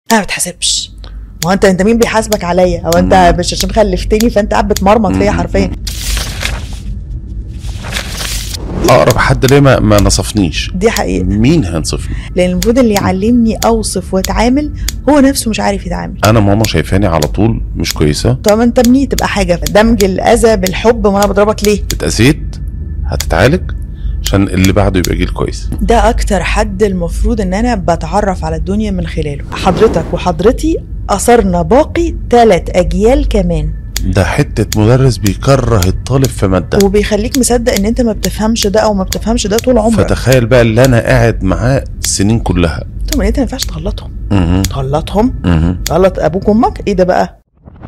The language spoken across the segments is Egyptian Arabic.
انا ما بتحاسبش ما هو انت انت مين بيحاسبك عليا او انت مم. مش عشان خلفتني فانت قاعد بتمرمط فيا مم. حرفيا اقرب حد ليه ما, ما نصفنيش دي حقيقه مين هينصفني لان المفروض اللي يعلمني اوصف واتعامل هو نفسه مش عارف يتعامل انا ماما شايفاني على طول مش كويسه طب ما انت مني تبقى حاجه دمج الاذى بالحب ما انا بضربك ليه اتأذيت هتتعالج عشان اللي بعده يبقى جيل كويس ده اكتر حد المفروض ان انا بتعرف على الدنيا من خلاله حضرتك وحضرتي اثرنا باقي ثلاث اجيال كمان ده حته مدرس بيكره الطالب في ماده وبيخليك مصدق ان انت ما بتفهمش ده او ما بتفهمش ده طول عمرك فتخيل بقى اللي انا قاعد معاه السنين كلها طب انت ما ينفعش تغلطهم مهم. تغلطهم مهم. غلط ابوك وامك ايه ده بقى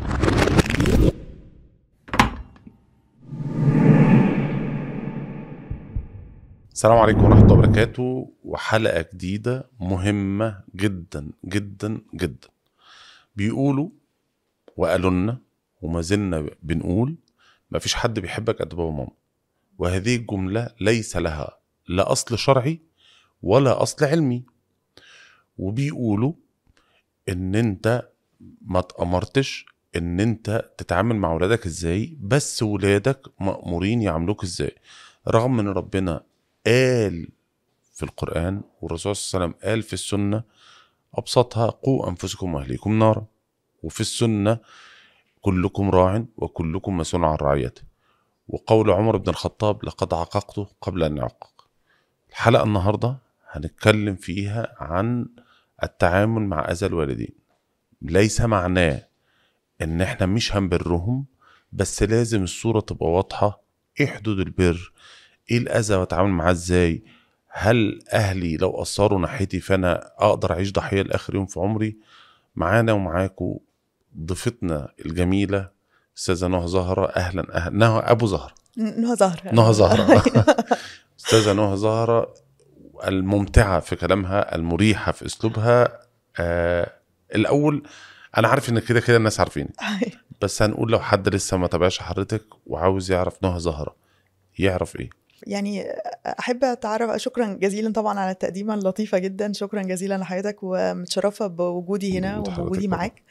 السلام عليكم ورحمه الله وبركاته وحلقه جديده مهمه جدا جدا جدا بيقولوا وقالوا لنا وما زلنا بنقول ما فيش حد بيحبك قد بابا وماما وهذه الجمله ليس لها لا اصل شرعي ولا اصل علمي وبيقولوا ان انت ما تأمرتش ان انت تتعامل مع ولادك ازاي بس ولادك مأمورين يعاملوك ازاي رغم ان ربنا قال في القرآن والرسول صلى الله عليه وسلم قال في السنة أبسطها قوا أنفسكم وأهليكم نارا وفي السنة كلكم راع وكلكم مسؤول عن رعيته وقول عمر بن الخطاب لقد عققت قبل أن يعقق الحلقة النهاردة هنتكلم فيها عن التعامل مع أذى الوالدين ليس معناه إن إحنا مش هنبرهم بس لازم الصورة تبقى واضحة إيه حدود البر إيه الأذى وأتعامل معاه إزاي هل أهلي لو قصروا ناحيتي فأنا أقدر أعيش ضحية لآخر يوم في عمري معانا ومعاكم ضيفتنا الجميلة أستاذة نهى زهرة أهلا أهلا نهى أبو زهرة نهى زهر نهى زهرة أستاذة نهى زهرة الممتعة في كلامها المريحة في أسلوبها آه الأول أنا عارف إن كده كده الناس عارفين بس هنقول لو حد لسه ما تابعش حضرتك وعاوز يعرف نهى زهرة يعرف إيه يعني احب اتعرف شكرا جزيلا طبعا على التقديمه اللطيفه جدا شكرا جزيلا لحضرتك ومتشرفه بوجودي هنا وجود وبوجودي حضرتك معاك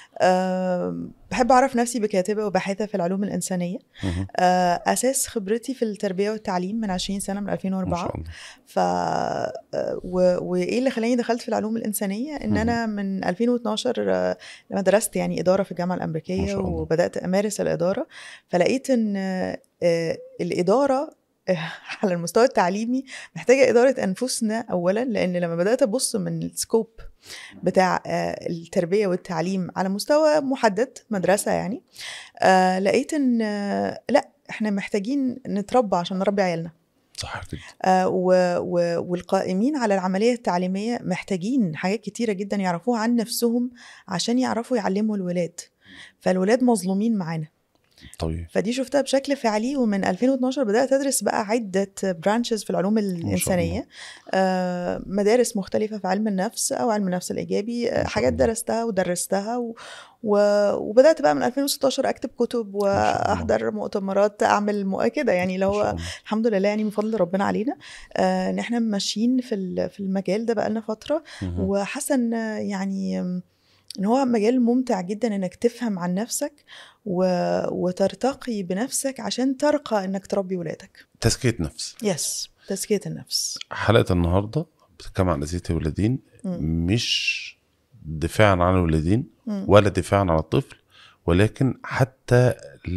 أه بحب اعرف نفسي بكاتبه وباحثه في العلوم الانسانيه مهم. أه اساس خبرتي في التربيه والتعليم من 20 سنه من ما 2004 شاء الله ف آه، و... وايه اللي خلاني دخلت في العلوم الانسانيه ان مم. انا من 2012 آه، لما درست يعني اداره في الجامعه ما الامريكيه شاء الله. وبدات امارس الاداره فلقيت ان آه، آه، الاداره آه، على المستوى التعليمي محتاجه اداره انفسنا اولا لان لما بدات ابص من السكوب بتاع آه، التربيه والتعليم على مستوى محدد مدرسه يعني آه، لقيت ان آه، لا احنا محتاجين نتربى عشان نربي عيالنا صح كده آه، و- و- والقائمين على العملية التعليمية محتاجين حاجات كتيرة جدا يعرفوها عن نفسهم عشان يعرفوا يعلموا الولاد فالولاد مظلومين معانا طيب فدي شفتها بشكل فعلي ومن 2012 بدأت أدرس بقى عدة برانشز في العلوم الإنسانية آه، مدارس مختلفة في علم النفس أو علم النفس الإيجابي آه، ما شاء حاجات الله. درستها ودرستها و... و... وبدأت بقى من 2016 أكتب كتب شاء الله. وأحضر مؤتمرات أعمل مؤ- كده يعني اللي ما شاء هو الله. الحمد لله يعني من فضل ربنا علينا آه، ان احنا ماشيين في ال- في المجال ده بقالنا فتره مهم. وحاسه ان يعني آم، ان هو مجال ممتع جدا انك تفهم عن نفسك و... وترتقي بنفسك عشان ترقى انك تربي ولادك تزكية نفس يس تزكيه النفس حلقة النهاردة بتتكلم عن أذية الوالدين مم. مش دفاعا عن الوالدين مم. ولا دفاعا عن الطفل ولكن حتى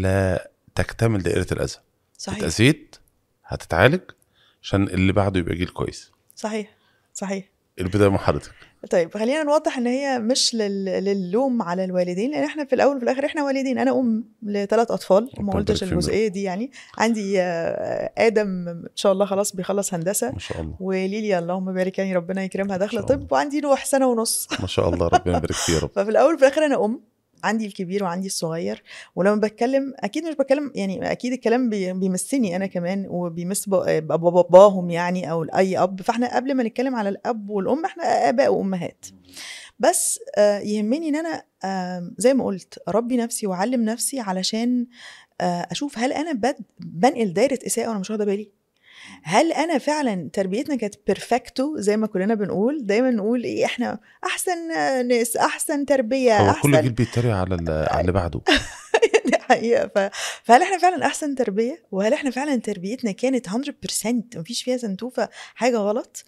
لا تكتمل دائرة الأذى صحيح اتأذيت هتتعالج عشان اللي بعده يبقى جيل كويس صحيح صحيح البداية مع حضرتك طيب خلينا نوضح ان هي مش لل... للوم على الوالدين لان احنا في الاول وفي الاخر احنا والدين انا ام لثلاث اطفال ما ربنا قلتش يبارك فيهم. الجزئيه دي يعني عندي آه، ادم ان شاء الله خلاص بيخلص هندسه ما شاء الله وليليا اللهم بارك يعني ربنا يكرمها داخله ما شاء الله. طب وعندي نوح سنه ونص ما شاء الله ربنا يبارك فيه يا رب ففي الاول وفي الاخر انا ام عندي الكبير وعندي الصغير ولما بتكلم اكيد مش بتكلم يعني اكيد الكلام بي- بيمسني انا كمان وبيمس ب- بابا- باباهم يعني او اي اب فاحنا قبل ما نتكلم على الاب والام احنا اباء وامهات بس آه، يهمني ان انا آم، زي ما قلت اربي نفسي واعلم نفسي علشان آه، اشوف هل انا بد- بنقل دايره اساءه وانا مش واخده بالي هل انا فعلا تربيتنا كانت بيرفكتو زي ما كلنا بنقول دايما نقول ايه احنا احسن ناس احسن تربيه هو احسن كل جيل بيتريق على ال- على اللي بعده دي حقيقه ف... فهل احنا فعلا احسن تربيه وهل احنا فعلا تربيتنا كانت 100% مفيش فيها سنتوفه حاجه غلط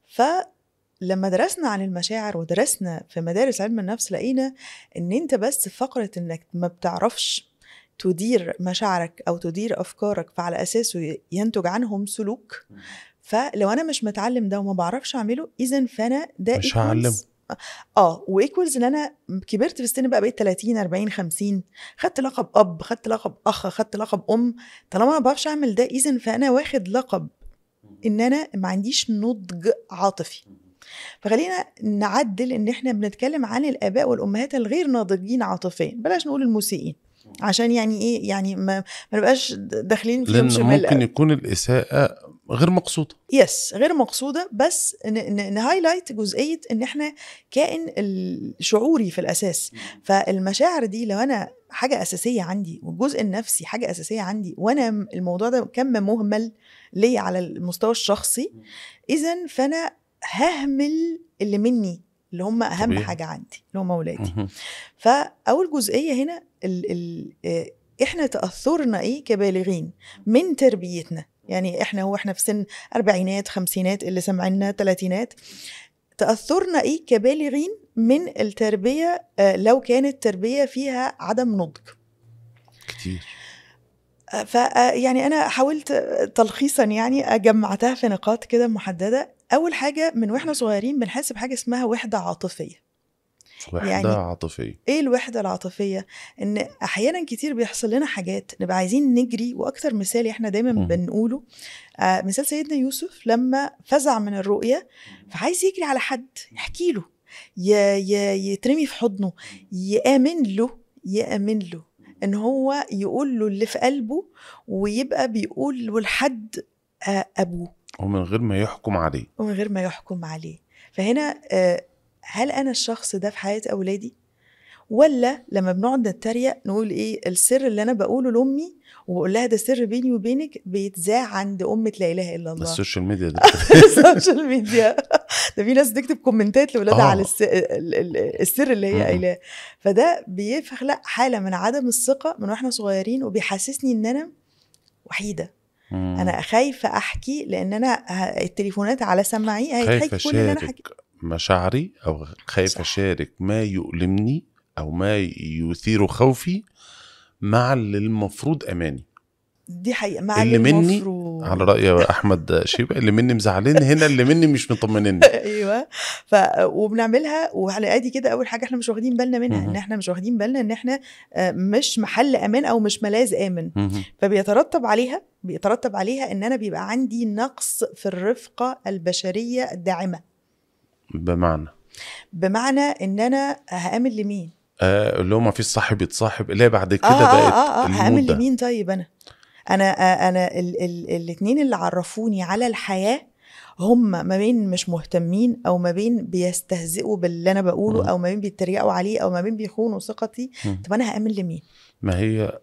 فلما درسنا عن المشاعر ودرسنا في مدارس علم النفس لقينا ان انت بس فقره انك ما بتعرفش تدير مشاعرك او تدير افكارك فعلى اساسه ينتج عنهم سلوك فلو انا مش متعلم ده وما بعرفش اعمله اذا فانا ده مش equals- هعلمه. اه وايكوالز ان انا كبرت في السن بقى بقيت 30 40 50 خدت لقب اب خدت لقب اخ خدت لقب ام طالما انا ما بعرفش اعمل ده اذا فانا واخد لقب ان انا ما عنديش نضج عاطفي فخلينا نعدل ان احنا بنتكلم عن الاباء والامهات الغير ناضجين عاطفيا بلاش نقول المسيئين عشان يعني ايه يعني ما, ما نبقاش داخلين فيهم لان شمال ممكن يكون الاساءه غير مقصوده يس غير مقصوده بس ن- ن- نهايلايت جزئيه ان احنا كائن الشعوري في الاساس فالمشاعر دي لو انا حاجه اساسيه عندي والجزء النفسي حاجه اساسيه عندي وانا م- الموضوع ده كم مهمل ليا على المستوى الشخصي اذا فانا ههمل اللي مني اللي هم اهم طبيعي. حاجه عندي اللي هم اولادي مهم. فاول جزئيه هنا ال ال آه، احنا تاثرنا ايه كبالغين من تربيتنا يعني احنا هو احنا في سن اربعينات خمسينات اللي سمعنا تلاتينات تاثرنا ايه كبالغين من التربيه آه، لو كانت تربيه فيها عدم نضج كتير ف يعني انا حاولت آه، تلخيصا يعني جمعتها في نقاط كده محدده اول حاجه من واحنا صغيرين بنحس بحاجه اسمها وحده عاطفيه وحده يعني- عاطفيه ايه الوحده العاطفيه ان احيانا كتير بيحصل لنا حاجات نبقى عايزين نجري واكتر مثال احنا دايما مم. بنقوله آه مثال سيدنا يوسف لما فزع من الرؤيه فعايز يجري على حد يحكي له ي- ي- يترمي في حضنه يامن له يامن له ان هو يقول له اللي في قلبه ويبقى بيقول له لحد آه ابوه ومن غير ما يحكم عليه ومن غير ما يحكم عليه فهنا آه، هل انا الشخص ده في حياه اولادي ولا لما بنقعد نتريق نقول ايه السر اللي انا بقوله لامي وبقول لها ده سر بيني وبينك بيتذاع عند امه لا اله الا الله السوشيال ميديا ده السوشيال ميديا ده في ناس بتكتب كومنتات لاولادها آه. على الس... ال- ال- السر اللي هي مم. قايلاه فده بيخلق حاله من عدم الثقه من واحنا صغيرين وبيحسسني ان انا وحيده مم. انا خايفه احكي لان انا ه- التليفونات على سماعي خايف هيتحكي كل اللي انا حكي اشارك مشاعري او خايف صح. اشارك ما يؤلمني او ما يثير خوفي مع اللي المفروض اماني دي حقيقه مع اللي مني المفروض. على راي احمد شيبه اللي مني مزعلين هنا اللي مني مش مطمنين ايوه ف وبنعملها وعلى ادي كده اول حاجه احنا مش واخدين بالنا منها مهم. ان احنا مش واخدين بالنا ان احنا آه، مش محل امان او مش ملاذ امن مهم. فبيترتب عليها بيترتب عليها ان انا بيبقى عندي نقص في الرفقه البشريه الداعمه بمعنى بمعنى ان انا هامن لمين آه اللي هو ما فيش صاحب يتصاحب اللي هي بعد كده اه بقت اه اه هامن الموضة لمين طيب انا انا آه انا ال ال الاثنين اللي عرفوني على الحياه هم ما بين مش مهتمين او ما بين بيستهزئوا باللي انا بقوله مم. او ما بين بيتريقوا عليه او ما بين بيخونوا ثقتي مم. طب انا هامن لمين ما هي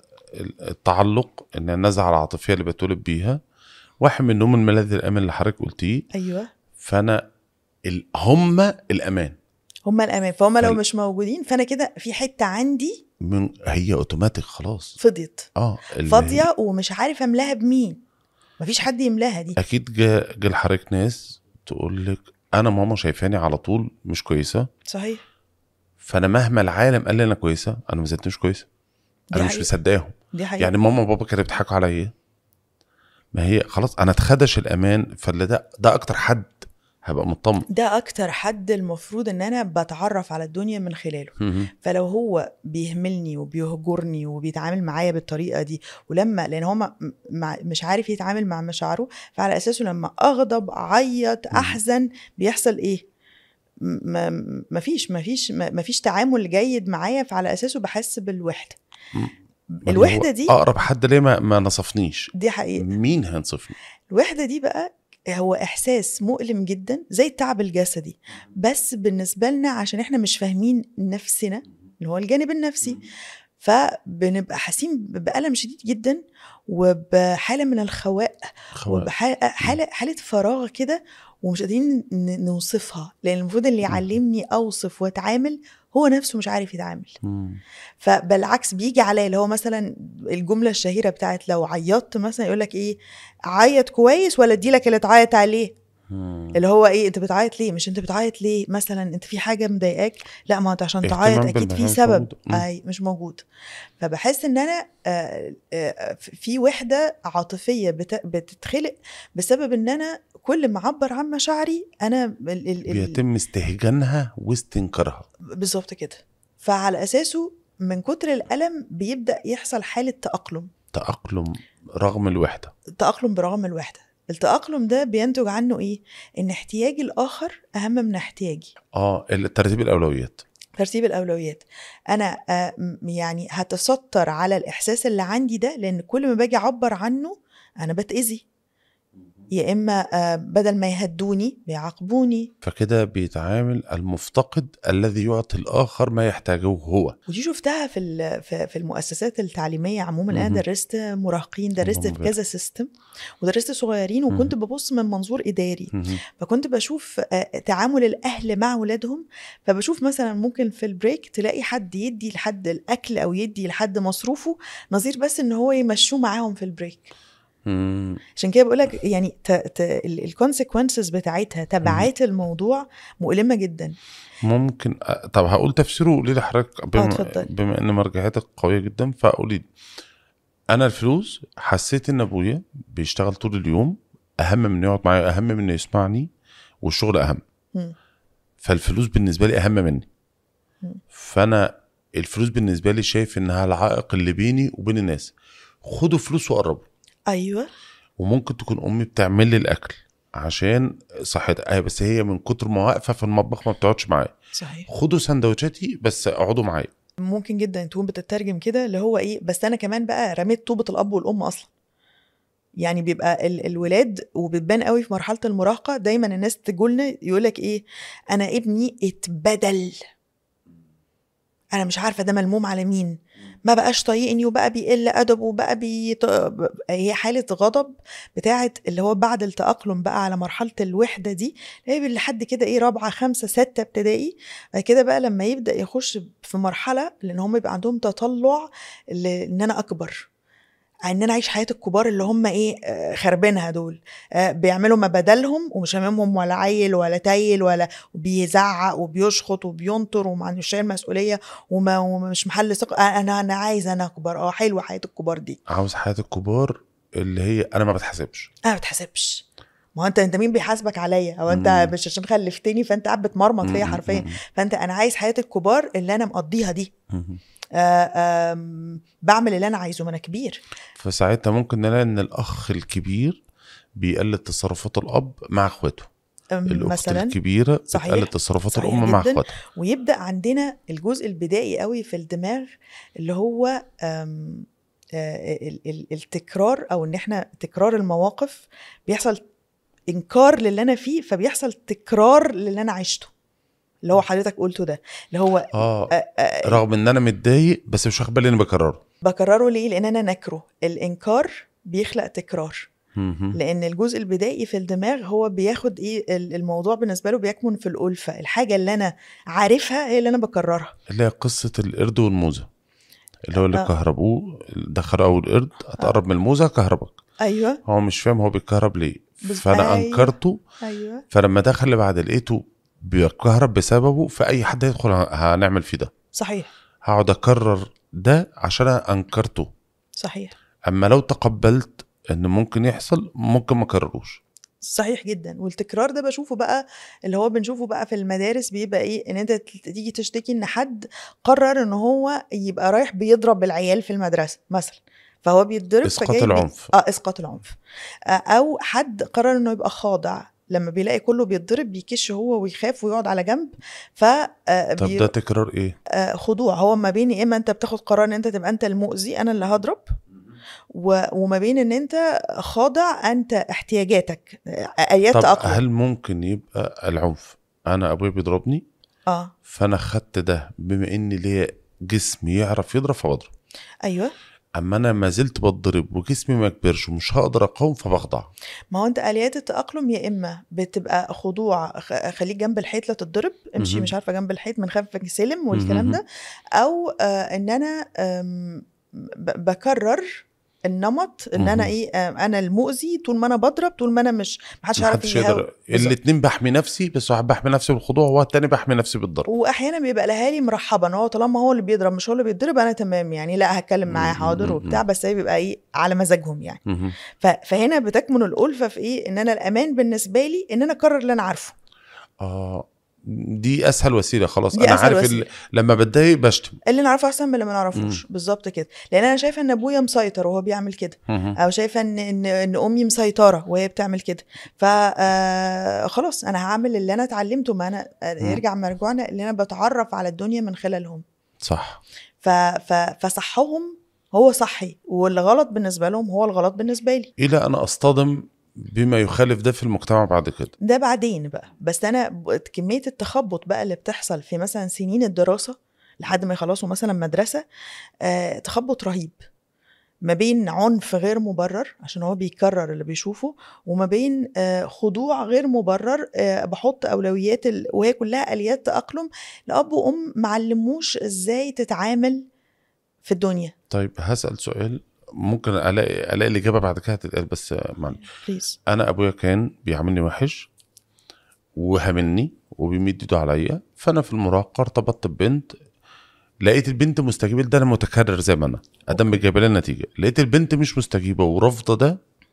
التعلق ان النزعه العاطفيه اللي بتولد بيها واحد منهم الملاذ الامن اللي حضرتك قلتيه ايوه فانا ال... هم الامان هم الامان فهم لو فال- مش موجودين فانا كده في حته عندي من هي اوتوماتيك خلاص فضيت اه ال- فاضيه ومش عارف املاها بمين مفيش حد يملاها دي اكيد جا جا لحضرتك ناس تقول لك انا ماما شايفاني على طول مش كويسه صحيح فانا مهما العالم قال لي انا كويسه انا ما زلت مش كويسه دي انا مش حقيقة. مصدقهم دي حقيقة يعني ماما وبابا كانوا بيضحكوا عليا ما هي خلاص انا اتخدش الامان فاللي ده ده اكتر حد هبقى مطمن ده اكتر حد المفروض ان انا بتعرف على الدنيا من خلاله مهم. فلو هو بيهملني وبيهجرني وبيتعامل معايا بالطريقه دي ولما لان هو ما- مع- مش عارف يتعامل مع مشاعره فعلى اساسه لما اغضب اعيط مم. احزن بيحصل ايه ما ما فيش ما فيش ما فيش تعامل جيد معايا فعلى اساسه بحس بالوحده مم. الوحده هو دي اقرب حد ليه ما, ما نصفنيش دي حقيقه مين هينصفني الوحده دي بقى هو احساس مؤلم جدا زي التعب الجسدي بس بالنسبه لنا عشان احنا مش فاهمين نفسنا اللي هو الجانب النفسي فبنبقى حاسين بألم شديد جدا وبحاله من الخواء خواء. وبحاله حاله فراغ كده ومش قادرين ن- نوصفها لان المفروض اللي يعلمني اوصف واتعامل هو نفسه مش عارف يتعامل مم. فبالعكس بيجي عليا اللي هو مثلا الجمله الشهيره بتاعت لو عيطت مثلا يقول لك ايه عيط كويس ولا ادي لك اللي تعيط عليه مم. اللي هو ايه انت بتعيط ليه مش انت بتعيط ليه مثلا انت في حاجه مضايقاك لا ما انت عشان تعيط اهتمام اكيد في بالمكان مش سبب موجود. مم. اي مش موجود فبحس ان انا آه، آه، في وحده عاطفيه بت- بتتخلق بسبب ان انا كل ما اعبر عن مشاعري انا ال- ال- ال- بيتم استهجانها واستنكارها بالظبط كده فعلى اساسه من كتر الالم بيبدا يحصل حاله تاقلم تأقلم رغم الوحدة التأقلم برغم الوحدة التأقلم ده بينتج عنه ايه؟ ان احتياجي الآخر أهم من احتياجي اه ترتيب الأولويات ترتيب الأولويات أنا آه، م- يعني هتستر على الإحساس اللي عندي ده لأن كل ما باجي أعبر عنه أنا بتأذي يا إما آه، بدل ما يهدوني بيعاقبوني فكده بيتعامل المفتقد الذي يعطي الآخر ما يحتاجه هو ودي شفتها في ال- في في المؤسسات التعليميه عموما انا مهم. درست مراهقين درست اللهم في كذا سيستم ودرست صغيرين وكنت ببص من منظور اداري مهم. فكنت بشوف آه، تعامل الاهل مع ولادهم فبشوف مثلا ممكن في البريك تلاقي حد يدي لحد الاكل او يدي لحد مصروفه نظير بس ان هو يمشوه معاهم في البريك مم. عشان كده بقول لك يعني الكونسيكونسز بتاعتها تبعات الموضوع مؤلمه جدا ممكن أ- طب هقول تفسيره قولي لي حضرتك بما, اتفضل. بما ان مرجعيتك قويه جدا فقولي لي انا الفلوس حسيت ان ابويا بيشتغل طول اليوم اهم من إنه يقعد معايا اهم من انه يسمعني والشغل اهم مم. فالفلوس بالنسبه لي اهم مني مم. فانا الفلوس بالنسبه لي شايف انها العائق اللي بيني وبين الناس خدوا فلوس وقربوا ايوه وممكن تكون امي بتعمل لي الاكل عشان صحتها ايه بس هي من كتر ما واقفه في المطبخ ما بتقعدش معايا صحيح خدوا سندوتشاتي بس اقعدوا معايا ممكن جدا تكون بتترجم كده اللي هو ايه بس انا كمان بقى رميت طوبه الاب والام اصلا يعني بيبقى ال الولاد وبتبان قوي في مرحله المراهقه دايما الناس تقولنا يقول لك ايه انا ابني اتبدل انا مش عارفه ده ملموم على مين ما بقاش طايقني وبقى بيقل ادبه وبقى بيط... هي حاله غضب بتاعه اللي هو بعد التاقلم بقى على مرحله الوحده دي هي لحد كده ايه رابعه خمسه سته ابتدائي بعد كده بقى لما يبدا يخش في مرحله لان هم يبقى عندهم تطلع ل- ان انا اكبر ان انا اعيش حياه الكبار اللي هم ايه آه، خربينها دول آه، بيعملوا ما بدلهم ومش هاممهم ولا عيل ولا تايل ولا بيزعق وبيشخط وبينطر وما عندوش شايل مسؤوليه وما ومش محل ثقه آه، انا انا عايز انا اكبر اه حلوه حياه الكبار دي عاوز حياه الكبار اللي هي انا ما بتحاسبش انا ما بتحسبش ما هو انت انت مين بيحاسبك عليا او انت مم. مش عشان خلفتني فانت قاعد بتمرمط فيا مم، حرفيا مم، فانت انا عايز حياه الكبار اللي انا مقضيها دي مم. آه، آم، بعمل اللي انا عايزه ما انا كبير فساعتها ممكن نلاقي ان الاخ الكبير بيقلد تصرفات الاب مع اخواته آم، الاخت مثلا الكبيره صحيح. بتقلد تصرفات صحيح الام مع جداً. اخواتها ويبدا عندنا الجزء البدائي قوي في الدماغ اللي هو آم، آه، ال- ال- التكرار او ان احنا تكرار المواقف بيحصل انكار للي انا فيه فبيحصل تكرار للي انا عشته اللي هو حضرتك قلته ده اللي هو اه آه، آه، رغم ان انا متضايق بس مش واخد بالي اني بكرره بكرره ليه لان انا نكره الانكار بيخلق تكرار مهم. لان الجزء البدائي في الدماغ هو بياخد ايه ال- الموضوع بالنسبه له بيكمن في الالفه الحاجه اللي انا عارفها هي اللي انا بكررها اللي هي قصه القرد والموزه اللي هو اللي آه. كهربوه دخلوا اول القرد هتقرب من الموزه كهربك ايوه هو مش فاهم هو بيتكهرب ليه بس- فانا أيوة. انكرته ايوه فلما دخل اللي بعد لقيته بيتكهرب بسببه فاي حد يدخل ه- هنعمل فيه ده صحيح هقعد اكرر ده عشان أنا انكرته صحيح اما لو تقبلت ان ممكن يحصل ممكن ما اكرروش صحيح جدا والتكرار ده بشوفه بقى اللي هو بنشوفه بقى في المدارس بيبقى ايه ان انت ت- تيجي تشتكي ان حد قرر ان هو يبقى رايح بيضرب العيال في المدرسه مثلا فهو بيتضرب اسقاط فجاي بي- العنف اه اسقاط العنف آه، او حد قرر انه يبقى خاضع لما بيلاقي كله بيتضرب بيكش هو ويخاف ويقعد على جنب ف آه، طب بي- ده تكرار ايه آه، خضوع هو ما بين يا اما انت بتاخد قرار ان انت تبقى انت المؤذي انا اللي هضرب و... وما بين ان انت خاضع انت احتياجاتك آه، ايات طب تأقلم هل ممكن يبقى العنف انا ابويا بيضربني اه فانا خدت ده بما ان ليا جسم يعرف يضرب فبضرب ايوه اما انا ما زلت بتضرب وجسمي ما كبرش ومش هقدر اقاوم فبخضع ما هو انت اليات التاقلم يا اما بتبقى خضوع خ- خليك جنب الحيط لا تتضرب امشي مهم. مش عارفه جنب الحيط من خلفك سلم والكلام مهم. ده او آه ان انا آم، ب- بكرر النمط ان انا مهم. ايه آم، انا المؤذي طول ما انا بضرب طول ما انا مش محدش يعرف محدش يهاو- يقدر بالظبط. الاتنين بحمي نفسي بس واحد بحمي نفسي بالخضوع والتاني بحمي نفسي بالضرب واحيانا بيبقى الاهالي مرحبه ان هو طالما هو اللي بيضرب مش هو اللي بيتضرب انا تمام يعني لا هتكلم معاه مم، حاضر مم، وبتاع مم. بس هي بيبقى ايه على مزاجهم يعني مهم. ف- فهنا بتكمن الالفه في ايه ان انا الامان بالنسبه لي ان انا اكرر اللي انا عارفه اه دي اسهل وسيله خلاص دي انا أسهل عارف وسيلة. ال... لما بتضايق بشتم اللي نعرفه احسن من اللي ما نعرفوش بالظبط كده لان انا شايفه ان ابويا مسيطر وهو بيعمل كده مهم. او شايفه ان ان ان امي مسيطره وهي بتعمل كده ف آه، خلاص انا هعمل اللي انا اتعلمته ما انا آه، مم. يرجع مرجوعنا اللي انا بتعرف على الدنيا من خلالهم صح ف ف فصحهم هو صحي واللي غلط بالنسبه لهم هو الغلط بالنسبه لي الى ان اصطدم بما يخالف ده في المجتمع بعد كده ده بعدين بقى بس انا ب- كميه التخبط بقى اللي بتحصل في مثلا سنين الدراسه لحد ما يخلصوا مثلا مدرسه آه تخبط رهيب ما بين عنف غير مبرر عشان هو بيكرر اللي بيشوفه وما بين آه خضوع غير مبرر آه بحط اولويات ال... وهي كلها اليات تاقلم لاب وام معلموش ازاي تتعامل في الدنيا طيب هسال سؤال ممكن الاقي الاقي الاجابه بعد كده هتتقال بس معلش بليز انا ابويا كان بيعاملني وحش وهاملني وبيمد ايده عليا فانا في المراهقه ارتبطت ببنت لقيت البنت مستجيبه ده انا متكرر زي ما انا ادم جايبه لي النتيجه لقيت البنت مش مستجيبه ورافضه ده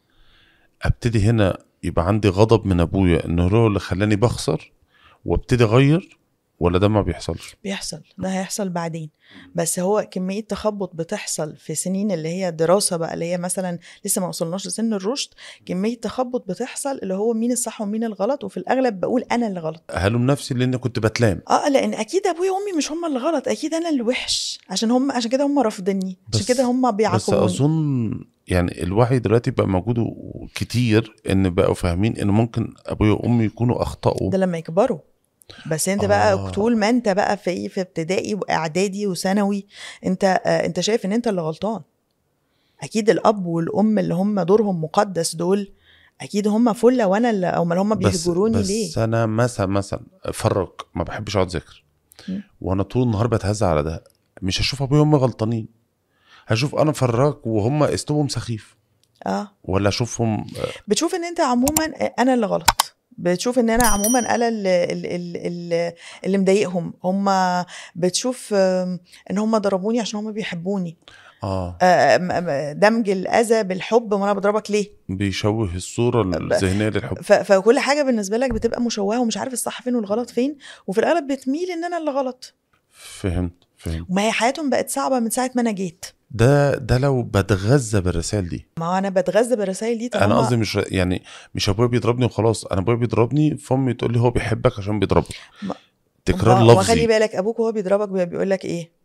ابتدي هنا يبقى عندي غضب من ابويا انه هو اللي خلاني بخسر وابتدي اغير ولا ده ما بيحصلش بيحصل ده هيحصل بعدين بس هو كمية تخبط بتحصل في سنين اللي هي دراسة بقى اللي هي مثلا لسه ما وصلناش لسن الرشد كمية تخبط بتحصل اللي هو مين الصح ومين الغلط وفي الأغلب بقول أنا اللي غلط هلوم نفسي لان كنت بتلام اه لان اكيد ابويا وامي مش هم اللي غلط اكيد انا اللي وحش عشان هم عشان كده هم رافضيني عشان بس- كده هم بس بيعاقبوني اظن يعني الوعي دلوقتي بقى موجود كتير ان بقوا فاهمين ان ممكن ابويا وامي يكونوا اخطاوا ده لما يكبروا بس انت بقى آه. طول ما انت بقى في في ابتدائي واعدادي وثانوي انت آه انت شايف ان انت اللي غلطان اكيد الاب والام اللي هم دورهم مقدس دول اكيد هم فله وانا اللي او هم بس بيهجروني بس ليه انا مثلا مثلا فرق ما بحبش اقعد اذاكر م. وانا طول النهار بتهزع على ده مش هشوف ابويا وامي غلطانين هشوف انا فراك وهم اسلوبهم سخيف اه ولا اشوفهم بتشوف ان انت عموما انا اللي غلط بتشوف ان انا عموما انا اللي, اللي, اللي, اللي مضايقهم هم بتشوف آم، ان هم ضربوني عشان هم بيحبوني اه آه، م- م- دمج الاذى بالحب ما انا بضربك ليه بيشوه الصوره الذهنيه للحب ف- فكل حاجه بالنسبه لك بتبقى مشوهه ومش عارف الصح فين والغلط فين وفي الاغلب بتميل ان انا اللي غلط فهمت فهمت وما هي حياتهم بقت صعبه من ساعه ما انا جيت ده ده لو بتغذى بالرسائل دي ما هو انا بتغذى بالرسائل دي انا طالما قصدي مش يعني مش ابويا بيضربني وخلاص انا ابويا بيضربني فامي تقول لي هو بيحبك عشان بيضربك ما- تكرار ما- وخلي لفظي بالك ابوك وهو بيضربك بي- بيقول لك ايه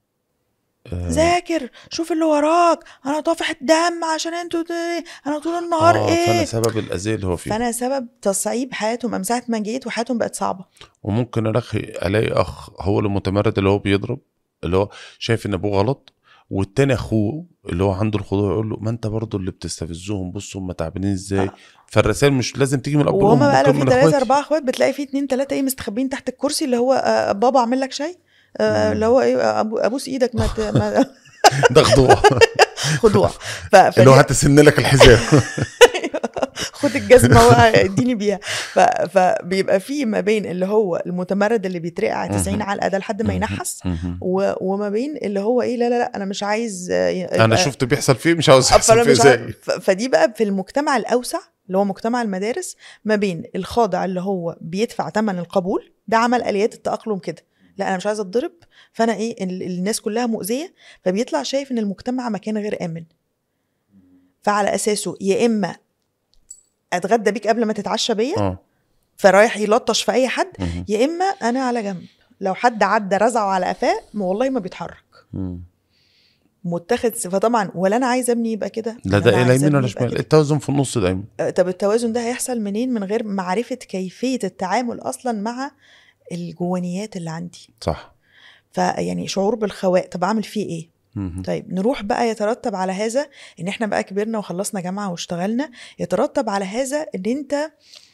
آه، ذاكر شوف اللي وراك انا طافح الدم عشان انتوا ت- انا طول النهار اه فانا ايه سبب الاذيه اللي هو فيه فانا سبب تصعيب حياتهم من ساعه ما جيت وحياتهم بقت صعبه وممكن الاقي الاقي اخ هو اللي متمرد اللي هو بيضرب اللي هو شايف ان ابوه غلط والتاني اخوه اللي هو عنده الخضوع يقول له ما انت برضو اللي بتستفزهم بص هم تعبانين ازاي آه. فالرسائل مش لازم تيجي من الاب والام وهما بقى لو ممكن في من ثلاثة اخواتي أربعة إخوات بتلاقي في اتنين تلاتة إيه مستخبين تحت الكرسي اللي هو آه، بابا أعمل لك شاي آه، مم. اللي هو إيه أبو- أبوس إيدك ما, ت- ما ده خضوع خضوع ف... اللي هو فدي- هتسن لك الحذاء خد الجزمه بقى اديني بيها ف... فبيبقى في ما بين اللي هو المتمرد اللي بيترقع 90 مهم. علقه ده لحد ما ينحس مهم. و... وما بين اللي هو ايه لا لا لا انا مش عايز آه، انا يبقى- شفت بيحصل فيه مش عاوز فأنا يحصل فيه مش عارف- زي ف- فدي بقى في المجتمع الاوسع اللي هو مجتمع المدارس ما بين الخاضع اللي هو بيدفع ثمن القبول ده عمل اليات التاقلم كده لا انا مش عايزه اتضرب فانا ايه ال- الناس كلها مؤذيه فبيطلع شايف ان المجتمع مكان غير امن فعلى اساسه يا اما اتغدى بيك قبل ما تتعشى بيا اه فرايح يلطش في اي حد مهم. يا اما انا على جنب لو حد عدى رزعه على قفاه والله ما بيتحرك مم. متخذ فطبعا ولا انا عايزه ابني يبقى كده لا ولا ده أنا ايه لا عايزة يمين ابني ولا يبقى شمال كده. التوازن في النص دايما آه، طب التوازن ده هيحصل منين من غير معرفة كيفية التعامل أصلا مع الجوانيات اللي عندي صح فيعني شعور بالخواء طب أعمل فيه إيه مهم. طيب نروح بقى يترتب على هذا ان احنا بقى كبرنا وخلصنا جامعه واشتغلنا يترتب على هذا ان انت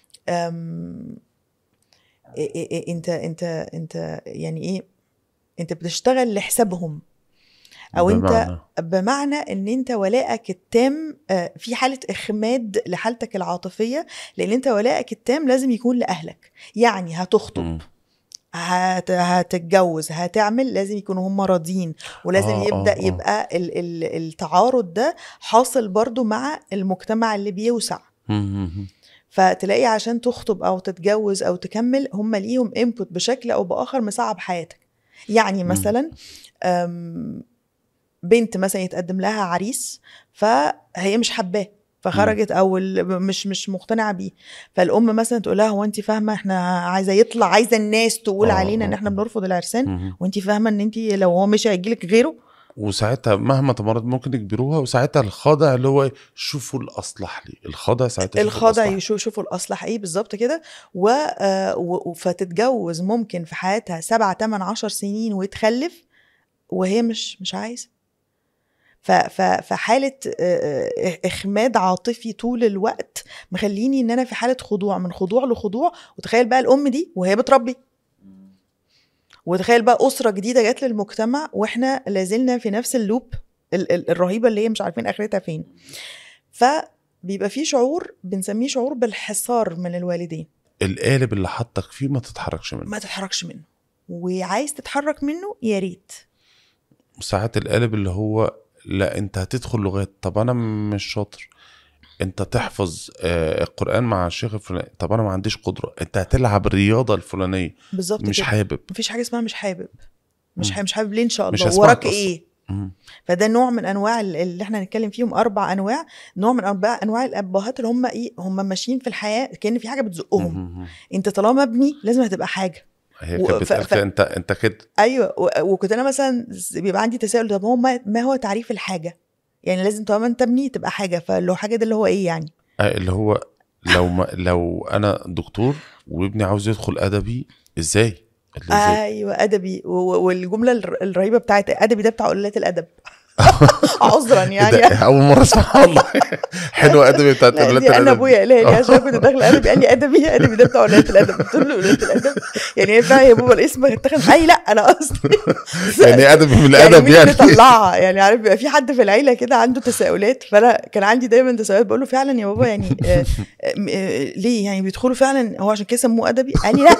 أم إيه إيه إيه انت انت انت يعني ايه انت بتشتغل لحسابهم او انت بمعنى. بمعنى ان انت ولائك التام آه، في حاله اخماد لحالتك العاطفيه لان انت ولائك التام لازم يكون لاهلك يعني هتخطب مم. هت... هتتجوز هتعمل لازم يكونوا هم راضيين ولازم آه، آه يبدا آه، آه. يبقى ال... ال... التعارض ده حاصل برضو مع المجتمع اللي بيوسع مهم. فتلاقي عشان تخطب او تتجوز او تكمل هم ليهم انبوت بشكل او باخر مصعب حياتك يعني مم. مثلا أم، بنت مثلا يتقدم لها عريس فهي مش حباه فخرجت او ال- مش مش مقتنعه بيه فالام مثلا تقول لها هو انت فاهمه احنا عايزه يطلع عايزه الناس تقول آه، علينا ان آه، احنا آه. بنرفض العرسان مهم. وانت فاهمه ان انت لو هو مش هيجيلك غيره وساعتها مهما تمرض ممكن يجبروها وساعتها الخاضع اللي هو إيه؟ شوفوا الاصلح لي الخاضع ساعتها شوفوا الخاضع الأصلح. يشوف شوفوا الاصلح ايه بالظبط كده و... آه، و... فتتجوز ممكن في حياتها سبعة تمن عشر سنين وتخلف وهي مش مش عايزه ف... ف... فحاله آه، آه، اخماد عاطفي طول الوقت مخليني ان انا في حاله خضوع من خضوع لخضوع وتخيل بقى الام دي وهي بتربي وتخيل بقى اسره جديده جت للمجتمع واحنا لازلنا في نفس اللوب ال- ال- الرهيبه اللي هي مش عارفين اخرتها فين فبيبقى في شعور بنسميه شعور بالحصار من الوالدين القالب اللي حطك فيه ما تتحركش منه ما تتحركش منه وعايز تتحرك منه يا ريت ساعات القالب اللي هو لا انت هتدخل لغات طب انا مش شاطر انت تحفظ آه، القران مع الشيخ الفلاني طب انا ما عنديش قدره انت هتلعب الرياضه الفلانيه بالظبط مش كده حابب مفيش حاجه اسمها مش حابب مش مم. حابب مش حابب ليه ان شاء مش الله هسمعك وراك أصلاً. ايه مم. فده نوع من انواع ال- اللي احنا هنتكلم فيهم اربع انواع نوع من انواع انواع الابهات اللي هم ايه هم ماشيين في الحياه كان في حاجه بتزقهم مم. انت طالما ابني لازم هتبقى حاجه هي و- كانت ف- بتقال ف- كده، انت انت كده ايوه و- وكنت انا مثلا بيبقى عندي تساؤل طب هو ما, ما هو تعريف الحاجه يعني لازم طالما انت ابني تبقى حاجه فلو حاجه ده اللي هو ايه يعني آه، اللي هو لو ما لو انا دكتور وابني عاوز يدخل ادبي ازاي؟ قال لي ازاي؟ ايوه ادبي و- و- والجمله الر- الرهيبه بتاعت ادبي ده بتاع قلات الادب عذرا إيه يعني ده؟ اول مره اسمعها والله حلوه ادبي بتاعت لا قلات دي انا الادب ابويا قالها لي عشان كنت داخله ادبي قال لي ادبي ادبي ده بتاع قلات الادب قلت له قلات الادب يعني ينفع يا بابا الاسم اتخذ اي لا انا قصدي يعني ادبي من يعني الادب مين يعني اللي طلعها يعني عارف بيبقى في حد في العيله كده عنده تساؤلات فانا كان عندي دايما تساؤلات بقول له فعلا يا بابا يعني آه آه آه ليه يعني بيدخلوا فعلا هو عشان كده سموه ادبي قال لي لا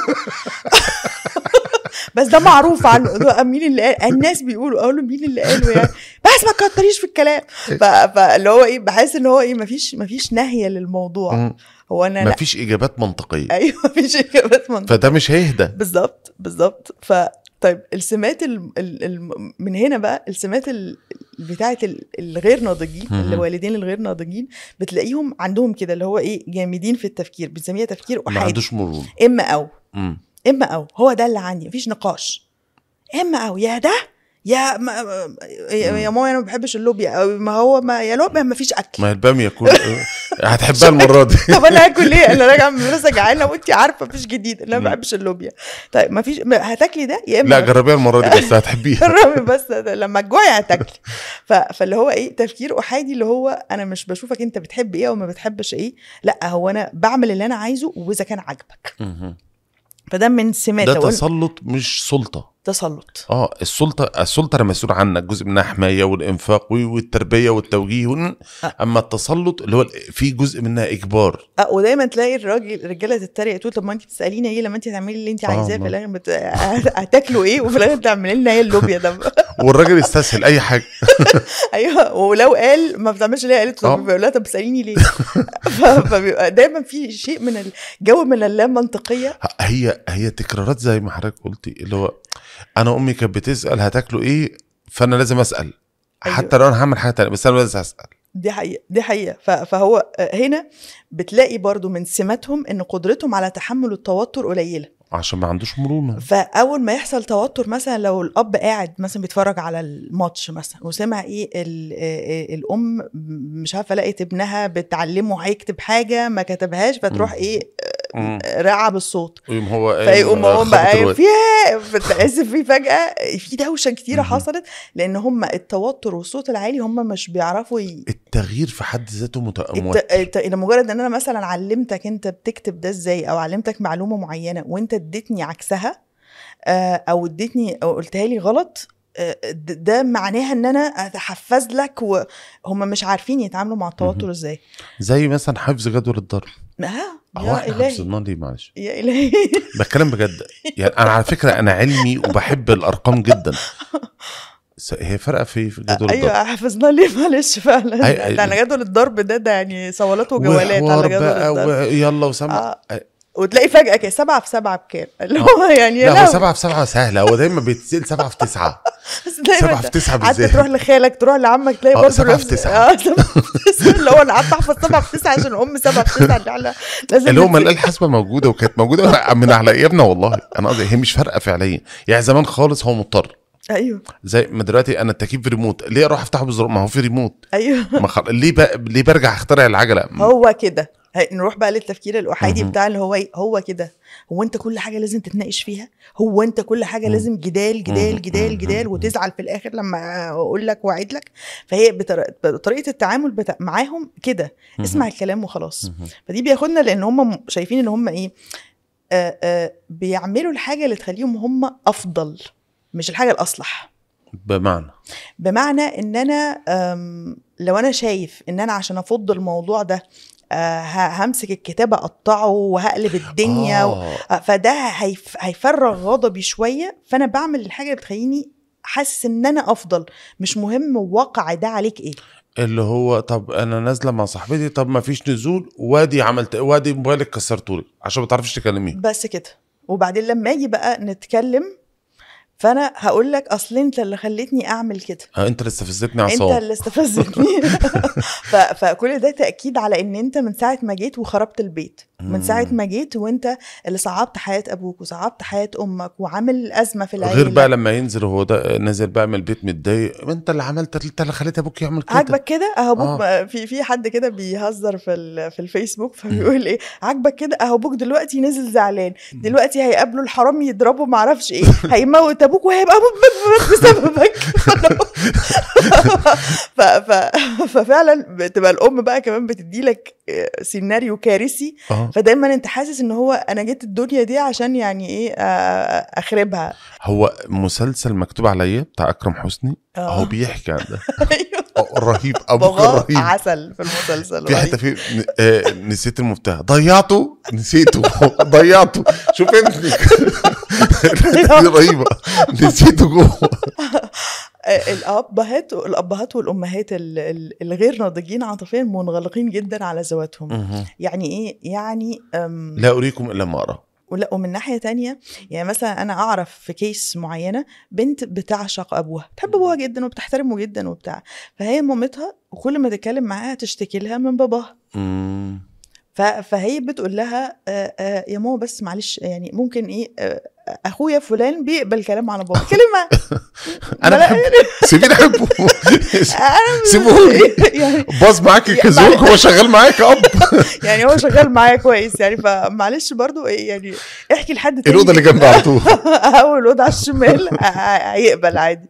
بس ده معروف عنه ده مين اللي قال الناس بيقولوا اقول له مين اللي قاله يعني بس ما تكتريش في الكلام ف- فاللي هو ايه بحس ان هو ايه مفيش مفيش نهيه للموضوع مم. هو انا لا مفيش اجابات منطقيه ايوه مفيش اجابات منطقيه فده مش هيهدى بالظبط بالظبط ف طيب السمات ال... ال... ال... من هنا بقى السمات ال... بتاعه ال... الغير ناضجين مهم. الوالدين الغير ناضجين بتلاقيهم عندهم كده اللي هو ايه جامدين في التفكير بنسميها تفكير ما احادي عندوش مرونه اما او مم. اما او هو ده اللي عندي مفيش نقاش اما او يا ده يا ما يا يا ماما انا ما بحبش اللوبيا او ما هو ما يا لوبيا ما فيش اكل ما هي الباميه كل هتحبها المره دي طب انا هاكل ايه انا راجعه من المدرسه جعانه وانت عارفه مفيش جديد انا ما مم. بحبش اللوبيا طيب ما فيش ما- هتاكلي ده يا اما لا جربيها المره دي بس هتحبيها جربي بس لما تجوعي هتاكلي ف... فاللي هو ايه تفكير احادي اللي هو انا مش بشوفك انت بتحب ايه او ما بتحبش ايه لا هو انا بعمل اللي انا عايزه واذا كان عاجبك مهم. فده من سمات ده لو قلنا تسلط مش سلطه تسلط اه السلطه السلطه انا مسؤول عنك جزء منها حمايه والانفاق والتربيه والتوجيه ون- آه. اما التسلط اللي هو في جزء منها اجبار أه ودايما تلاقي الراجل الرجاله تتريق تقول طب ما انت بتساليني ايه لما انت تعملي اللي انت آه عايزاه في والله. الاخر بت... هتاكلوا ايه وفي الاخر تعملي لنا ايه اللوبيا ده والراجل يستسهل اي حاجه ايوه ولو قال ما بتعملش اللي هي قالت آه. طب بيقول لها طب بتساليني ليه ف- فبيبقى دايما في شيء من الجو من اللامنطقيه هي هي تكرارات زي ما حضرتك قلتي اللي هو انا امي كانت بتسال هتاكلوا ايه فانا لازم اسال أيوة. حتى لو انا هعمل حاجه تانية بس انا لازم اسال دي حقيقة دي حقيقة ف- فهو هنا بتلاقي برضو من سماتهم ان قدرتهم على تحمل التوتر قليلة عشان ما عندوش مرونه فاول ما يحصل توتر مثلا لو الاب قاعد مثلا بيتفرج على الماتش مثلا وسمع ايه ال- آه، آه، الام مش عارفه لقيت ابنها بتعلمه هيكتب حاجه ما كتبهاش فتروح مم. ايه آه، مم. رعى بالصوت ويقوم هو قايم فيقوم هم خبط بقى قايم الواد. فيها فتحس في فجاه في دوشه كتيره مهم. حصلت لان هم التوتر والصوت العالي هم مش بيعرفوا ي... التغيير في حد ذاته مت... الت... موتر الت... لمجرد ان انا مثلا علمتك انت بتكتب ده ازاي او علمتك معلومه معينه وانت اديتني عكسها آه، او اديتني او قلتها لي غلط آه، د- ده معناها ان انا اتحفز لك وهم مش عارفين يتعاملوا مع التوتر مهم. ازاي زي مثلا حفظ جدول الضرب ها هو يا احنا الهي حفظناه ليه معلش يا الهي بتكلم بجد يعني انا على فكره انا علمي وبحب الارقام جدا س- هي فرقه في في جدول الضرب ايوه حفظنا ليه معلش فعلا أي- ده ده على جدول الضرب ده ده يعني صولات وجولات وحوار على جدول بقى الضرب ويلا وسمع آه. وتلاقي فجأة كده سبعة في سبعة بكام اللي هو يعني يا لا هو لهوي. سبعة في سبعة سهلة هو دايما بيتسأل سبعة في تسعة بس دايما سبعة انت في تسعة قعدت بالذات تروح لخالك تروح لعمك تلاقي آه، برضه سبعة في نفس- تسعة. اه سبعة في تسعة اللي هو انا قعدت احفظ سبعة في تسعة عشان ام سبعة في تسعة اللي احنا لازم اللي هو نت- ما الآلة الحاسبة موجودة وكانت موجودة من على أيامنا والله أنا قصدي هي مش فارقة فعليا يعني زمان خالص هو مضطر ايوه زي ما دلوقتي أنا التكييف في ريموت ليه أروح أفتحه بالزرار ما هو في ريموت ايوه ما خل... ليه بقى ليه برجع أخترع العجلة هو كده هي- نروح بقى للتفكير الاحادي مهم. بتاع اللي هو ايه هو كده هو انت كل حاجه لازم تتناقش فيها هو انت كل حاجه مم. لازم جدال جدال مم. جدال مم. جدال مم. وتزعل في الاخر لما اقول لك واعد لك فهي بطر- طريقه التعامل بتا... معاهم كده اسمع الكلام وخلاص مهم. فدي بياخدنا لان هم شايفين ان هم ايه آه آه بيعملوا الحاجه اللي تخليهم هم افضل مش الحاجه الاصلح بمعنى بمعنى ان انا أم، لو انا شايف ان انا عشان افض الموضوع ده آه، ه- همسك الكتاب اقطعه وهقلب الدنيا و... آه. آه، فده هيف... هيفرغ غضبي شويه فانا بعمل الحاجه اللي بتخليني حاسس ان انا افضل مش مهم واقع ده عليك ايه اللي هو طب انا نازله مع صاحبتي طب ما فيش نزول وادي عملت وادي موبايلك كسرته لي عشان ما تعرفيش تكلميه بس كده وبعدين لما اجي بقى نتكلم فانا هقول لك اصل انت اللي خلتني اعمل كده آه انت اللي استفزتني انت عصام اللي استفزتني ف... فكل ده تاكيد على ان انت من ساعه ما جيت وخربت البيت من ساعه مم. ما جيت وانت اللي صعبت حياه ابوك وصعبت حياه امك وعامل ازمه في العيله غير بقى لما ينزل هو ده نازل بقى من البيت متضايق ما انت اللي عملت انت اللي خليت ابوك يعمل كده عاجبك كده اهو ابوك آه. آه. في في حد كده بيهزر في ال... في الفيسبوك فبيقول ايه عاجبك كده اهو ابوك دلوقتي نزل زعلان دلوقتي هيقابله الحرامي يضربه معرفش ايه هيموت ابوك وهيبقى مبك بسببك ف... ف... ففعلا بتبقى الام بقى كمان بتدي لك سيناريو كارثي اه فدايما انت حاسس ان هو انا جيت الدنيا دي عشان يعني ايه آه، اخربها هو مسلسل مكتوب عليا بتاع اكرم حسني آه. هو بيحكي عن ده ايوه آه، رهيب ابوك بابا رهيب عسل في المسلسل في رهيب. حته في آه نسيت المفتاح ضيعته نسيته ضيعته شوف ابنك دي رهيبه نسيته جوه آه، الابهات الابهات والامهات ال- ال- الغير ناضجين عاطفيا منغلقين جدا على ذواتهم مهم. يعني ايه يعني أم لا اريكم الا ما ارى ولا ومن ناحيه تانية يعني مثلا انا اعرف في كيس معينه بنت بتعشق ابوها بتحب ابوها جدا وبتحترمه جدا وبتاع فهي مامتها وكل ما تتكلم معاها تشتكي لها من باباها مم. ف- فهي بتقول لها آه آه يا ماما بس معلش يعني ممكن ايه آه اخويا فلان بيقبل كلام على بابا اتكلم معاه انا لا، بحبه سيبيني احبه أنا- سيبوني. يعني باظ معاك يا- كزوج هو شغال معاك اب يعني هو شغال معايا كويس يعني فمعلش برضو إيه يعني احكي لحد تاني الاوضه اللي جنب على طول اول الاوضه على الشمال ه- ه- هيقبل عادي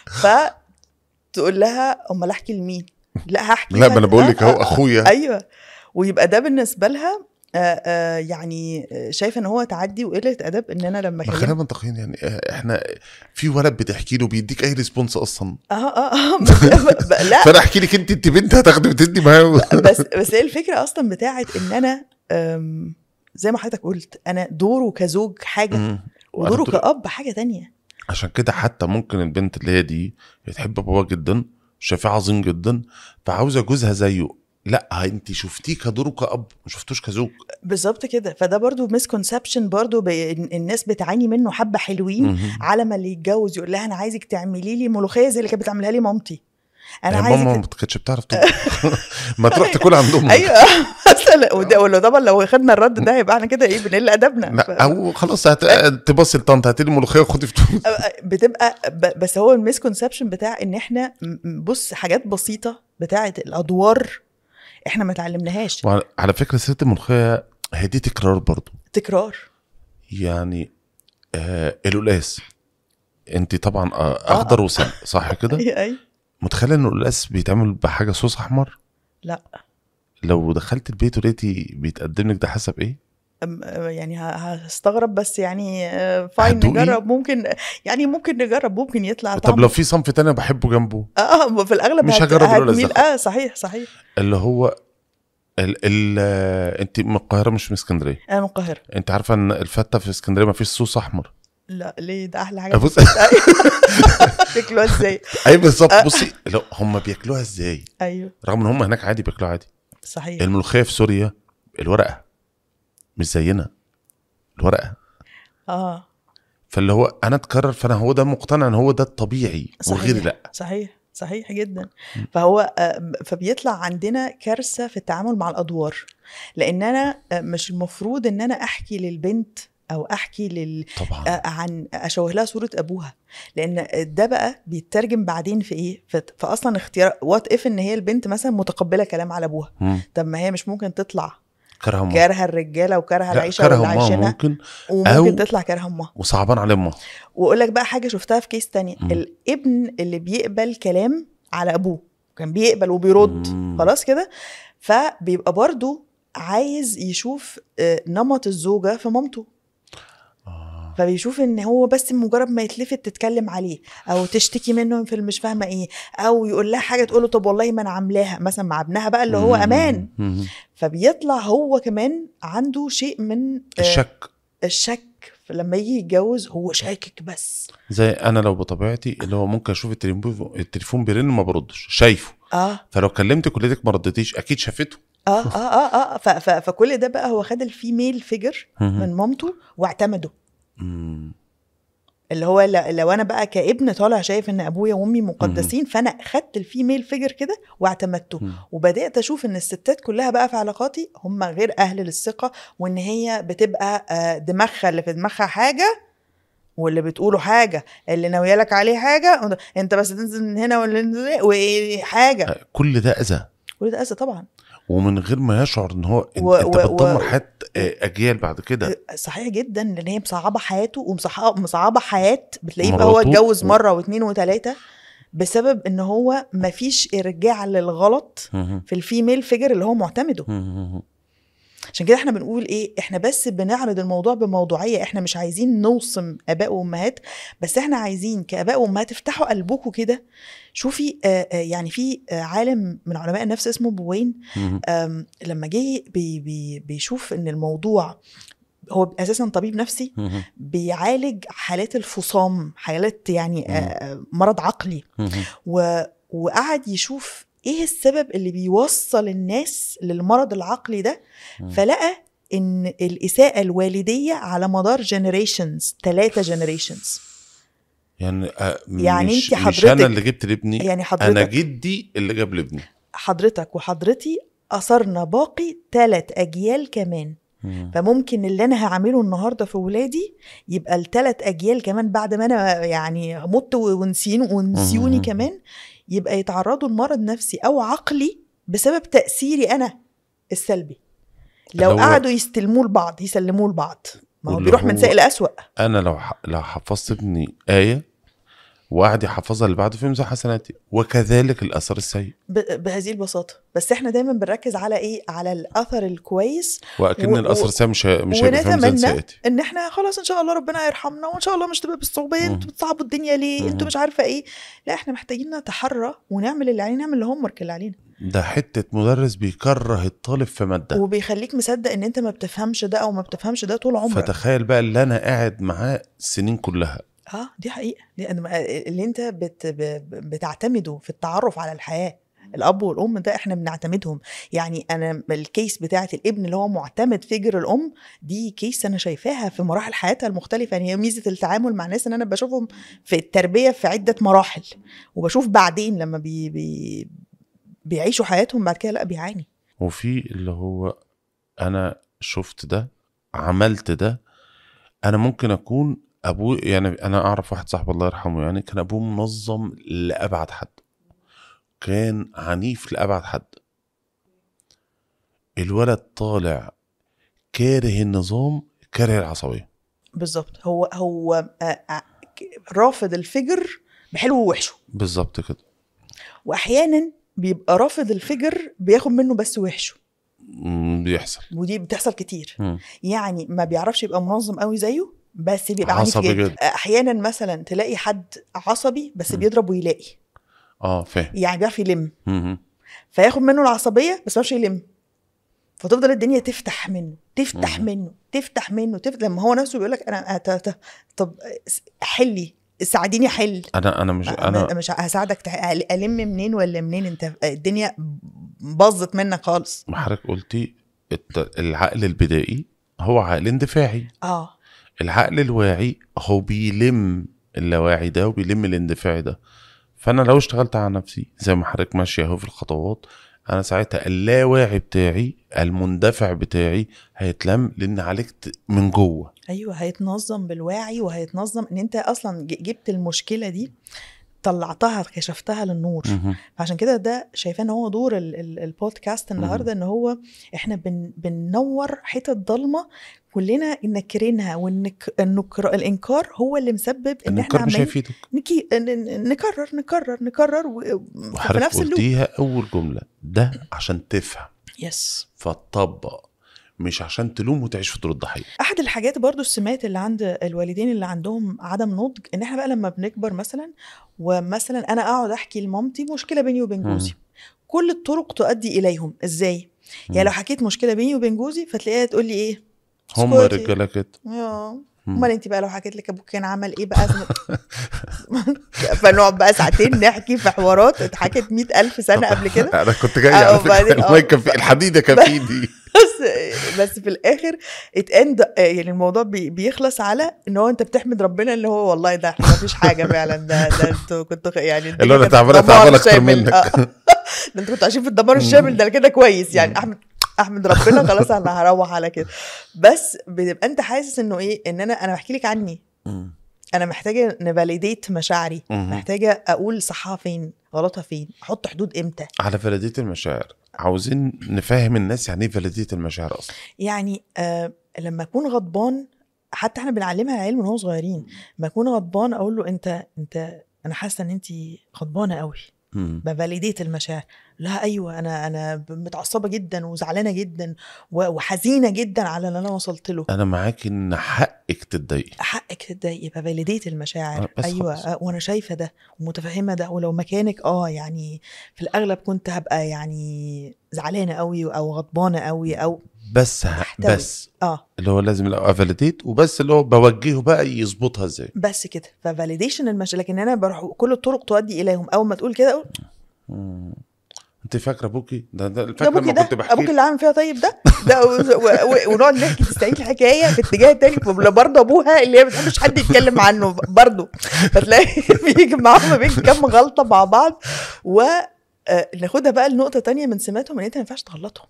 فتقول لها امال احكي لمين لا هحكي لا ما انا لحد- بقول لك آه، اهو آه، اخويا ايوه ويبقى ده بالنسبه لها آه، آه، يعني آه، شايفه ان هو تعدي وقله ادب ان انا لما ما خلينا اكلم منطقيين يعني آه، احنا في ولد بتحكي له بيديك اي ريسبونس اصلا اه اه اه بس- ب- لا فانا احكي لك انت انت بنت هتاخدي وتدي معاه بس بس هي الفكره اصلا بتاعت ان انا أم، زي ما حضرتك قلت انا دوره كزوج حاجه مم. ودوره وأنا طول- كأب حاجه تانية عشان كده حتى ممكن البنت اللي هي دي بتحب باباها جدا شايفاه عظيم جدا فعاوزه جوزها زيه لا انت شفتيه كدوره كاب ما شفتوش كزوج بالظبط كده فده برضو مسكونسبشن برضو ب... الناس بتعاني منه حبه حلوين مهم. على ما اللي يتجوز يقول لها انا عايزك تعملي لي ملوخيه زي اللي كانت بتعملها لي مامتي انا هي عايزك ماما ما كانتش بتعرف تطبخ ما تروح تاكل عند امك ايوه مثلا وده ولو طبعا لو خدنا الرد ده يبقى احنا كده ايه بنقل ادبنا ف- لا او خلاص هت... تبصي لطنط هاتي لي ملوخيه وخدي فلوس بتبقى ب- بس هو المسكونسبشن بتاع ان احنا م- م- بص حاجات بسيطه بتاعه الادوار احنا ما اتعلمناهاش وعلى على فكره سيره الملوخيه هي دي تكرار برضو تكرار يعني آه القلاس انت طبعا آه اخضر وسم صح كده اي اي متخيله ان القلاس بيتعمل بحاجه صوص احمر لا لو دخلت البيت ولقيتي بيتقدم لك ده حسب ايه أم- يعني ه- هستغرب بس يعني آه، فاين هتدوقي؟ نجرب ممكن يعني ممكن نجرب ممكن يطلع طب طعمه لو في صنف تاني بحبه جنبه اه في الاغلب مش هت- هجرب القلقاس هتميل ده. اه صحيح صحيح اللي هو ال ال آه، انت من القاهره مش من اسكندريه انا من القاهره انت عارفه ان الفته في اسكندريه ما فيش صوص احمر لا ليه ده احلى حاجه بص تاكلوها ازاي اي بالظبط بصي لو هم بياكلوها ازاي ايوه رغم ان هم هناك عادي بياكلوها عادي صحيح الملوخيه في سوريا الورقه مش زينا الورقه اه فاللي هو انا اتكرر فانا هو ده مقتنع ان هو ده الطبيعي وغيري صحيح لا صحيح صحيح جدا فهو آه، فبيطلع عندنا كارثه في التعامل مع الادوار لان انا آه، مش المفروض ان انا احكي للبنت او احكي لل طبعا آه، عن اشوه لها صوره ابوها لان ده بقى بيترجم بعدين في ايه في, في اصلا اختيار وات اف ان هي البنت مثلا متقبله كلام على ابوها مم. طب ما هي مش ممكن تطلع كره امها كارهه الرجاله وكارهه لا العيشه كره واللي امها عايشينها ممكن وممكن أو- تطلع كارهه امها وصعبان على امها واقول لك بقى حاجه شفتها في كيس تانية مم. الابن اللي بيقبل كلام على ابوه كان بيقبل وبيرد مم. خلاص كده فبيبقى برضو عايز يشوف آه، نمط الزوجه في مامته آه. فبيشوف ان هو بس مجرد ما يتلفت تتكلم عليه او تشتكي منه في مش فاهمه ايه او يقول لها حاجه تقول له طب والله ما انا عاملاها مثلا مع ابنها بقى اللي هو مم. امان مم. فبيطلع هو كمان عنده شيء من آه، الشك الشك لما يجي يتجوز هو شاكك بس زي انا لو بطبيعتي اللي هو ممكن اشوف التليفون التليفون بيرن ما بردش شايفه اه فلو كلمت كليتك ما ردتيش اكيد شافته اه اه اه اه ف- ف- فكل ده بقى هو خد الفيميل فيجر مم. من مامته واعتمده مم. اللي هو ل- لو انا بقى كابن طالع شايف ان ابويا وامي مقدسين فانا خدت الفيميل فيجر كده واعتمدته مم. وبدات اشوف ان الستات كلها بقى في علاقاتي هم غير اهل للثقه وان هي بتبقى آه، دماغها اللي في دماغها حاجه واللي بتقوله حاجه اللي ناويالك عليه حاجه انت بس تنزل من هنا ولا وحاجه آه، كل ده اذى كل ده اذى طبعا ومن غير ما يشعر ان هو انت, و- انت و- بتدمر و- حياه آه، اجيال بعد كده صحيح جدا لان هي مصعبه حياته ومصعبه مصعبه حياه بتلاقيه بقى هو مراته اتجوز و- مره واثنين وثلاثه بسبب ان هو مفيش ارجاع للغلط مم. في الفيميل فيجر اللي هو معتمده مم. عشان كده احنا بنقول ايه احنا بس بنعرض الموضوع بموضوعيه احنا مش عايزين نوصم اباء وامهات بس احنا عايزين كاباء وامهات افتحوا قلبكم كده شوفي آه آه يعني في آه عالم من علماء النفس اسمه بوين مم. آم، لما جه بي بي بيشوف ان الموضوع هو اساسا طبيب نفسي مم. بيعالج حالات الفصام حالات يعني مم. آه، مرض عقلي مم. و... وقعد يشوف ايه السبب اللي بيوصل الناس للمرض العقلي ده مم. فلقى ان الاساءه الوالديه على مدار جنريشنز ثلاثه جنريشنز يعني آه، يعني مش, انت مش انا حضرتك- اللي جبت لابني يعني انا حضرتك جدي اللي جاب لابني حضرتك وحضرتي اثرنا باقي ثلاث اجيال كمان مم. فممكن اللي انا هعمله النهارده في ولادي يبقى الثلاث اجيال كمان بعد ما انا يعني مت ونسين ونسيوني مم. كمان يبقى يتعرضوا لمرض نفسي او عقلي بسبب تاثيري انا السلبي لو اللي هو- قعدوا يستلموه لبعض يسلموه لبعض ما هو واللي بيروح من هو- سيء لاسوء انا لو ح... لو حفظت ابني ايه وقعد يحفظها اللي بعده في ميزان حسناتي وكذلك الاثر السيء ب- بهذه البساطه بس احنا دايما بنركز على ايه على الاثر الكويس واكن و- الاثر و- السيء مش ه- مش هيبقى في ميزان ونتمنى سيئتي ان احنا خلاص ان شاء الله ربنا يرحمنا وان شاء الله مش تبقى بالصعوبه مم. انتوا بتصعبوا الدنيا ليه مم. انتوا مش عارفه ايه لا احنا محتاجين نتحرى ونعمل اللي علينا نعمل الهوم ورك اللي علينا ده حته مدرس بيكره الطالب في ماده وبيخليك مصدق ان انت ما بتفهمش ده او ما بتفهمش ده طول عمرك فتخيل بقى اللي انا قاعد معاه السنين كلها اه دي حقيقه دي اللي انت بت ب- بتعتمده في التعرف على الحياه الاب والام ده احنا بنعتمدهم يعني انا الكيس بتاعت الابن اللي هو معتمد فيجر الام دي كيس انا شايفاها في مراحل حياتها المختلفه يعني هي ميزه التعامل مع الناس ان انا بشوفهم في التربيه في عده مراحل وبشوف بعدين لما بي بي بيعيشوا حياتهم بعد كده لا بيعاني وفي اللي هو انا شفت ده عملت ده انا ممكن اكون ابوه يعني انا اعرف واحد صاحب الله يرحمه يعني كان ابوه منظم لابعد حد كان عنيف لابعد حد الولد طالع كاره النظام كاره العصبيه بالظبط هو هو آه، آه، ك- رافض الفجر بحلو ووحشه بالظبط كده واحيانا بيبقى رافض الفجر بياخد منه بس وحشه مم، بيحصل ودي بتحصل كتير مم. يعني ما بيعرفش يبقى منظم قوي زيه بس بيبقى عنيف عصبي جدا جدا. احيانا مثلا تلاقي حد عصبي بس مم. بيضرب ويلاقي اه فاهم يعني بيعرف يلم مم. فياخد منه العصبيه بس ما يعرفش يلم فتفضل الدنيا تفتح منه تفتح مم. منه تفتح منه تفتح لما هو نفسه بيقول لك انا أت- أت- طب حلي ساعديني احل انا انا مش انا انا مش هساعدك تح- الم منين ولا منين انت الدنيا باظت منك خالص ما حضرتك قلتي الت- العقل البدائي هو عقل اندفاعي اه العقل الواعي هو بيلم اللاواعي ده وبيلم الاندفاعي ده فانا لو اشتغلت على نفسي زي ما حضرتك ماشي اهو في الخطوات انا ساعتها اللاواعي بتاعي المندفع بتاعي هيتلم لان عالجت من جوه ايوه هيتنظم بالواعي وهيتنظم ان انت اصلا ج- جبت المشكله دي طلعتها كشفتها للنور مهم. عشان كده ده شايفاه ان هو دور ال- ال- البودكاست النهارده ان هو احنا بن بننور حتت ضلمه كلنا نكرينها والنكر الانكار هو اللي مسبب ان احنا الانكار مش عمالين هيفيدك نكي ن- ن- نكرر نكرر نكرر و- في وحضرتك نفس اللوب قلتيها اول جمله ده عشان تفهم يس فتطبق مش عشان تلوم وتعيش في دور الضحيه احد الحاجات برضو السمات اللي عند الوالدين اللي عندهم عدم نضج ان احنا بقى لما بنكبر مثلا ومثلا انا اقعد احكي لمامتي مشكله بيني وبين مم. جوزي كل الطرق تؤدي اليهم ازاي يعني لو حكيت مشكله بيني وبين جوزي فتلاقيها تقول لي ايه هم اسكتي. رجاله كده اه مم. امال انت بقى لو حكيت لك ابوك كان عمل ايه بقى فنقعد بقى ساعتين نحكي في حوارات اتحكت مئة ألف سنة قبل كده انا كنت جاي آه، على فكره وبعدين- آه. المايك كان في الحديده كان في ايدي بس بس في الاخر اتاند يعني الموضوع بي بيخلص على ان هو انت بتحمد ربنا اللي هو والله ده احنا مفيش حاجه فعلا ده ده انتوا كنتوا خ- يعني الدنيا اللي هو انا كانت تعبانه دمار تعبانه اكتر شامل. منك آه. ده انتوا كنتوا عايشين في الدمار الشامل ده كده كويس يعني احمد احمد ربنا خلاص انا هروح على كده بس بتبقى انت حاسس انه ايه ان انا انا بحكي لك عني مم. انا محتاجه نفاليديت مشاعري مهم. محتاجه اقول صحها فين غلطها فين احط حدود امتى على فلاديه المشاعر عاوزين نفهم الناس يعني ايه فلاديه المشاعر اصلا يعني آه لما اكون غضبان حتى احنا بنعلمها العيال من هو صغيرين لما اكون غضبان اقول له انت انت انا حاسه ان انت غضبانه قوي مم. بفاليديت المشاعر لا ايوه انا انا متعصبه جدا وزعلانه جدا و- وحزينه جدا على اللي انا وصلت له انا معاك ان حقك تتضايقي حقك تتضايقي بفاليديت المشاعر آه، بس ايوه خلاص. آه، وانا شايفه ده ومتفهمه ده ولو مكانك اه يعني في الاغلب كنت هبقى يعني زعلانه قوي او غضبانه قوي او بس ه... تحتوي. بس اه اللي هو لازم الاول افاليديت وبس اللي هو بوجهه بقى يظبطها ازاي بس كده ففاليديشن المشاعر لكن انا بروح كل الطرق تؤدي اليهم اول ما تقول كده اقول مم. انت فاكره ابوكي ده ده ده فاكره ابوكي لما ده كنت بحكي ابوك اللي عامل فيها طيب ده ده و- و- ونقعد نحكي تستعيد الحكايه في اتجاه تاني برضه ابوها اللي هي ما بتحبش حد يتكلم عنه برضه فتلاقي بيجي معاهم ما بين كام غلطه مع بعض و آه، ناخدها بقى لنقطه تانية من سماتهم ان انت ما ينفعش تغلطهم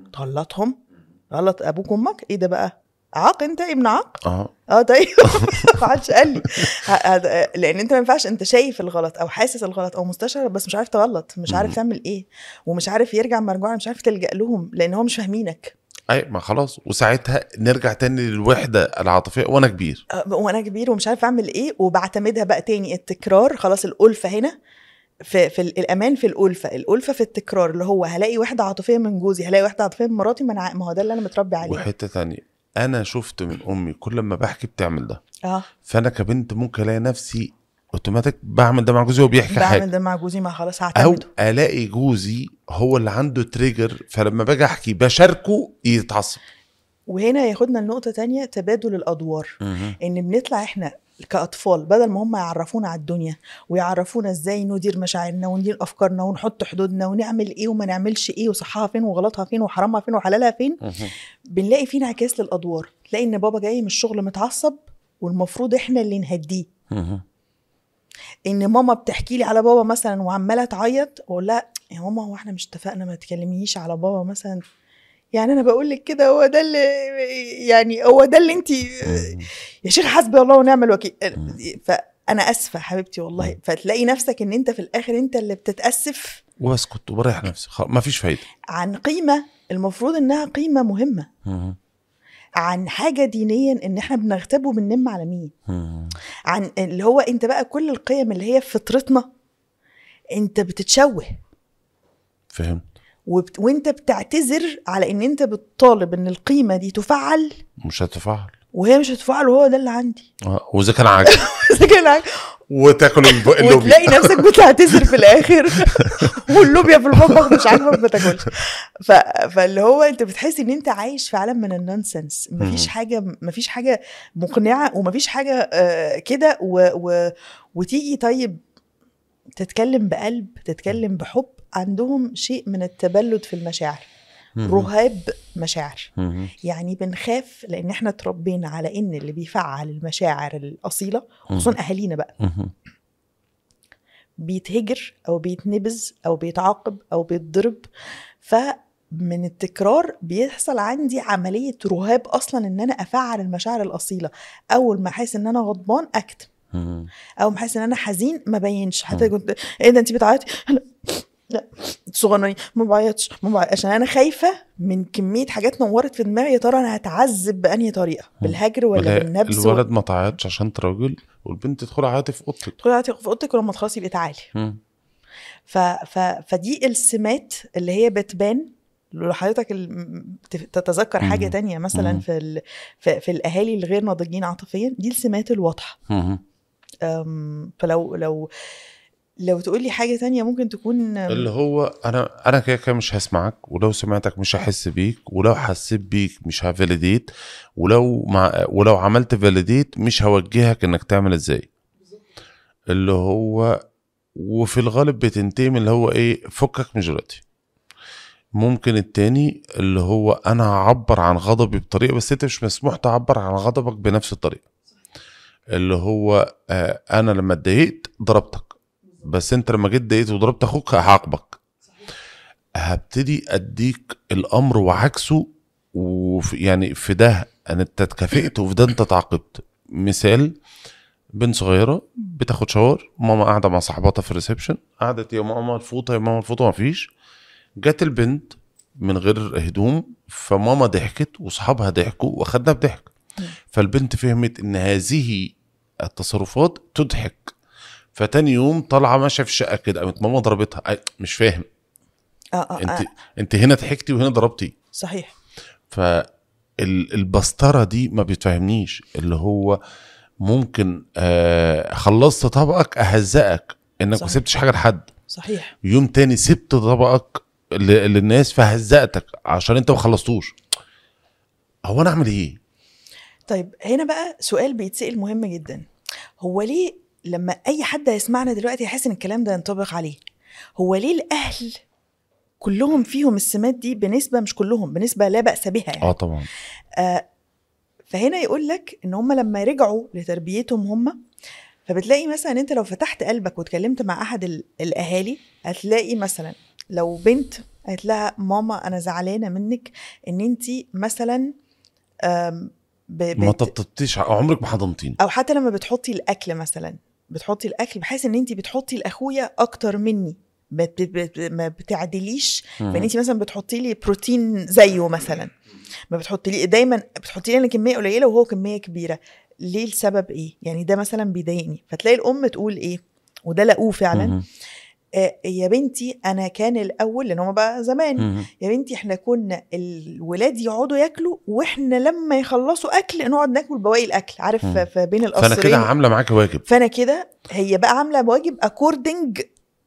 تغلطهم غلط ابوك وامك ايه ده بقى عاق انت ابن عاق اه اه طيب ما حدش قال لي ه- هذا- لان انت ما ينفعش انت شايف الغلط او حاسس الغلط او مستشعر بس مش عارف تغلط مش عارف مم. تعمل ايه ومش عارف يرجع مرجوعا مش عارف تلجا لهم لان هم مش فاهمينك اي ما خلاص وساعتها نرجع تاني للوحده العاطفيه وانا كبير آه، وانا كبير ومش عارف اعمل ايه وبعتمدها بقى تاني التكرار خلاص الالفه هنا في, في ال- الامان في الالفه الالفه في التكرار اللي هو هلاقي وحده عاطفيه من جوزي هلاقي وحده عاطفيه من مراتي ما أنا ع- ما هو ده اللي انا متربي عليه وحته تانية انا شفت من امي كل ما بحكي بتعمل ده اه فانا كبنت ممكن الاقي نفسي اوتوماتيك بعمل ده مع جوزي وهو بيحكي بعمل حاجه ده مع جوزي ما خلاص او هعتمده الاقي جوزي هو اللي عنده تريجر فلما باجي احكي بشاركه يتعصب وهنا ياخدنا لنقطه تانية تبادل الادوار ان بنطلع احنا كاطفال بدل ما هم يعرفونا على الدنيا ويعرفونا ازاي ندير مشاعرنا وندير افكارنا ونحط حدودنا ونعمل ايه وما نعملش ايه وصحها فين وغلطها فين وحرامها فين وحلالها فين بنلاقي فينا انعكاس للادوار تلاقي ان بابا جاي من الشغل متعصب والمفروض احنا اللي نهديه ان ماما بتحكي لي على بابا مثلا وعماله تعيط اقول لها يا ماما هو احنا مش اتفقنا ما تكلمنيش على بابا مثلا يعني انا بقول لك كده هو ده اللي يعني هو ده اللي انت يا شيخ حسبي الله ونعم الوكيل فانا اسفه حبيبتي والله فتلاقي نفسك ان انت في الاخر انت اللي بتتاسف واسكت وبريح نفسي خلاص ما فيش فايده عن قيمه المفروض انها قيمه مهمه عن حاجه دينيا ان احنا بنغتاب وبننم على مين مم. عن اللي هو انت بقى كل القيم اللي هي في فطرتنا انت بتتشوه فهمت وبت... وانت بتعتذر على ان انت بتطالب ان القيمه دي تفعل مش هتفعل وهي مش هتفعل وهو ده اللي عندي آه، واذا كان عاجب إذا كان عاجب- وتاكل الب- اللوبيا وتلاقي نفسك بتعتذر في الاخر واللوبيا في المطبخ مش عاجبك ما تاكلش ف... فاللي هو انت بتحس ان انت عايش في عالم من النونسنس مفيش مم. حاجه مفيش حاجه مقنعه ومفيش حاجه آه، كده و... و... وتيجي طيب تتكلم بقلب تتكلم بحب عندهم شيء من التبلد في المشاعر مم. رهاب مشاعر مم. يعني بنخاف لان احنا اتربينا على ان اللي بيفعل المشاعر الاصيله خصوصا اهالينا بقى مم. بيتهجر او بيتنبذ او بيتعاقب او بيتضرب فمن التكرار بيحصل عندي عمليه رهاب اصلا ان انا افعل المشاعر الاصيله اول ما احس ان انا غضبان اكتم مم. اول ما احس ان انا حزين ما بينش حتى مم. كنت ايه ده انت بتعيطي لا لا صغنني ما بعيطش ما بعيطش عشان انا خايفه من كميه حاجات نورت في دماغي يا ترى انا هتعذب بانهي طريقه بالهجر ولا ولا بالنبذ الولد ما تعيطش عشان انت راجل والبنت تدخل عادي في اوضتك تدخلي عيطي في اوضتك ولما تخلصي يبقى تعالي مم. ف... ف... فدي السمات اللي هي بتبان لو حضرتك ال- تف- تتذكر حاجه مم. تانية مثلا مم. في ال... في, في الاهالي الغير ناضجين عاطفيا دي السمات الواضحه مم. أم، فلو لو لو تقول لي حاجه تانية ممكن تكون أم، اللي هو انا انا كده كده مش هسمعك ولو سمعتك مش هحس بيك ولو حسيت بيك مش هفاليديت ولو مع ولو عملت فاليديت مش هوجهك انك تعمل ازاي اللي هو وفي الغالب بتنتهي من اللي هو ايه فكك من دلوقتي ممكن التاني اللي هو انا هعبر عن غضبي بطريقه بس انت مش مسموح تعبر عن غضبك بنفس الطريقه اللي هو آه انا لما اتضايقت ضربتك بس انت لما جيت ضايقت وضربت اخوك هعاقبك هبتدي اديك الامر وعكسه وفي يعني في ده انا انت اتكافئت وفي ده انت اتعاقبت مثال بنت صغيره بتاخد شاور ماما قاعده مع صاحباتها في الريسبشن قعدت يا ماما الفوطه يا ماما الفوطه مفيش جت البنت من غير هدوم فماما ضحكت واصحابها ضحكوا واخدنا بضحك مم. فالبنت فهمت ان هذه التصرفات تضحك فتاني يوم طالعه ماشيه في الشقه كده قامت ماما ضربتها أي مش فاهم آه آه انت آه انت هنا ضحكتي وهنا ضربتي صحيح فالبسطره دي ما بتفهمنيش اللي هو ممكن آه خلصت طبقك اهزقك انك ما صحيح. سبتش حاجه لحد صحيح يوم تاني سبت طبقك ل- للناس فهزقتك عشان انت ما خلصتوش هو انا اعمل ايه طيب هنا بقى سؤال بيتسأل مهم جدا هو ليه لما اي حد هيسمعنا دلوقتي يحس ان الكلام ده ينطبق عليه هو ليه الاهل كلهم فيهم السمات دي بنسبه مش كلهم بنسبه لا باس بها يعني. اه طبعا آه فهنا يقول لك ان هم لما رجعوا لتربيتهم هم فبتلاقي مثلا انت لو فتحت قلبك واتكلمت مع احد ال- الاهالي هتلاقي مثلا لو بنت قالت لها ماما انا زعلانه منك ان انت مثلا آم، ب- ما بت- طبطبتيش عمرك ما حضنتيني او حتى لما بتحطي الاكل مثلا بتحطي الاكل بحيث ان انت بتحطي لاخويا اكتر مني ما بت- بت- ما بتعدليش مم. فان انت مثلا بتحطي لي بروتين زيه مثلا ما بتحطي لي دايما بتحطي لي انا كميه قليله وهو كميه كبيره ليه السبب ايه يعني ده مثلا بيضايقني فتلاقي الام تقول ايه وده لقوه فعلا مم. آه يا بنتي انا كان الاول لان هما بقى زمان مم. يا بنتي احنا كنا الولاد يقعدوا ياكلوا واحنا لما يخلصوا اكل نقعد ناكل بواقي الاكل عارف مم. في بين فانا القصرين كده عامله معاك واجب فانا كده هي بقى عامله واجب اكوردنج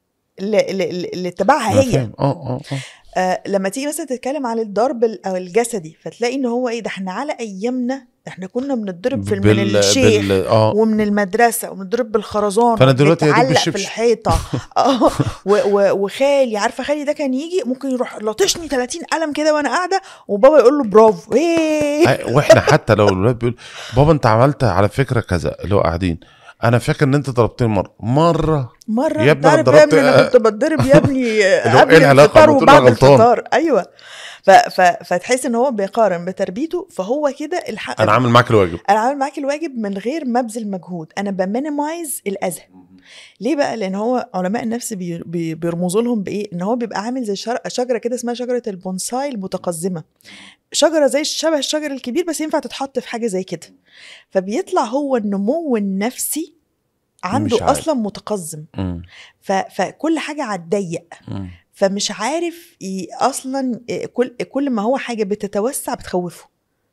اللي تبعها أنا هي فاهم. اه اه اه آه لما تيجي مثلا تتكلم عن الضرب ال- او الجسدي فتلاقي ان هو ايه ده احنا على ايامنا احنا كنا بنضرب في من الشيخ بال... اه ومن المدرسه وبنضرب بالخرزانه فأنا دلوقتي يا دوب بنتعلق في بالشبشب. الحيطه اه و- و- وخالي عارفه خالي ده كان يجي ممكن يروح لطشني 30 قلم كده وانا قاعده وبابا يقول له برافو ايه أي- واحنا حتى لو الولاد بيقول بابا انت عملت على فكره كذا اللي هو قاعدين انا فاكر ان انت ضربتني مره مره مره يا ابني أنا تعرف يا ضربت- ابني انا كنت بتضرب يا ابني هو قبل إيه العلاقة؟ الفطار ما تقول أنا وبعد غلطان. الفطار ايوه ف... ف... فتحس ان هو بيقارن بتربيته فهو كده الحق انا عامل معاك الواجب انا عامل معاك الواجب من غير ما ابذل مجهود انا بمينيمايز الاذى ليه بقى لان هو علماء النفس بي بي بيرمزوا لهم بايه ان هو بيبقى عامل زي شر- شجره كده اسمها شجره البونساي المتقزمه شجره زي شبه الشجر الكبير بس ينفع تتحط في حاجه زي كده فبيطلع هو النمو النفسي عنده مش عارف. اصلا متقزم مم. ف... فكل حاجه على الضيق مم. فمش عارف ي... اصلا كل كل ما هو حاجه بتتوسع بتخوفه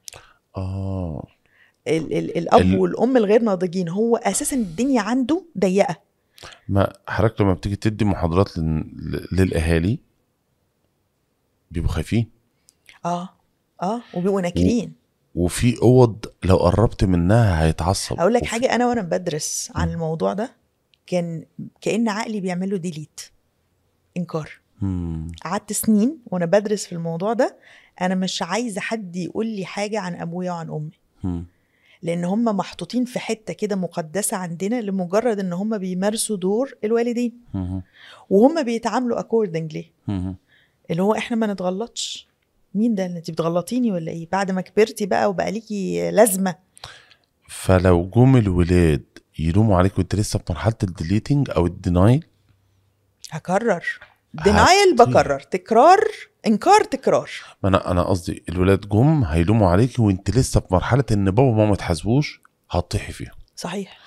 اه ال... ال... الاب ال- والام الغير ناضجين هو اساسا الدنيا عنده ضيقه ما حضرتك لما بتيجي تدي محاضرات لل- للاهالي بيبقوا خايفين اه اه وبيبقوا ناكرين وفي اوض لو قربت منها هيتعصب اقول لك وفي- حاجه انا وانا بدرس عن الموضوع ده كان كان عقلي بيعمل له ديليت انكار مم. قعدت سنين وانا بدرس في الموضوع ده انا مش عايزه حد يقول لي حاجه عن ابويا وعن امي مم. لان هم محطوطين في حته كده مقدسه عندنا لمجرد ان هم بيمارسوا دور الوالدين مم. وهم بيتعاملوا اكوردنجلي مم. اللي هو احنا ما نتغلطش مين ده انت بتغلطيني ولا ايه بعد ما كبرتي بقى وبقى ليكي لازمه فلو جم الولاد يلوموا عليك وانت لسه في مرحله الديليتنج او الدينايل هكرر دينايل هتطير. بكرر تكرار انكار تكرار ما انا انا قصدي الولاد جم هيلوموا عليكي وانت لسه في مرحله ان بابا وماما ما تحاسبوش هتطيحي فيهم صحيح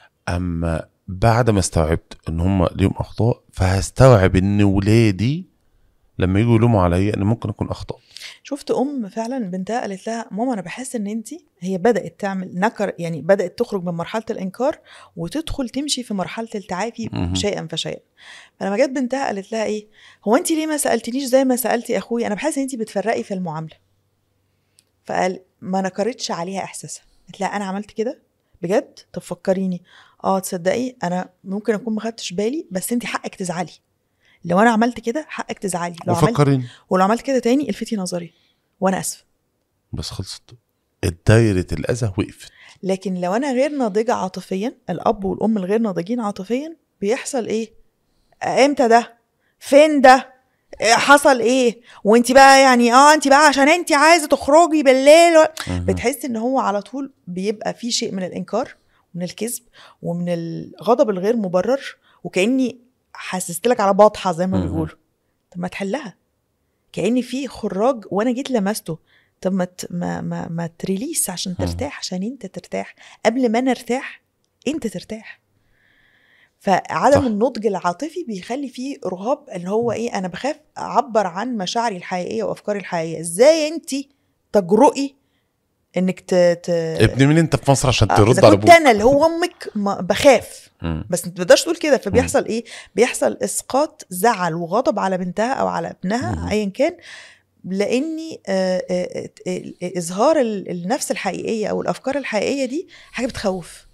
اما بعد ما استوعبت ان هم ليهم اخطاء فهستوعب ان ولادي لما يجوا يلوموا عليا ان ممكن اكون اخطا شفت ام فعلا بنتها قالت لها ماما انا بحس ان انت هي بدات تعمل نكر يعني بدات تخرج من مرحله الانكار وتدخل تمشي في مرحله التعافي مهم. شيئا فشيئا فلما جت بنتها قالت لها ايه هو انت ليه ما سالتنيش زي ما سالتي اخويا انا بحس ان انت بتفرقي في المعامله فقال ما نكرتش عليها احساسها قالت لها انا عملت كده بجد طب فكريني اه تصدقي انا ممكن اكون ما خدتش بالي بس انت حقك تزعلي لو انا عملت كده حقك تزعلي لو عملت وفكريني ولو عملت كده تاني الفتي نظري وانا اسفه بس خلصت الدايرة الأذى وقفت لكن لو انا غير ناضجه عاطفيا الاب والام الغير ناضجين عاطفيا بيحصل ايه امتى ده فين ده إيه حصل ايه وانت بقى يعني اه انت بقى عشان انت عايزه تخرجي بالليل و... مهم. بتحس ان هو على طول بيبقى في شيء من الانكار ومن الكذب ومن الغضب الغير مبرر وكاني حسست لك على بطحه زي ما مهم. بيقولوا طب ما تحلها كاني في خراج وانا جيت لمسته طب ما ت- ما ما, ما تريليس عشان مم. ترتاح عشان انت ترتاح قبل ما انا ارتاح انت ترتاح فعدم صح. النضج العاطفي بيخلي فيه رهاب اللي هو ايه انا بخاف اعبر عن مشاعري الحقيقيه وافكاري الحقيقيه ازاي انت تجرؤي انك ت... ت... ابن مين انت في مصر عشان آه، ترد اذا على كنت ابوك انا اللي هو امك ما بخاف مم. بس انت ما تقدرش تقول كده فبيحصل ايه بيحصل اسقاط زعل وغضب على بنتها او على مم. ابنها ايا كان لاني آه، آه، آه، آه، اظهار ال- النفس الحقيقيه او الافكار الحقيقيه دي حاجه بتخوف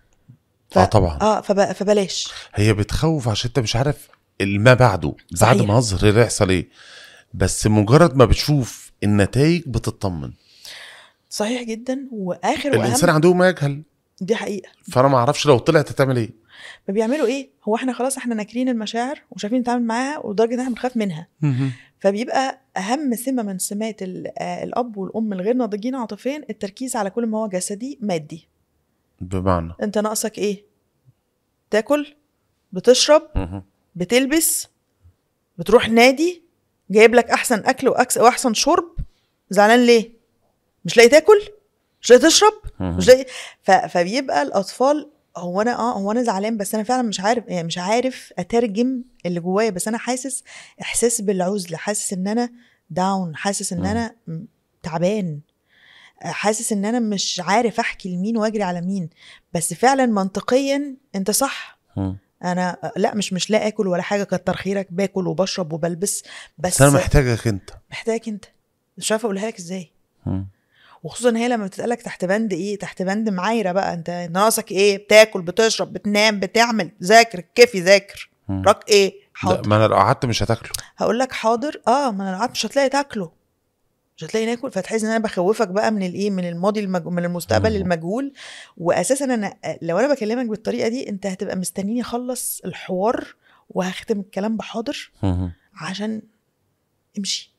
ف- اه طبعا اه فب... فبلاش هي بتخوف عشان انت مش عارف ما بعده بعد صحيح. ما اظهر يحصل ايه بس مجرد ما بتشوف النتائج بتطمن صحيح جدا واخر الانسان واهم عنده ما يجهل دي حقيقه فانا ما اعرفش لو طلعت هتعمل ايه فبيعملوا ايه هو احنا خلاص احنا ناكرين المشاعر ومش عارفين نتعامل معاها ولدرجه ان احنا بنخاف منها مهم. فبيبقى اهم سمه من سمات ال- آه، الاب والام الغير ناضجين عاطفيا التركيز على كل ما هو جسدي مادي بمعنى انت ناقصك ايه تاكل بتشرب مهم. بتلبس بتروح نادي جايب لك احسن اكل وأكس واحسن شرب زعلان ليه مش لاقي تاكل مش لاقي تشرب مهم. مش لاقي ف... فبيبقى الاطفال هو انا اه هو انا زعلان بس انا فعلا مش عارف يعني مش عارف اترجم اللي جوايا بس انا حاسس احساس بالعزله حاسس ان انا داون حاسس ان مم. انا م- تعبان حاسس ان انا مش عارف احكي لمين واجري على مين بس فعلا منطقيا انت صح مم. انا لا مش مش لا اكل ولا حاجه كتر خيرك باكل وبشرب وبلبس بس, بس انا محتاجك انت محتاج انت مش عارفه اقولها لك ازاي مم. وخصوصا ان هي لما بتتقالك تحت بند ايه تحت بند معايره بقى انت ناقصك ايه بتاكل بتشرب بتنام بتعمل ذاكر كيفي ذاكر مم. راك ايه لا حاضر ما انا لو قعدت مش هتاكله هقول لك حاضر اه ما انا لو قعدت مش هتلاقي تاكله مش هتلاقي ناكل فتحس ان انا بخوفك بقى من الايه من الماضي المج... من المستقبل مم. المجهول واساسا انا لو انا بكلمك بالطريقه دي انت هتبقى مستنيني اخلص الحوار وهختم الكلام بحاضر مهم. عشان امشي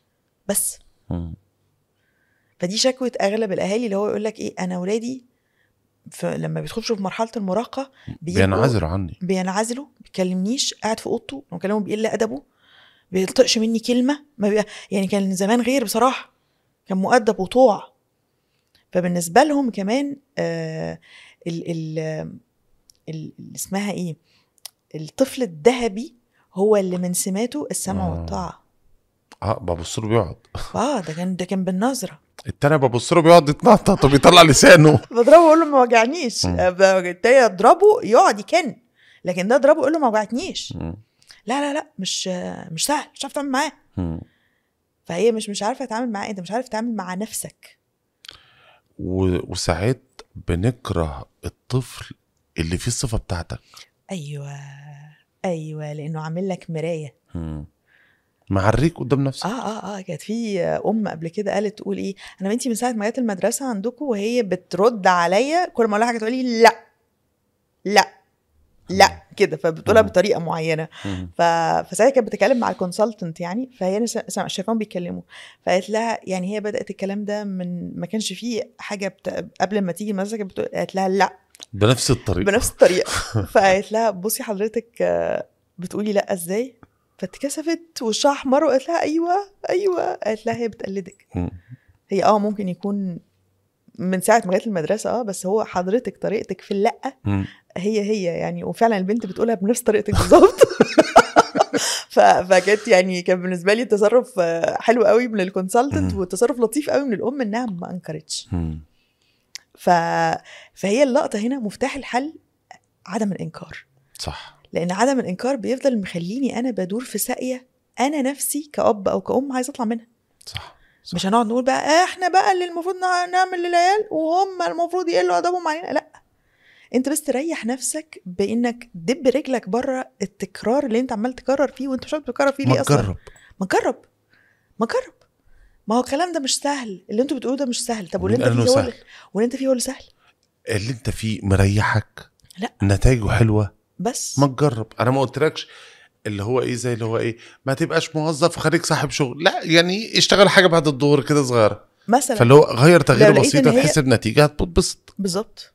بس مم. فدي شكوى اغلب الاهالي اللي هو يقول لك ايه انا ولادي في لما بيدخلوا في مرحله المراهقه بيبقوا بينعزلوا عني بينعزلوا ما بيكلمنيش قاعد في اوضته لو كلامه بيقل ادبه بيلطقش مني كلمه ما بيبقى يعني كان زمان غير بصراحه كان مؤدب وطوع فبالنسبه لهم كمان آه ال ال ال اللي اسمها ايه الطفل الذهبي هو اللي من سماته السمع آه. والطاعه اه ببص له بيقعد اه ده كان ده كان بالنظره التاني ببص له بيقعد يتنطط وبيطلع لسانه بضربه اقول له ما وجعنيش مم. آه، التاني اضربه يقعد يكن لكن ده اضربه اقول له ما وجعتنيش مم. لا لا لا مش آه، مش سهل مش عارف تعمل معاه مم. فهي مش مش عارفه تتعامل معاه انت مش عارف تتعامل مع نفسك و- وساعات بنكره الطفل اللي فيه الصفه بتاعتك ايوه ايوه لانه عامل لك مرايه مم. معريك قدام نفسك اه اه اه كانت في ام قبل كده قالت تقول ايه انا بنتي من ساعه ما جت المدرسه عندكم وهي بترد عليا كل ما اقول لها حاجه تقولي لا لا لا كده فبتقولها مم. بطريقه معينه مم. ف... فساعتها كانت بتتكلم مع الكونسلتنت يعني فهي انا سا- سا- شايفاهم بيتكلموا فقالت لها يعني هي بدات الكلام ده من ما كانش فيه حاجه بت... قبل ما تيجي المدرسه كانت بتقول قالت لها لا بنفس الطريقه بنفس الطريقه فقالت لها بصي حضرتك آه، بتقولي لا ازاي فاتكسفت وشها احمر وقالت لها ايوه ايوه قالت لها هي بتقلدك مم. هي اه ممكن يكون من ساعه ما جت المدرسه اه بس هو حضرتك طريقتك في اللا مم. هي هي يعني وفعلا البنت بتقولها بنفس طريقتك بالظبط ف- فكانت يعني كان بالنسبه لي تصرف آه، حلو قوي من الكونسلتنت مم. وتصرف لطيف قوي من الام انها ما انكرتش مم. ف... فهي اللقطه هنا مفتاح الحل عدم الانكار صح لان عدم الانكار بيفضل مخليني انا بدور في ساقيه انا نفسي كاب او كأم عايزه اطلع منها صح صح. مش هنقعد نقول بقى احنا بقى اللي المفروض نع- نعمل للعيال وهم المفروض يقلوا ادبهم علينا لا انت بس تريح نفسك بانك دب رجلك بره التكرار اللي انت عمال تكرر فيه وانت مش عارف تكرر فيه ليه ما اصلا تجرب ما تجرب ما تجرب ما هو الكلام ده مش سهل اللي انتوا بتقولوه ده مش سهل طب واللي مين انت قال فيه إنه هو اللي واللي انت فيه هو اللي سهل اللي انت فيه مريحك لا. نتائجه حلوه بس ما تجرب انا ما قلتلكش اللي هو ايه زي اللي هو ايه ما تبقاش موظف وخليك صاحب شغل لا يعني اشتغل حاجه بعد الظهر كده صغيره مثلا فاللي هو غير تغيير لو لقيت بسيطه إن هي- تحس بنتيجه هتتبسط بالظبط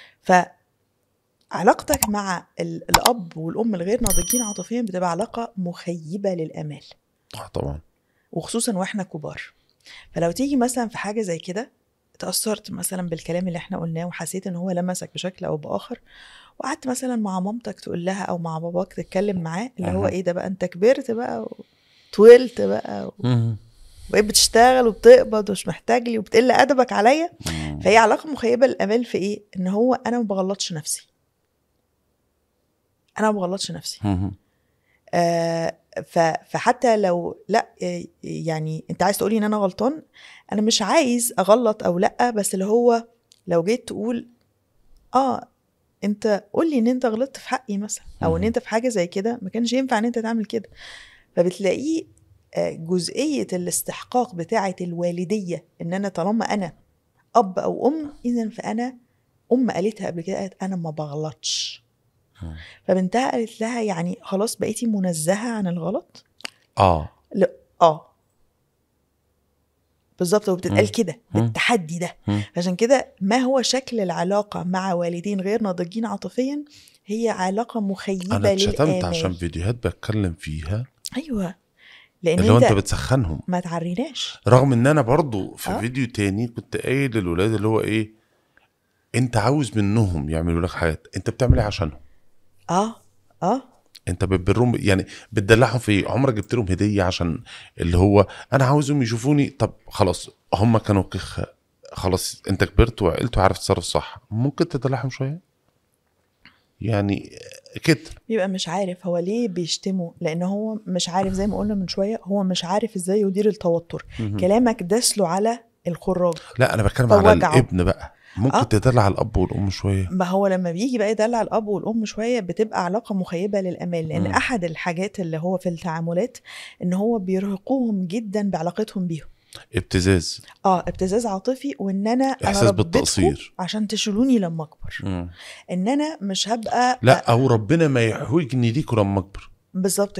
فعلاقتك مع ال- الاب والام الغير ناضجين عاطفيا بتبقى علاقه مخيبه للامال اه طبعا وخصوصا واحنا كبار فلو تيجي مثلا في حاجه زي كده اتأثرت مثلا بالكلام اللي احنا قلناه وحسيت ان هو لمسك بشكل او باخر وقعدت مثلا مع مامتك تقول لها او مع باباك تتكلم معاه اللي هو أها. ايه ده بقى انت كبرت بقى وطولت بقى و- مم. وبقيت بتشتغل وبتقبض ومش محتاج لي وبتقل ادبك عليا مم. فهي علاقه مخيبه للامال في ايه ان هو انا ما بغلطش نفسي انا ما بغلطش نفسي مم. آه ف- فحتى لو لا آه، يعني انت عايز تقولي ان انا غلطان انا مش عايز اغلط او لا بس اللي هو لو جيت تقول اه انت قول لي ان انت غلطت في حقي مثلا او ان مم. انت في حاجه زي كده ما كانش ينفع ان انت تعمل كده فبتلاقيه آه، جزئيه الاستحقاق بتاعه الوالديه ان انا طالما انا اب او ام اذا فانا ام قالتها قبل كده قالت انا ما بغلطش مم. فبنتها قالت لها يعني خلاص بقيتي منزهه عن الغلط اه لا اه بالظبط مم. وبتتقال كده مم. بالتحدي ده مم. عشان كده ما هو شكل العلاقه مع والدين غير ناضجين عاطفيا هي علاقه مخيبه انا اتشتمت للآمال. عشان فيديوهات بتكلم فيها ايوه لان اللي هو انت, انت بتسخنهم ما تعريناش رغم ان انا برضو في آه. فيديو تاني كنت قايل للولاد اللي هو ايه انت عاوز منهم يعملوا لك حاجات انت بتعمل ايه عشانهم اه اه انت بتبرهم يعني بتدلعهم في ايه عمرك جبت لهم هديه عشان اللي هو انا عاوزهم يشوفوني طب خلاص هم كانوا كخ خلاص انت كبرت وعقلت وعارف تتصرف صح ممكن تدلعهم شويه يعني كده بيبقى مش عارف هو ليه بيشتمه لان هو مش عارف زي ما قلنا من شويه هو مش عارف ازاي يدير التوتر مهم. كلامك داس له على الخراج لا انا بتكلم على فوجعه. الابن بقى ممكن آه. تدلع الاب والام شويه ما هو لما بيجي بقى يدلع الاب والام شويه بتبقى علاقه مخيبه للامال لان مم. احد الحاجات اللي هو في التعاملات ان هو بيرهقوهم جدا بعلاقتهم بيهم ابتزاز اه ابتزاز عاطفي وان انا انا إحساس ربيتكم بالتقصير. عشان تشيلوني لما اكبر مم. ان انا مش هبقى لا او ربنا ما يحوجني ليكوا لما اكبر بالظبط كده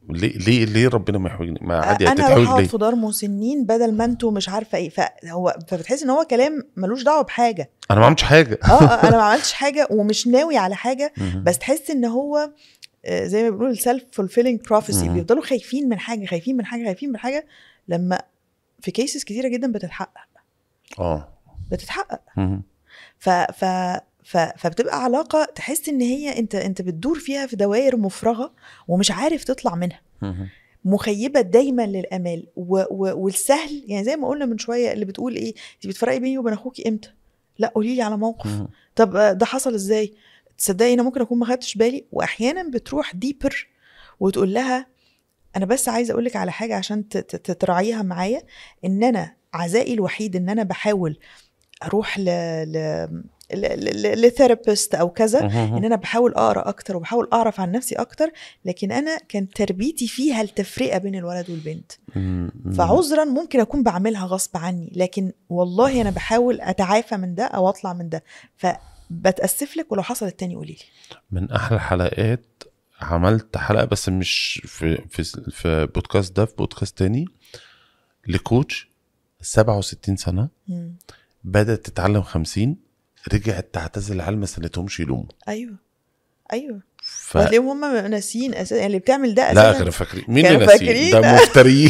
ليه ليه ليه ربنا ما يحوجني ما عادي انا اروح هتتحوج اقعد ليه في دار مسنين بدل ما انتوا مش عارفه ايه فهو فبتحس ان هو كلام ملوش دعوه بحاجه انا ما عملتش حاجه اه آه، انا ما عملتش حاجه ومش ناوي على حاجه مهم. بس تحس ان هو آه، زي ما بيقولوا السيلف فولفيلينج بروفيسي مم. بيفضلوا خايفين من حاجه خايفين من حاجه خايفين من حاجه لما في كيسز كتيره جدا بتتحقق اه بتتحقق مهم. ف ف ف فبتبقى علاقه تحس ان هي انت انت بتدور فيها في دوائر مفرغه ومش عارف تطلع منها مهم. مخيبه دايما للامال و و والسهل يعني زي ما قلنا من شويه اللي بتقول ايه انت بتفرقي بيني وبين اخوكي امتى لا قولي لي على موقف مهم. طب آه، ده حصل ازاي تصدقي انا ممكن اكون ما خدتش بالي واحيانا بتروح ديبر وتقول لها انا بس عايزه اقول لك على حاجه عشان ت- ت- تتراعيها معايا ان انا عزائي الوحيد ان انا بحاول اروح ل ل لثيرابيست او كذا مهم. ان انا بحاول اقرا اكتر وبحاول اعرف عن نفسي اكتر لكن انا كان تربيتي فيها التفرقه بين الولد والبنت مهم. فعذرا ممكن اكون بعملها غصب عني لكن والله انا بحاول اتعافى من ده او اطلع من ده فبتاسف لك ولو حصلت تاني قولي لي من احلى الحلقات عملت حلقه بس مش في في في بودكاست ده في بودكاست تاني لكوتش 67 سنه مم. بدات تتعلم 50 رجعت تعتزل العيال ما سنتهمش يلوموا ايوه ايوه ف... وهتلاقيهم هم ناسيين اساسا يعني اللي بتعمل ده لا اساسا كانوا فاكرين مين كانوا اللي ناسيه فاكرين. ده مفتريين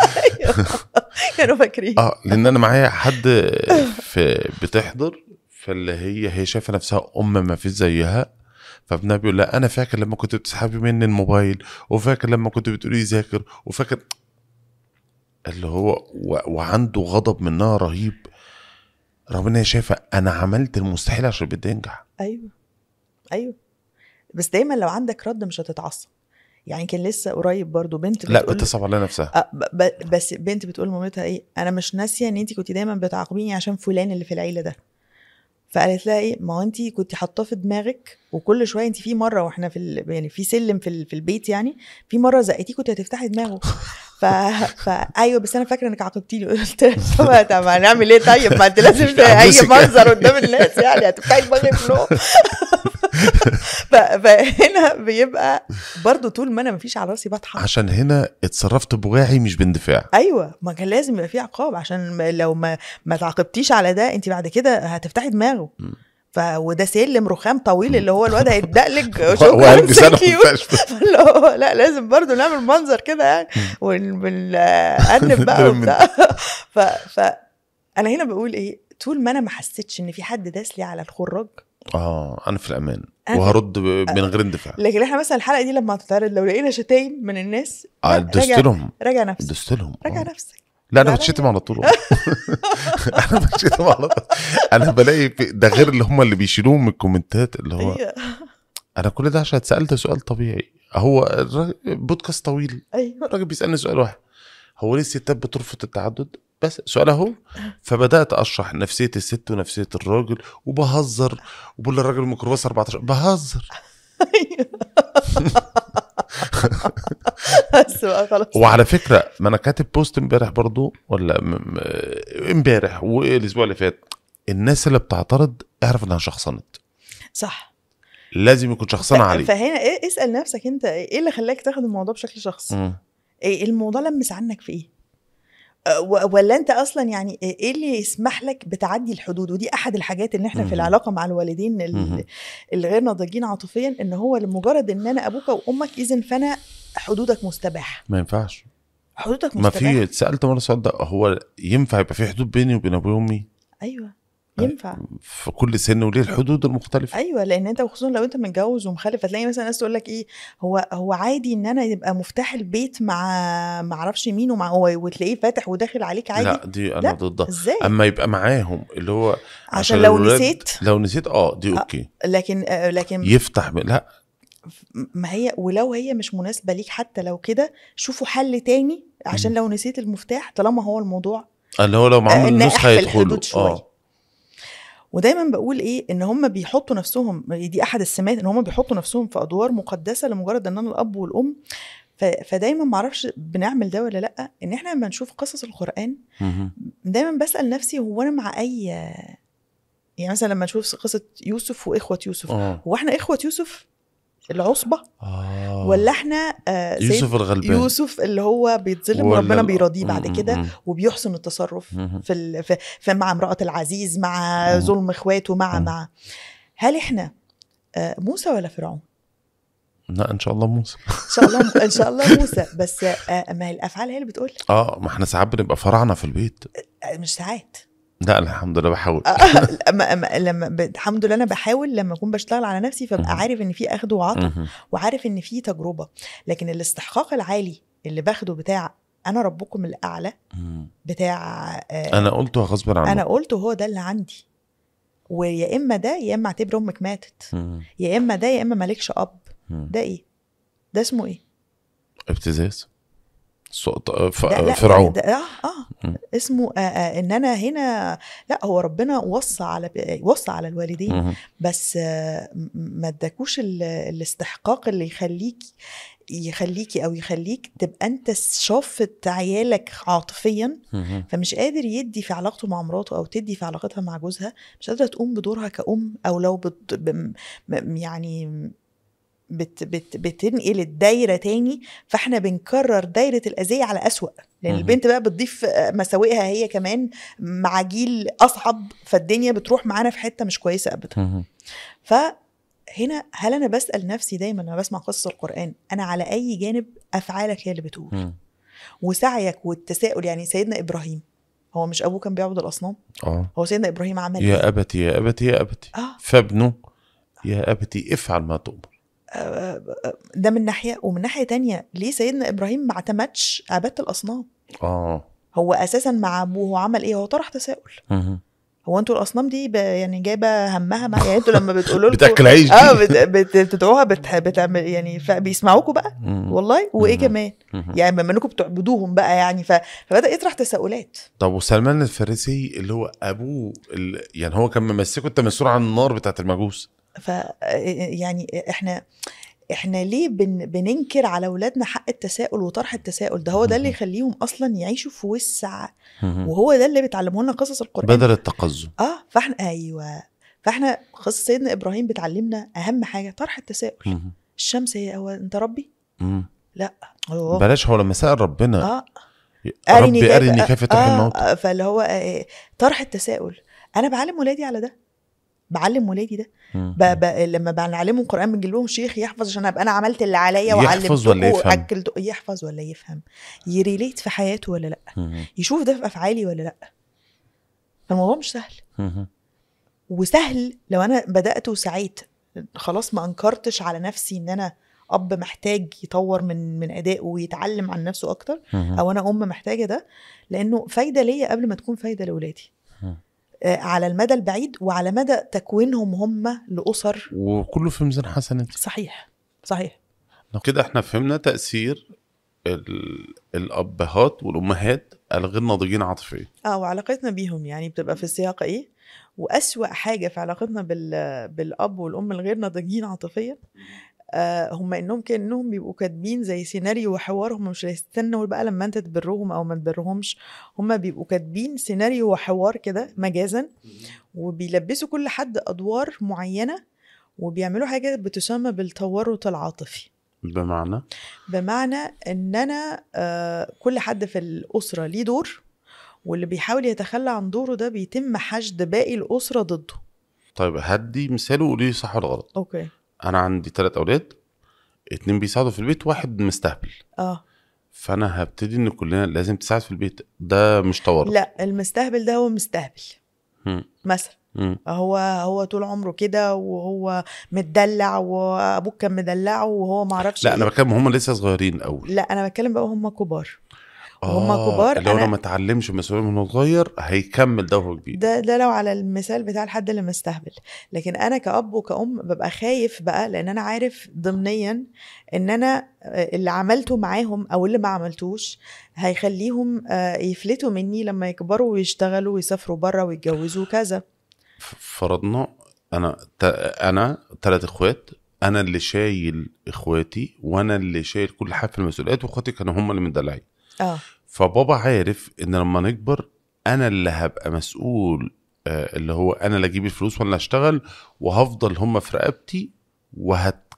كانوا فاكرين اه لان انا معايا حد في بتحضر فاللي هي هي شايفه نفسها ام ما فيش زيها فابنها بيقول لها انا فاكر لما كنت بتسحبي مني الموبايل وفاكر لما كنت بتقولي ذاكر وفاكر اللي هو و... وعنده غضب منها رهيب رغم ان هي شايفه انا عملت المستحيل عشان بدي ينجح ايوه ايوه بس دايما لو عندك رد مش هتتعصب يعني كان لسه قريب برضو بنت لا بتقول بتصعب على نفسها أه ب- ب- بس بنت بتقول لمامتها ايه انا مش ناسيه ان انت كنت دايما بتعاقبيني عشان فلان اللي في العيله ده فقالت لها ايه ما هو انت كنت حاطاه في دماغك وكل شويه انت في مره واحنا في ال... يعني في سلم في, ال... في البيت يعني في مره زقتيه كنت هتفتحي دماغه ف... ف ايوه بس انا فاكره انك عاقبتيني قلت لها طب طب هنعمل ايه طيب ما انت لازم مش اي هحبسك. منظر قدام الناس يعني هتفتحي دماغي في نوم ف... فهنا بيبقى برضو طول ما انا مفيش على راسي بضحك عشان هنا اتصرفت بوعي مش باندفاع ايوه ما كان لازم يبقى في عقاب عشان ما لو ما ما تعاقبتيش على ده انت بعد كده هتفتحي دماغه م. ف وده سلم رخام طويل اللي هو الواد هيتدقلج وهلبس شكرا انا thank you. اللي هو لا لازم برضو نعمل منظر كده يعني ونقنب بقى وبتاع ف ف انا هنا بقول ايه طول ما انا ما حسيتش ان في حد داس لي على الخراج اه انا في الامان أنا- وهرد ب- من غير اندفاع لكن احنا مثلا الحلقه دي لما هتتعرض لو لقينا شتايم من الناس آه، لا، دست راجع لهم راجع نفسك دست لهم راجع آه. نفسك لا انا لا، لا، بتشتم على طول انا بتشتم على طول انا بلاقي في- ده غير اللي هم اللي بيشيلوهم من الكومنتات اللي هو ايوه انا كل ده عشان اتسالت سؤال طبيعي هو الراجل- بودكاست طويل ايوه الراجل بيسالني سؤال واحد هو ليه الستات بترفض التعدد بس سؤال اهو فبدات اشرح نفسيه الست ونفسيه الراجل وبهزر وبقول للراجل الميكروباص 14 بهزر بس بقى خلاص وعلى فكره ما انا كاتب بوست امبارح برضو ولا م- م- امبارح والاسبوع اللي فات الناس اللي بتعترض اعرف انها شخصنت صح لازم يكون شخصنه ف- عليه فهنا إيه اسال نفسك انت ايه اللي خلاك تاخد الموضوع بشكل شخصي مم. ايه الموضوع لمس عنك في ايه أه، و- ولا انت اصلا يعني ايه اللي يسمح لك بتعدي الحدود ودي احد الحاجات ان احنا في مهم. العلاقه مع الوالدين ال- مهم. الغير ناضجين عاطفيا ان هو لمجرد ان انا ابوك وامك اذا فانا حدودك مستباحه ما ينفعش حدودك ما مستباحه في اتسالت مره السؤال ده هو ينفع يبقى في حدود بيني وبين ابويا وامي ايوه ينفع في كل سن وليه الحدود المختلفه ايوه لان انت وخصوصا لو انت متجوز ومخلف هتلاقي مثلا ناس تقول لك ايه هو هو عادي ان انا يبقى مفتاح البيت مع ما اعرفش مين ومع هو وتلاقيه فاتح وداخل عليك عادي لا دي انا لا. ضدها ازاي اما يبقى معاهم اللي هو عشان لو الولاد- نسيت لو نسيت اه دي اوكي لكن آه، لكن يفتح ب... لا ما هي ولو هي مش مناسبه ليك حتى لو كده شوفوا حل تاني عشان مم. لو نسيت المفتاح طالما هو الموضوع اللي هو لو معاهم ناقح النسخه في يدخلوا الحدود شويه اه ودايما بقول ايه ان هم بيحطوا نفسهم دي احد السمات ان هم بيحطوا نفسهم في ادوار مقدسه لمجرد ان انا الاب والام ف- فدايما معرفش بنعمل ده ولا لا ان احنا لما نشوف قصص القران مهم. دايما بسال نفسي هو انا مع اي يعني مثلا لما نشوف قصه يوسف واخوه يوسف اه هو احنا اخوه يوسف العصبه اه ولا احنا آه سيد يوسف الغلبان يوسف اللي هو بيتظلم ولا وربنا ال- بيراضيه بعد م- كده م- وبيحسن التصرف م- في, ال... في... في مع امراه العزيز مع مم. ظلم اخواته مع مم. مع هل احنا آه موسى ولا فرعون؟ لا ان شاء الله موسى ان شاء الله ان شاء الله موسى بس آه ما هي الافعال هي اللي بتقول اه ما احنا ساعات بنبقى فراعنه في البيت آه مش ساعات لا الحمد لله بحاول آه، أما أما لما ب- الحمد لله انا بحاول لما اكون بشتغل على نفسي فابقى مهم. عارف ان في اخذ وعطاء مهم. وعارف ان في تجربه لكن الاستحقاق العالي اللي باخده بتاع انا ربكم الاعلى مم. بتاع آه، انا قلته غصب عنه انا قلته هو ده اللي عندي ويا اما ده يا اما اعتبر امك ماتت مم. يا اما ده يا اما مالكش اب مم. ده ايه ده اسمه ايه ابتزاز سقط- ف- ده لا فرعون ده اه اه مم. اسمه آه آه ان انا هنا لا هو ربنا وصى على وصى على الوالدين مهم. بس آه، م- ما اداكوش ال- الاستحقاق اللي يخليك يخليكي او يخليك تبقى انت شافت عيالك عاطفيا مهم. فمش قادر يدي في علاقته مع مراته او تدي في علاقتها مع جوزها مش قادره تقوم بدورها كأم او لو بت ب- م- يعني بت بت بتنقل الدايره تاني فاحنا بنكرر دايره الاذيه على أسوأ لان مهم. البنت بقى بتضيف مساوئها هي كمان مع جيل اصعب فالدنيا بتروح معانا في حته مش كويسه ابدا مهم. فهنا هل انا بسال نفسي دايما لما بسمع قصص القران انا على اي جانب افعالك هي اللي بتقول مم. وسعيك والتساؤل يعني سيدنا ابراهيم هو مش ابوه كان بيعبد الاصنام اه هو سيدنا ابراهيم عمل ايه يا ابتي يا ابتي يا ابتي اه فابنه يا ابتي افعل ما تؤمر آه، ده من ناحيه ومن ناحيه تانية ليه سيدنا ابراهيم ما اعتمدش عباده الاصنام اه هو اساسا مع ابوه هو عمل ايه هو طرح تساؤل مهم. هو انتوا الاصنام دي ب... يعني جايبه همها مع يعني انتوا لما بتقولوا لكم بتاكل عيش دي اه بت... بت... بتدعوها بت... بتعمل يعني فبيسمعوكوا بقى مم. والله وايه مهم. كمان مهم. يعني بما انكم بتعبدوهم بقى يعني ف... فبدا يطرح تساؤلات طب وسلمان الفارسي اللي هو ابوه ال... يعني هو كان ممسكه التمثيل عن النار بتاعت المجوس ف يعني احنا احنا ليه بن... بننكر على اولادنا حق التساؤل وطرح التساؤل ده هو ده اللي مهم. يخليهم اصلا يعيشوا في وسع مهم. وهو ده اللي بتعلمه لنا قصص القران بدل التقزم اه فاحنا ايوه فاحنا قصه سيدنا ابراهيم بتعلمنا اهم حاجه طرح التساؤل مهم. الشمس هي هو انت ربي مم. أوه. بلاش هو لما سأل ربنا اه ربي أرني كيف تحيي الموت آه فاللي هو آه طرح التساؤل انا بعلم ولادي على ده بعلم ولادي ده مم. ب... ب... لما بنعلمهم قران بنجيب لهم شيخ يحفظ عشان ابقى انا عملت اللي عليا يحفظ ولا وعلمته يفهم؟ واكلته يحفظ ولا يفهم يريليت في حياته ولا لا مهم. يشوف ده في افعالي ولا لا فالموضوع مش سهل مهم. وسهل لو انا بدات وسعيت خلاص ما انكرتش على نفسي ان انا اب محتاج يطور من من ادائه ويتعلم عن نفسه اكتر مهم. او انا ام محتاجه ده لانه فايده ليا قبل ما تكون فايده لاولادي مم. آه، على المدى البعيد وعلى مدى تكوينهم هم لاسر وكله في ميزان حسنات صحيح صحيح كده احنا فهمنا تأثير ال... الأبهات والأمهات الغير ناضجين عاطفيا اه وعلاقتنا بيهم يعني بتبقى في السياق ايه واسوا حاجه في علاقتنا بال... بالاب والام الغير ناضجين عاطفيا آه هم انهم كانهم بيبقوا كاتبين زي سيناريو وحوار هم مش هيستنوا بقى لما انت تبرهم او ما تبرهمش هم بيبقوا كاتبين سيناريو وحوار كده مجازا وبيلبسوا كل حد ادوار معينه وبيعملوا حاجه بتسمى بالتورط العاطفي بمعنى بمعنى ان انا آه، كل حد في الاسره ليه دور واللي بيحاول يتخلى عن دوره ده بيتم حشد باقي الاسره ضده طيب هدي مثال وقولي لي صح ولا غلط اوكي أنا عندي ثلاث أولاد اتنين بيساعدوا في البيت واحد مستهبل اه فأنا هبتدي إن كلنا لازم تساعد في البيت ده مش تورط لا المستهبل ده هو مستهبل مم. مثلا مم. هو هو طول عمره كده وهو متدلع وابوك كان مدلعه وهو ما اعرفش لا أنا إيه. بتكلم هم لسه صغيرين الأول لا انا بتكلم بقى هم كبار وهم كبار، اللي هو أنا- لو ما اتعلمش مسؤولية من وهو صغير هيكمل ده وهو كبير ده ده لو على المثال بتاع الحد اللي مستهبل لكن انا كأب وكأم ببقى خايف بقى لان انا عارف ضمنيا ان انا آه، اللي عملته معاهم او اللي ما عملتوش هيخليهم آه، يفلتوا مني لما يكبروا ويشتغلوا ويسافروا بره ويتجوزوا كذا ف- فرضنا انا ت... انا ثلاث اخوات انا اللي شايل اخواتي وانا اللي شايل كل حاجه في المسؤوليات واخواتي كانوا هم اللي مدلعين اه فبابا عارف ان لما نكبر انا اللي هبقى مسؤول آه، اللي هو انا اللي اجيب الفلوس وانا اللي اشتغل وهفضل هم في رقبتي وهت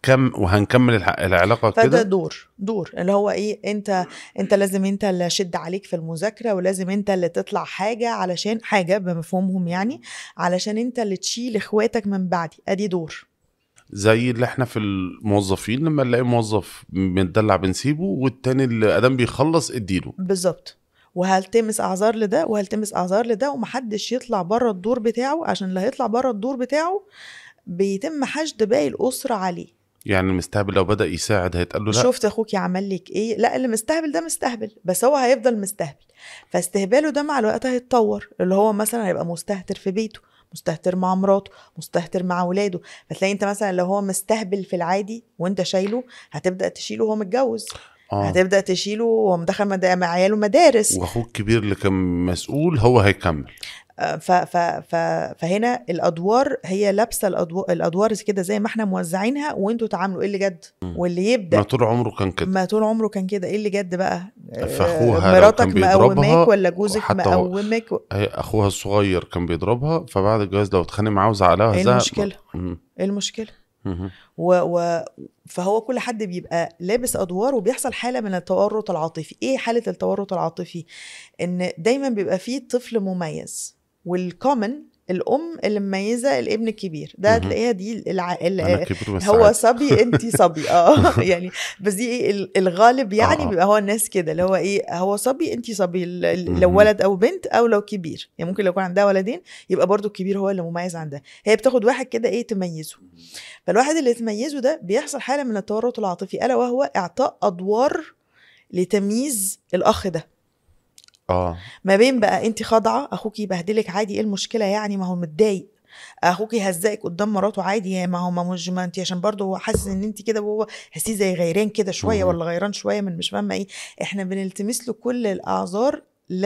وهتكم وهنكمل الح- العلاقه فده كده دور دور اللي هو ايه انت انت لازم انت اللي شد عليك في المذاكره ولازم انت اللي تطلع حاجه علشان حاجه بمفهومهم يعني علشان انت اللي تشيل اخواتك من بعدي ادي دور زي اللي احنا في الموظفين لما نلاقي موظف متدلع بنسيبه والتاني اللي ادام بيخلص اديله بالظبط وهلتمس اعذار لده وهلتمس اعذار لده ومحدش يطلع بره الدور بتاعه عشان اللي هيطلع بره الدور بتاعه بيتم حشد باقي الاسره عليه يعني المستهبل لو بدا يساعد هيتقال له لا شفت اخوك يعمل لك ايه لا اللي مستهبل ده مستهبل بس هو هيفضل مستهبل فاستهباله ده مع الوقت هيتطور اللي هو مثلا هيبقى مستهتر في بيته مستهتر مع مراته مستهتر مع ولاده فتلاقي انت مثلا لو هو مستهبل في العادي وانت شايله هتبدا تشيله وهو متجوز اه هتبدا تشيله وهو مدخل مد- مع عياله مدارس واخوك الكبير اللي كان مسؤول هو هيكمل آه، ف ف ف فهنا الادوار هي لابسه الادوار الادوار كده زي ما احنا موزعينها وانتوا تعاملوا ايه اللي جد مم. واللي ما يبدا طول عمره كان كده ما طول عمره كان كده ايه اللي جد بقى آه، فأخوها لو مراتك كان بيضربها مقوماك ولا جوزك وحتى هو- مقومك و- هي اخوها الصغير كان بيضربها فبعد الجواز لو اتخانق معاه وزعلها ايه وهزها- المشكله مم. ايه المشكله مم. و... و... فهو كل حد بيبقى لابس ادوار وبيحصل حاله من التورط العاطفي ايه حاله التورط العاطفي ان دايما بيبقى فيه طفل مميز والكومن الام اللي مميزه الابن الكبير ده مهم. هتلاقيها دي الع... انا ال... كبير بس هو عادي. صبي انت صبي اه يعني بس دي ايه ال- الغالب يعني آه. بيبقى هو الناس كده اللي هو ايه هو صبي انت صبي ال- ال- مهم. لو ولد او بنت او لو كبير يعني ممكن لو كان عندها ولدين يبقى برضو الكبير هو اللي مميز عندها هي بتاخد واحد كده ايه تميزه فالواحد اللي تميزه ده بيحصل حاله من التورط العاطفي الا وهو اعطاء ادوار لتمييز الاخ ده اه ما بين بقى انت خاضعه اخوك يبهدلك عادي ايه المشكله يعني ما هو متضايق اخوك يهزقك قدام مراته عادي يعني ما هو ما مش ما انت عشان برضه هو حاسس ان انت كده وهو حسيه زي غيران كده شويه مهم. ولا غيران شويه من مش فاهمه ايه احنا بنلتمس له كل الاعذار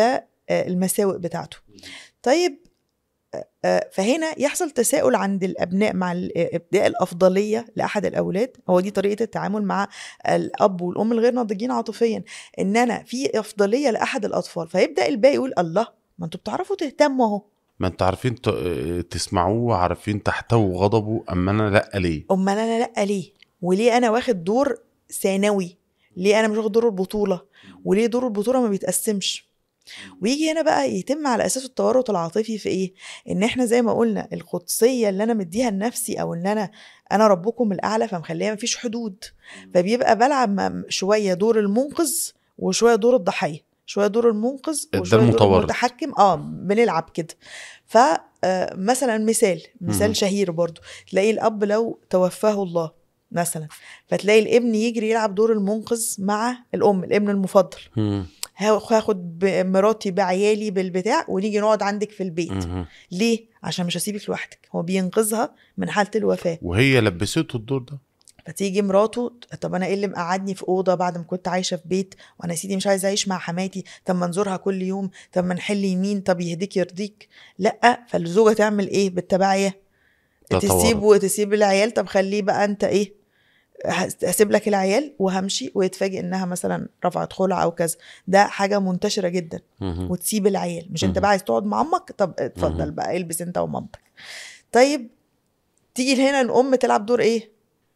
للمساوئ بتاعته طيب آه، آه، فهنا يحصل تساؤل عند الابناء مع ال- آه، ابداء الافضليه لاحد الاولاد هو دي طريقه التعامل مع الاب والام الغير ناضجين عاطفيا ان انا في افضليه لاحد الاطفال فيبدا الباقي يقول الله ما انتوا بتعرفوا تهتموا اهو ما انتوا عارفين ت- تسمعوه عارفين تحتووا غضبه اما انا لا ليه امال انا لا ليه وليه انا واخد دور ثانوي ليه انا مش واخد دور البطوله وليه دور البطوله ما بيتقسمش ويجي هنا بقى يتم على اساس التورط العاطفي في ايه ان احنا زي ما قلنا القدسيه اللي انا مديها لنفسي او ان انا انا ربكم الاعلى فمخليها مفيش حدود فبيبقى بلعب م- شويه دور المنقذ وشويه دور الضحيه شويه دور المنقذ ده وشويه دور المتورط. المتحكم اه بنلعب كده ف آه، مثلا مثال مهم. مثال شهير برضو تلاقي الاب لو توفاه الله مثلا فتلاقي الابن يجري يلعب دور المنقذ مع الام الابن المفضل مم. هاخد ب- مراتي بعيالي بالبتاع ونيجي نقعد عندك في البيت مم. ليه عشان مش هسيبك لوحدك هو بينقذها من حاله الوفاه وهي لبسته الدور ده فتيجي مراته طب انا ايه اللي مقعدني في اوضه بعد ما كنت عايشه في بيت وانا يا سيدي مش عايزه اعيش مع حماتي طب ما نزورها كل يوم طب ما نحل يمين طب يهديك يرضيك لا فالزوجه تعمل ايه بالتبعيه تتورط. تسيب وتسيب العيال طب خليه بقى انت ايه هس- هسيب لك العيال وهمشي ويتفاجئ انها مثلا رفعت خلع او كذا ده حاجه منتشره جدا مم. وتسيب العيال مش انت مهم. بقى عايز تقعد مع امك طب اتفضل مهم. بقى البس انت ومامتك طيب تيجي هنا الام تلعب دور ايه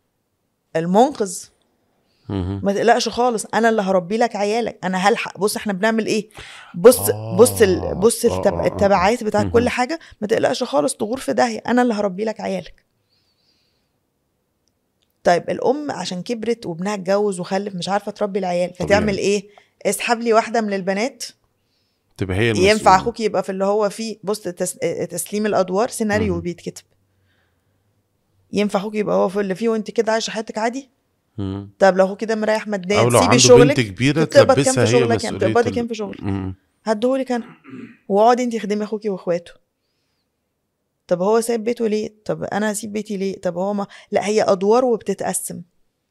المنقذ مم. ما تقلقش خالص انا اللي هربي لك عيالك انا هلحق بص احنا بنعمل ايه بص آه. بص ال... بص آه، التب... آه، آه. التبعات بتاعت مهم. كل حاجه ما تقلقش خالص تغور في داهيه انا اللي هربي لك عيالك طيب الام عشان كبرت وابنها اتجوز وخلف مش عارفه تربي العيال فتعمل طبيعي. ايه اسحب لي واحده من البنات تبقى هي المسؤولة. ينفع اخوك يبقى في اللي هو فيه بص تس... تسليم الادوار سيناريو مهم. بيتكتب ينفع اخوك يبقى هو في اللي فيه وانت كده عايشه حياتك عادي مم. طب لو هو كده مريح ماديا او لو سيبي عنده شغلك بنت كبيره بتقبض كام تلبسها في هي شغلك يعني مسؤوليه بتقبضي ال- كام في شغلك مم. هديهولك انا واقعدي انت خدمي اخوكي واخواته طب هو سايب بيته ليه طب انا هسيب بيتي ليه طب هو ما لا هي ادوار وبتتقسم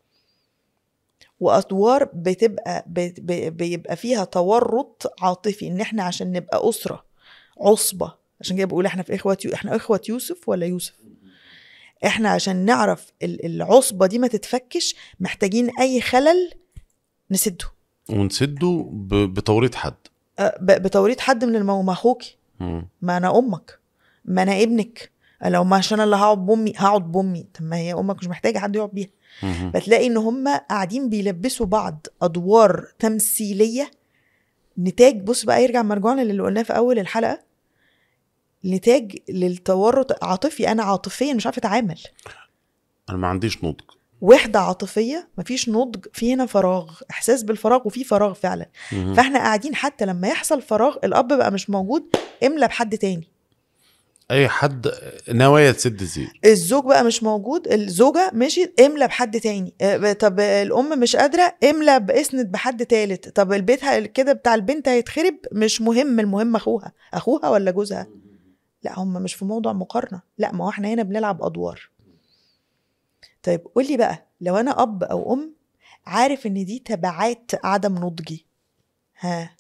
وادوار بتبقى بت- ب- بيبقى فيها تورط عاطفي ان احنا عشان نبقى اسره عصبه عشان كده بقول احنا في اخوه يو... احنا اخوه يوسف ولا يوسف احنا عشان نعرف ال- العصبه دي ما تتفكش محتاجين اي خلل نسده ونسده ب- بتوريط حد أه، ب- بتوريط حد من المو ما اخوكي مم. ما انا امك ما انا ابنك لو ما عشان انا اللي هقعد بامي هقعد بامي طب ما هي امك مش محتاجه حد يقعد بيها مهم. فتلاقي ان هم قاعدين بيلبسوا بعض ادوار تمثيليه نتاج بص بقى يرجع مرجعنا للي قلناه في اول الحلقه نتاج للتورط عاطفي انا عاطفيا مش عارفه اتعامل انا ما عنديش نضج وحده عاطفيه مفيش نضج في هنا فراغ احساس بالفراغ وفي فراغ فعلا مهم. فاحنا قاعدين حتى لما يحصل فراغ الاب بقى مش موجود املى بحد تاني اي حد نوايا تسد زير الزوج بقى مش موجود الزوجه مشيت املى بحد تاني آه، طب الام مش قادره املى باسند بحد تالت طب البيت ه- كده بتاع البنت هيتخرب مش مهم المهم اخوها اخوها ولا جوزها لا هم مش في موضوع مقارنه لا ما هو احنا هنا بنلعب ادوار طيب قولي بقى لو انا اب او ام عارف ان دي تبعات عدم نضجي ها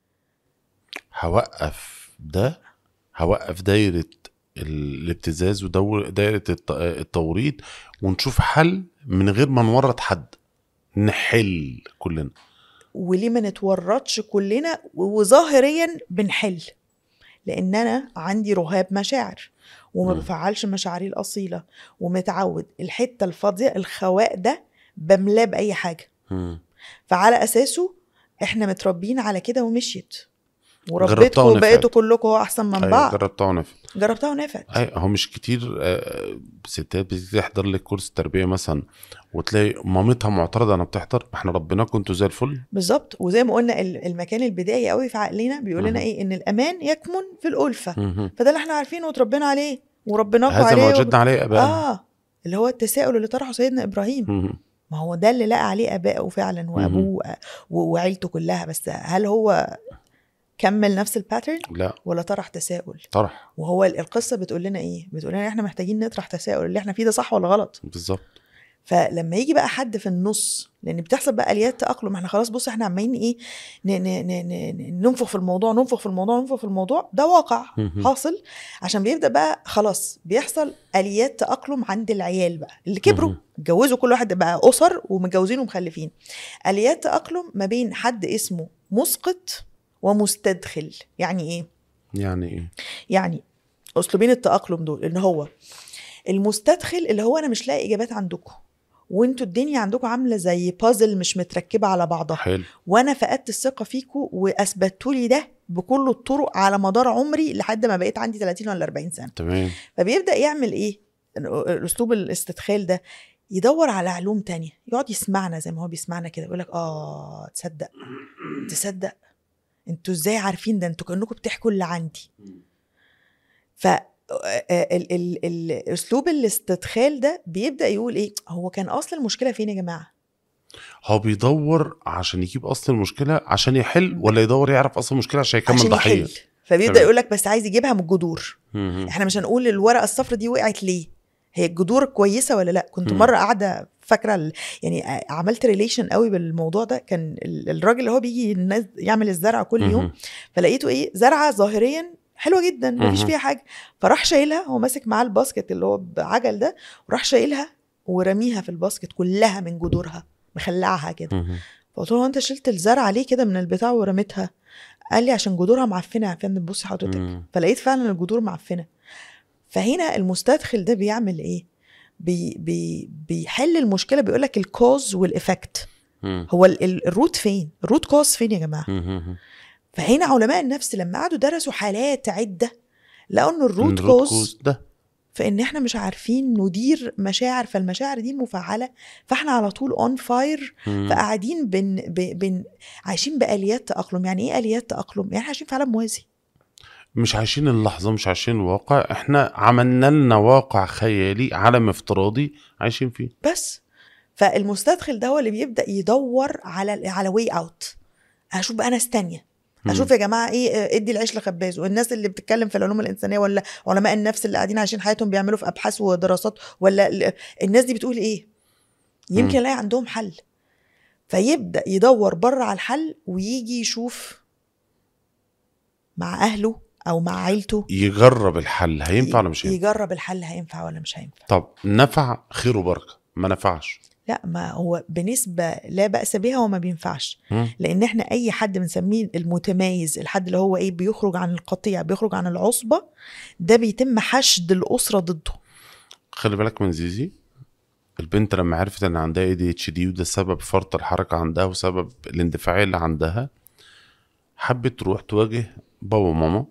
هوقف ده هوقف دايرة الابتزاز ودايرة الت- التوريط ونشوف حل من غير ما نورط حد نحل كلنا وليه ما نتورطش كلنا وظاهريا بنحل لان انا عندي رهاب مشاعر وما مم. بفعلش مشاعري الاصيله ومتعود الحته الفاضيه الخواء ده بملاه باي حاجه مم. فعلى اساسه احنا متربيين على كده ومشيت جربتها وربيتكم ونفعت. وبقيتوا كلكم هو احسن من أيوة بعض جربتها ونفعت جربتها ونفعت أي هو مش كتير آه، ستات بتيجي تحضر لك كورس تربية مثلا وتلاقي مامتها معترضة أنا بتحضر ما احنا ربيناكم انتوا زي الفل بالظبط وزي ما قلنا ال- المكان البدائي قوي في عقلنا بيقول لنا مهم. ايه ان الامان يكمن في الالفه مهم. فده اللي احنا عارفينه وتربينا عليه وربيناكم هذا عليه ما وب- وجدنا عليه آباءنا اه اللي هو التساؤل اللي طرحه سيدنا ابراهيم مهم. ما هو ده اللي لقى عليه ابائه فعلا وابوه و- وعيلته كلها بس هل هو كمل نفس الباترن لا ولا طرح تساؤل طرح وهو ال- القصه بتقول لنا ايه بتقول لنا احنا محتاجين نطرح تساؤل اللي احنا فيه ده صح ولا غلط بالظبط فلما يجي بقى حد في النص لان بتحصل بقى اليات تاقلم احنا خلاص بص احنا عمالين ايه ن- ن- ن- ن- ننفخ في الموضوع ننفخ في الموضوع ننفخ في الموضوع ده واقع مهم. حاصل عشان بيبدا بقى خلاص بيحصل اليات تاقلم عند العيال بقى اللي كبروا مهم. اتجوزوا كل واحد بقى اسر ومتجوزين ومخلفين اليات تاقلم ما بين حد اسمه مسقط ومستدخل يعني ايه يعني ايه يعني اسلوبين التاقلم دول ان هو المستدخل اللي هو انا مش لاقي اجابات عندكم وانتوا الدنيا عندكم عامله زي بازل مش متركبه على بعضها حلو وانا فقدت الثقه فيكم واثبتوا لي ده بكل الطرق على مدار عمري لحد ما بقيت عندي 30 ولا 40 سنه تمام فبيبدا يعمل ايه الاسلوب الاستدخال ده يدور على علوم تانية يقعد يسمعنا زي ما هو بيسمعنا كده يقول لك اه تصدق تصدق انتوا ازاي عارفين ده انتوا كانكم بتحكوا اللي عندي ف ال- ال- ال- اسلوب الاستدخال ده بيبدا يقول ايه هو كان اصل المشكله فين يا جماعه هو بيدور عشان يجيب اصل المشكله عشان يحل ولا يدور يعرف اصل المشكله عشان يكمل عشان ضحيه يحل فبيبدا تمام. يقول لك بس عايز يجيبها من الجذور مهم. احنا مش هنقول الورقه الصفراء دي وقعت ليه هي الجذور كويسه ولا لا كنت مم. مره قاعده فاكره ال- يعني ع- عملت ريليشن قوي بالموضوع ده كان ال- الراجل اللي هو بيجي الناس يعمل الزرع كل يوم مهم. فلقيته ايه زرعه ظاهريا حلوه جدا مفيش مهم. فيها حاجه فراح شايلها هو ماسك معاه الباسكت اللي هو بعجل ده وراح شايلها ورميها في الباسكت كلها من جذورها مخلعها كده مهم. فقلت له هو انت شلت الزرعه ليه كده من البتاع ورميتها قال لي عشان جذورها معفنه يا فندم بصي حضرتك مم. فلقيت فعلا الجذور معفنه فهنا المستدخل ده بيعمل ايه بي بي بيحل المشكله بيقول لك الكوز والافكت مم. هو ال- ال- الروت فين الروت كوز فين يا جماعه مهم. فهنا علماء النفس لما قعدوا درسوا حالات عده لقوا ان الروت الروت كوز كوز ده في ان احنا مش عارفين ندير مشاعر فالمشاعر دي مفعله فاحنا على طول اون فاير مم. فقاعدين بن ب- بن عايشين باليات تاقلم يعني ايه اليات تاقلم يعني احنا عايشين في عالم موازي مش عايشين اللحظه مش عايشين الواقع احنا عملنا لنا واقع خيالي عالم افتراضي عايشين فيه بس فالمستدخل ده هو اللي بيبدا يدور على على واي اوت اشوف بقى ناس تانية مم. اشوف يا جماعه ايه آه، ادي العيش لخبازه والناس اللي بتتكلم في العلوم الانسانيه ولا علماء النفس اللي قاعدين عايشين حياتهم بيعملوا في ابحاث ودراسات ولا ال- الناس دي بتقول ايه يمكن مم. يلاقي عندهم حل فيبدا يدور بره على الحل ويجي يشوف مع اهله او مع عيلته يجرب الحل هينفع ولا مش هينفع يجرب الحل هينفع ولا مش هينفع طب نفع خير وبركه ما نفعش لا ما هو بنسبة لا بأس بها وما بينفعش مم. لأن احنا أي حد بنسميه المتميز الحد اللي هو إيه بيخرج عن القطيع بيخرج عن العصبة ده بيتم حشد الأسرة ضده خلي بالك من زيزي البنت لما عرفت ان عندها اي دي اتش دي وده سبب فرط الحركه عندها وسبب الاندفاعيه اللي عندها حبت تروح تواجه بابا وماما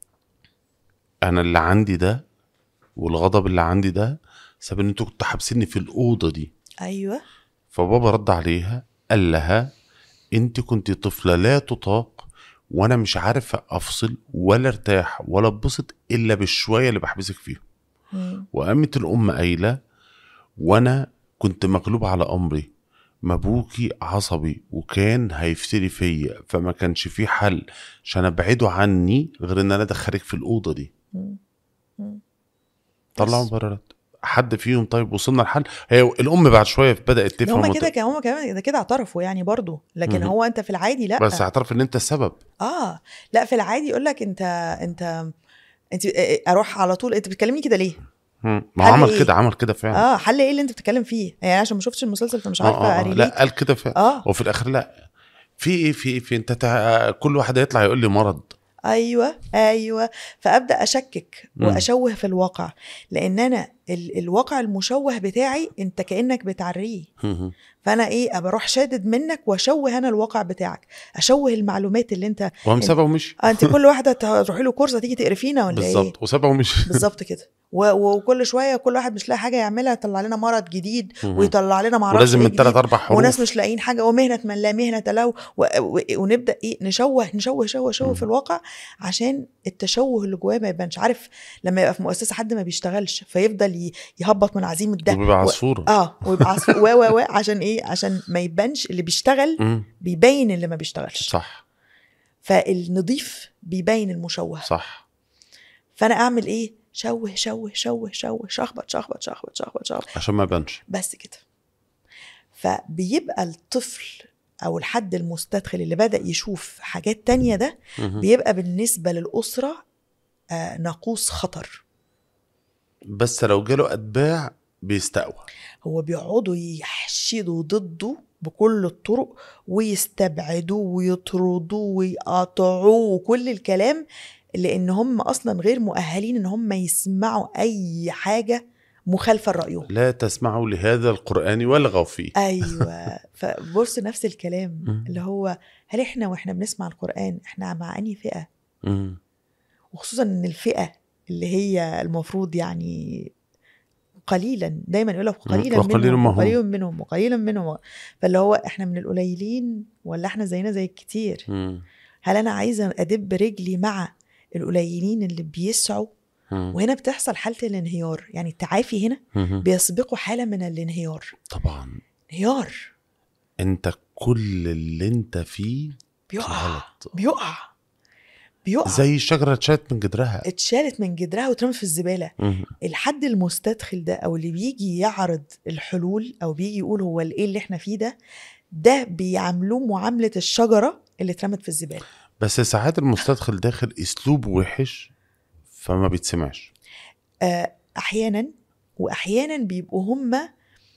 انا اللي عندي ده والغضب اللي عندي ده سبب ان انتوا كنتوا حابسيني في الاوضه دي ايوه فبابا رد عليها قال لها انت كنت طفله لا تطاق وانا مش عارف افصل ولا ارتاح ولا اتبسط الا بالشويه اللي بحبسك فيهم مم. وقامت الام قايله وانا كنت مغلوب على امري ما ابوكي عصبي وكان هيفتري فيا فما كانش في حل عشان ابعده عني غير ان انا ادخلك في الاوضه دي مم. مم. طلعوا بس. مبررات حد فيهم طيب وصلنا لحل هي الام بعد شويه بدات ده تفهم هما وت- كده كده هما كمان ده كده اعترفوا يعني برضو لكن مهم. هو انت في العادي لا بس اعترف ان انت السبب اه لا في العادي يقول لك انت انت انت اروح على طول انت بتكلمني كده ليه؟ مم. ما هو حل عمل إيه؟ كده عمل كده فعلا اه حل ايه اللي انت بتتكلم فيه؟ يعني عشان ما شفتش المسلسل فمش آه عارفه آه آه. اريليت لا قال كده فعلا اه وفي الاخر لا في ايه في ايه في انت تع... كل واحد هيطلع يقول لي مرض ايوه ايوه فابدا اشكك مم. واشوه في الواقع لان انا ال- الواقع المشوه بتاعي انت كانك بتعريه مم. فانا ايه ابقى اروح شادد منك واشوه انا الواقع بتاعك اشوه المعلومات اللي انت وهم سابها ومشي آه انت كل واحده تروحي له كورس هتيجي تقرفينا ولا ايه بالظبط وسابها ومشي بالظبط كده و- وكل شويه كل واحد مش لاقي حاجه يعملها يطلع لنا مرض جديد مم. ويطلع لنا معرفش ولازم إيه من ثلاث جديد. اربع حروف وناس مش لاقيين حاجه ومهنه من لا مهنه له و... و... ونبدا ايه نشوه نشوه شوه شوه مم. في الواقع عشان التشوه اللي جواه ما يبانش عارف لما يبقى في مؤسسه حد ما بيشتغلش فيفضل ي... يهبط من عزيمه ده وبيبقى و... عصفوره اه ويبقى عصف و و و عشان ايه عشان ما يبانش اللي بيشتغل مم. بيبين اللي ما بيشتغلش صح فالنظيف بيبين المشوه صح فانا اعمل ايه شوه شوه شوه شوه شخبط شخبط شخبط شخبط شخبط عشان ما يبانش بس كده فبيبقى الطفل او الحد المستدخل اللي بدا يشوف حاجات تانية ده مم. بيبقى بالنسبه للاسره آه ناقوس خطر بس لو جاله اتباع بيستقوى هو بيقعدوا يحشدوا ضده بكل الطرق ويستبعدوه ويطردوه ويقاطعوه وكل الكلام لان هم اصلا غير مؤهلين ان هم يسمعوا اي حاجه مخالفه لرايهم لا تسمعوا لهذا القران والغوا فيه ايوه فبص نفس الكلام مم. اللي هو هل احنا واحنا بنسمع القران احنا مع انهي فئه مم. وخصوصا ان الفئه اللي هي المفروض يعني قليلا دايما يقول لك قليلا وقليل منهم ما هم. وقليل منهم وقليلا منهم فاللي هو احنا من القليلين ولا احنا زينا زي الكتير مم. هل انا عايزه ادب رجلي مع القليلين اللي بيسعوا مم. وهنا بتحصل حاله الانهيار يعني التعافي هنا مم. بيسبقوا حاله من الانهيار طبعا انهيار انت كل اللي انت فيه بيقع غلط بيقع بيقع زي الشجره اتشالت من جدرها اتشالت من جدرها واترمت في الزباله مم. الحد المستدخل ده او اللي بيجي يعرض الحلول او بيجي يقول هو ايه اللي احنا فيه ده ده بيعاملوه معامله الشجره اللي اترمت في الزباله بس ساعات المستدخل داخل اسلوب وحش فما بيتسمعش آه، احيانا واحيانا بيبقوا هم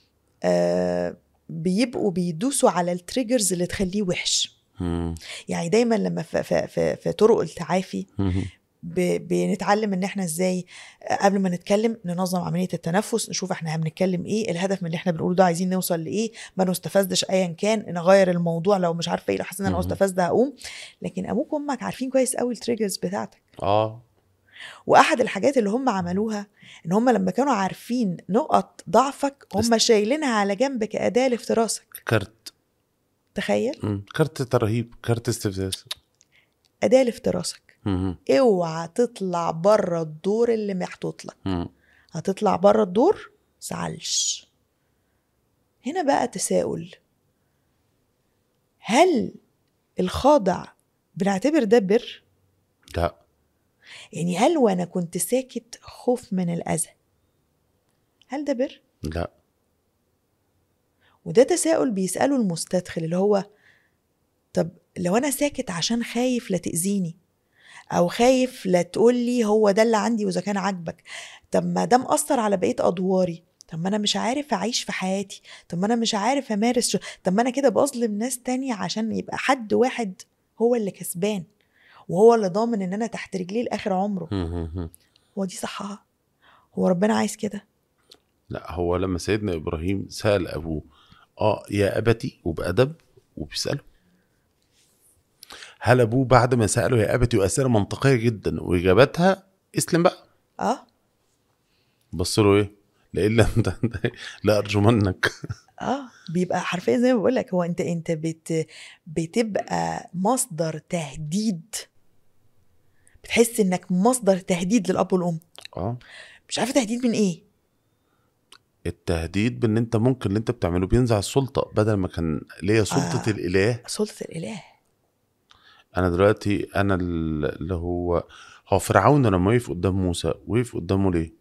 آه، بيبقوا بيدوسوا على التريجرز اللي تخليه وحش مم. يعني دايما لما في, في, في, في طرق التعافي مم. ب- بنتعلم ان احنا ازاي قبل ما نتكلم ننظم عمليه التنفس نشوف احنا بنتكلم ايه الهدف من اللي احنا بنقوله ده عايزين نوصل لايه ما نستفزش ايا كان نغير الموضوع لو مش عارفه ايه لو حسيت ان انا مهم. مستفزه هقوم لكن ابوك وامك عارفين كويس قوي التريجرز بتاعتك اه واحد الحاجات اللي هم عملوها ان هم لما كانوا عارفين نقط ضعفك هم شايلينها على جنب كاداه لافتراسك كارت تخيل مم. كارت ترهيب كارت استفزاز اداه لافتراسك مم. اوعى تطلع بره الدور اللي محطوط لك مم. هتطلع بره الدور زعلش هنا بقى تساؤل هل الخاضع بنعتبر ده بر لا يعني هل وانا كنت ساكت خوف من الاذى هل ده بر لا وده تساؤل بيساله المستدخل اللي هو طب لو انا ساكت عشان خايف لا تاذيني او خايف لا تقول لي هو ده اللي عندي واذا كان عاجبك طب ما ده مأثر على بقيه ادواري طب ما انا مش عارف اعيش في حياتي طب ما انا مش عارف امارس شو. طب ما انا كده بظلم ناس تانية عشان يبقى حد واحد هو اللي كسبان وهو اللي ضامن ان انا تحت رجليه لاخر عمره مم. مم. هو دي صحها هو ربنا عايز كده لا هو لما سيدنا ابراهيم سال ابوه اه يا ابتي وبادب وبيساله هل ابوه بعد ما ساله يا ابتي واسئله منطقيه جدا واجابتها اسلم بقى اه بص له ايه لئن لم تنتهي لارجمنك اه بيبقى حرفيا زي ما بقول لك هو انت انت بت بتبقى مصدر تهديد بتحس انك مصدر تهديد للاب والام اه مش عارفه تهديد من ايه التهديد بان انت ممكن اللي انت بتعمله بينزع السلطه بدل ما كان ليا سلطه آه. آه. الاله سلطه الاله انا دلوقتي انا ال- اللي هو هو فرعون لما وقف قدام موسى وقف قدامه ليه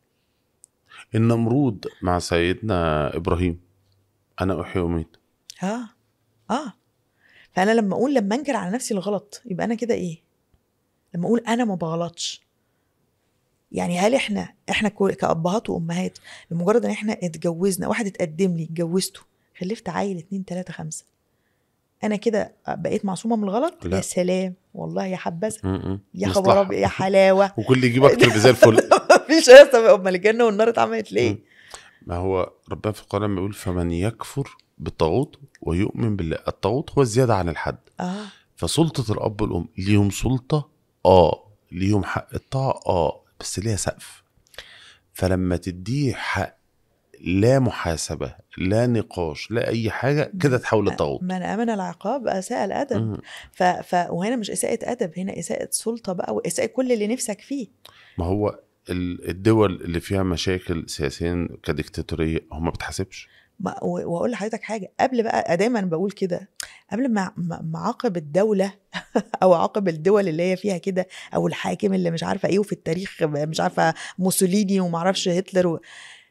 النمرود مع سيدنا ابراهيم انا احيي واميت اه اه فانا لما اقول لما انكر على نفسي الغلط يبقى انا كده ايه لما اقول انا ما بغلطش يعني هل احنا احنا كو- كابهات وامهات لمجرد ان احنا اتجوزنا واحد اتقدم لي اتجوزته خلفت عيل اتنين تلاته خمسه انا كده بقيت معصومه من الغلط لا. يا سلام والله يا حبذا م-م. يا مصلحة. خبر أبيض، يا حلاوه وكل يجيب اكتر زي الفل مفيش ايه طب امال الجنه والنار اتعملت ليه؟ مم. ما هو ربنا في القرآن لما يقول فمن يكفر بالطاغوت ويؤمن بالله الطاغوت هو الزيادة عن الحد اه فسلطة الأب والأم ليهم سلطة اه ليهم حق الطاعة اه بس ليها سقف فلما تديه حق لا محاسبة لا نقاش لا أي حاجة كده تحول لطاغوت من امن العقاب اساء الادب مم. ف... ف... وهنا مش اساءة ادب هنا اساءة سلطة بقى واساءة كل اللي نفسك فيه ما هو ال- الدول اللي فيها مشاكل سياسيا كديكتاتورية هم ما بتحاسبش ما... و- واقول لحضرتك حاجة قبل بقى دايما بقول كده قبل ما ما ما اعاقب الدولة او اعاقب الدول اللي هي فيها كده او الحاكم اللي مش عارفة ايه وفي التاريخ مش عارفة موسوليني وما اعرفش هتلر و...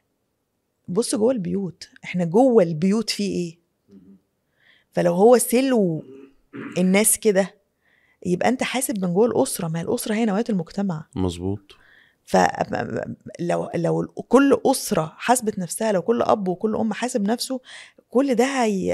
بص جوه البيوت احنا جوه البيوت في ايه فلو هو سلو الناس كده يبقى انت حاسب من جوه الاسره ما هي الاسره هي نواه المجتمع مظبوط فلو لو كل اسره حاسبت نفسها لو كل اب وكل ام حاسب نفسه كل ده هي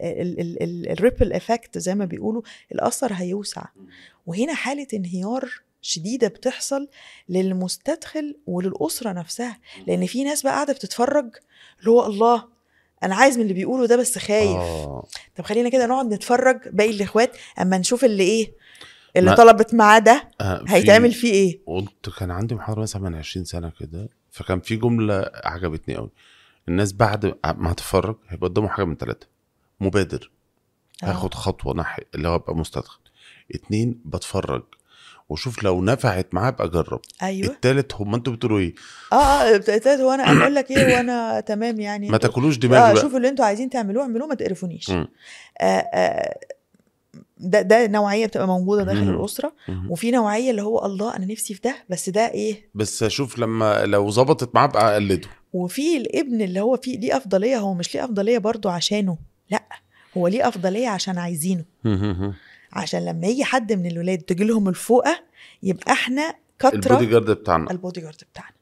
الريبل افكت زي ما بيقولوا الاثر هيوسع وهنا حاله انهيار شديده بتحصل للمستدخل وللاسره نفسها لان في ناس بقى قاعده بتتفرج اللي هو الله انا عايز من اللي بيقوله ده بس خايف آه. طب خلينا كده نقعد نتفرج باقي الاخوات اما نشوف اللي ايه اللي ما- طلبت معاه ده آه. في- هيتعمل فيه ايه قلت كان عندي محاضرة مثلا من 20 سنة كده فكان في جملة عجبتني قوي الناس بعد ما هتتفرج هيبقى قدامه حاجة من ثلاثة مبادر آه. هاخد خطوة ناحية اللي هو ابقى مستدخل اتنين بتفرج وشوف لو نفعت معاه ابقى اجرب ايوه التالت هم انتوا بتقولوا ايه اه اه ابتديت هو انا اقول لك ايه وانا تمام يعني ما انتوا- تاكلوش دماغي اه بقى شوفوا اللي انتوا عايزين تعملوه اعملوه ما تقرفونيش مم. آه آه ده ده نوعيه بتبقى موجوده داخل مم. الاسره مم. وفي نوعيه اللي هو الله انا نفسي في ده بس ده ايه بس اشوف لما لو ظبطت معاه ابقى اقلده وفي الابن اللي هو فيه ليه افضليه هو مش ليه افضليه برضو عشانه لا هو ليه افضليه عشان عايزينه عشان لما يجي حد من الولاد تجي لهم الفوقه يبقى احنا البودي كتره جارد بتاعنا البودي جارد بتاعنا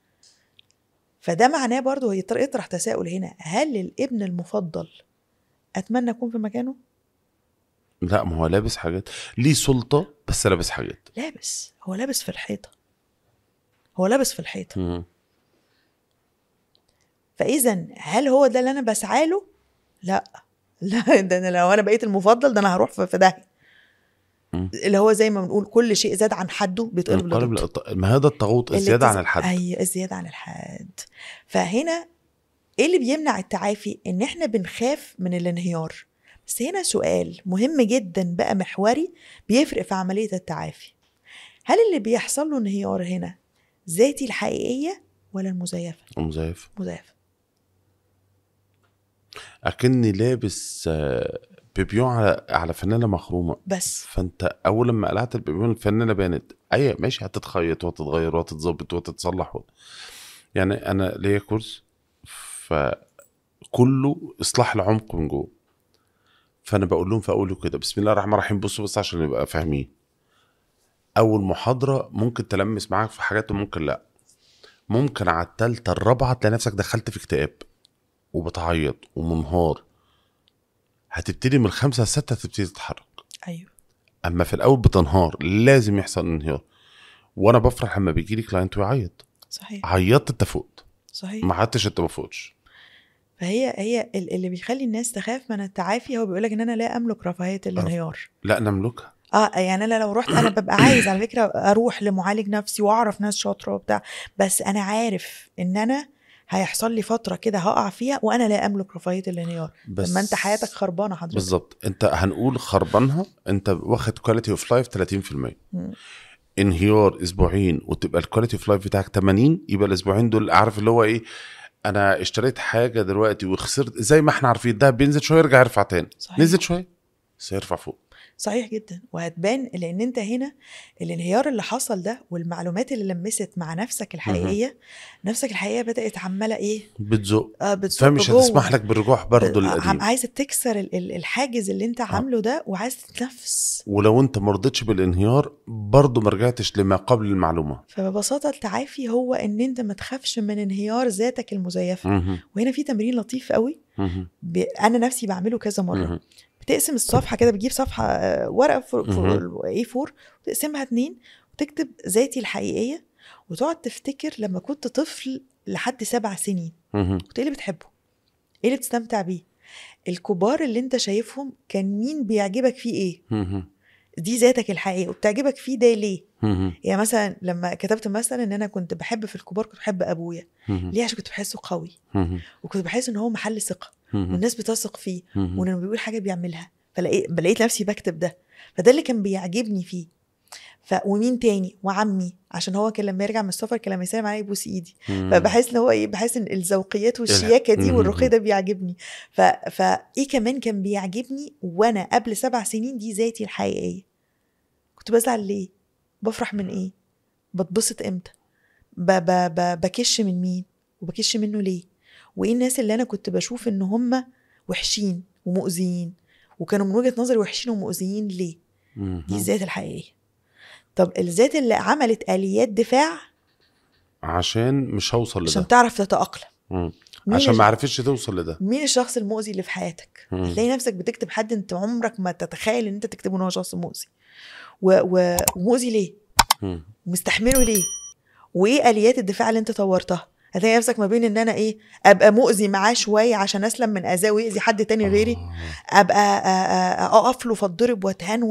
فده معناه برضو هي يطرح يطرح تساؤل هنا هل الابن المفضل اتمنى اكون في مكانه لا ما هو لابس حاجات ليه سلطة بس لابس حاجات لابس هو لابس في الحيطه هو لابس في الحيطه مم. فاذا هل هو ده اللي انا بسعى له لا لا ده انا لو انا بقيت المفضل ده انا هروح في في داهيه مم. اللي هو زي ما بنقول كل شيء زاد عن حده بيتقلب انقلب لضده لقط- ما هذا الطاغوت الزيادة عن الحد اي الزياده عن الحد فهنا ايه اللي بيمنع التعافي ان احنا بنخاف من الانهيار بس هنا سؤال مهم جدا بقى محوري بيفرق في عمليه التعافي هل اللي بيحصل له انهيار هنا ذاتي الحقيقيه ولا المزيفه مزيف مزيفه اكني لابس آه، بيبيون على على فانيلا مخرومه بس فانت اول لما قلعت البيبيون الفانيلا بانت اي ماشي هتتخيط وهتتغير وهتتظبط وهتتصلح و... يعني انا ليا كورس فكله اصلاح العمق من جوه فانا بقول لهم في اوله كده بسم الله الرحمن الرحيم بصوا بس عشان نبقى فاهمين اول محاضره ممكن تلمس معاك في حاجات وممكن لا ممكن على التالتة الرابعة تلاقي نفسك دخلت في اكتئاب وبتعيط ومنهار هتبتدي من الخمسة الستة تبتدي تتحرك ايوه اما في الاول بتنهار لازم يحصل انهيار وانا بفرح لما بيجي لي كلاينت ويعيط صحيح عيطت انت فقت صحيح ما عدتش انت ما فوقش فهي هي ال- اللي بيخلي الناس تخاف من التعافي هو بيقول لك ان انا لا املك رفاهيه الانهيار لا نملكها اه يعني انا لو رحت انا ببقى عايز على فكره اروح لمعالج نفسي واعرف ناس شاطره وبتاع بس انا عارف ان انا هيحصل لي فتره كده هقع فيها وانا لا املك رفاهيه الانهيار بس لما انت حياتك خربانه حضرتك بالظبط انت هنقول خربانها انت واخد كواليتي اوف لايف 30% مم. انهيار اسبوعين وتبقى الكواليتي اوف لايف بتاعك 80 يبقى الاسبوعين دول عارف اللي هو ايه انا اشتريت حاجه دلوقتي وخسرت زي ما احنا عارفين ده بينزل شويه يرجع يرفع تاني صحيح. نزل شويه سيرفع فوق صحيح جدا وهتبان لان انت هنا الانهيار اللي حصل ده والمعلومات اللي لمست مع نفسك الحقيقيه نفسك الحقيقيه بدات عماله ايه بتزق اه بتصب فمش جوه. هتسمح لك بالرجوع برضه عم- للقديم عايزه تكسر ال- ال- الحاجز اللي انت عامله ده وعايز تتنفس ولو انت ما رضيتش بالانهيار برضه ما رجعتش لما قبل المعلومه فببساطه التعافي هو ان انت ما تخافش من انهيار ذاتك المزيفه مهم. وهنا في تمرين لطيف قوي مهم. ب... انا نفسي بعمله كذا مره مهم. بتقسم الصفحه كده بتجيب صفحه آه، ورقه فور مهم. اي 4 وتقسمها اتنين وتكتب ذاتي الحقيقيه وتقعد تفتكر لما كنت طفل لحد سبع سنين مهم. كنت ايه اللي بتحبه؟ ايه اللي بتستمتع بيه؟ الكبار اللي انت شايفهم كان مين بيعجبك فيه ايه؟ مهم. دي ذاتك الحقيقيه وبتعجبك فيه ده ليه؟ مهم. يعني مثلا لما كتبت مثلا ان انا كنت بحب في الكبار كنت بحب ابويا مهم. ليه عشان كنت بحسه قوي مهم. وكنت بحس ان هو محل ثقه مهم. والناس بتثق فيه مهم. ولما بيقول حاجه بيعملها فلقيت لقيت نفسي بكتب ده فده اللي كان بيعجبني فيه ف ومين تاني وعمي عشان هو كان لما يرجع من السفر كان لما يسلم عليا يبوس ايدي مهم. فبحس ان هو ايه بحس ان الذوقيات والشياكه دي مم. والرقي ده بيعجبني ف... فايه كمان كان بيعجبني وانا قبل سبع سنين دي ذاتي الحقيقيه كنت بزعل ليه بفرح من ايه بتبسط امتى ب... ب... ب... بكش من مين وبكش منه ليه وايه الناس اللي انا كنت بشوف ان هم وحشين ومؤذيين وكانوا من وجهه نظري وحشين ومؤذيين ليه مهم. دي الذات الحقيقيه طب الذات اللي عملت اليات دفاع عشان مش هوصل عشان لده تعرف تتاقلم مم. مين عشان الش- ما عرفتش توصل لده مين الشخص المؤذي اللي في حياتك مم. تلاقي نفسك بتكتب حد انت عمرك ما تتخيل ان انت تكتبه ان هو شخص مؤذي و... و... ومؤذي ليه مم. ومستحمله ليه وايه اليات الدفاع اللي انت طورتها هتلاقي نفسك ما بين ان انا ايه ابقى مؤذي معاه شويه عشان اسلم من اذاه ويأذي حد تاني غيري آه. ابقى آه، آه، آه، اقف له فاتضرب واتهان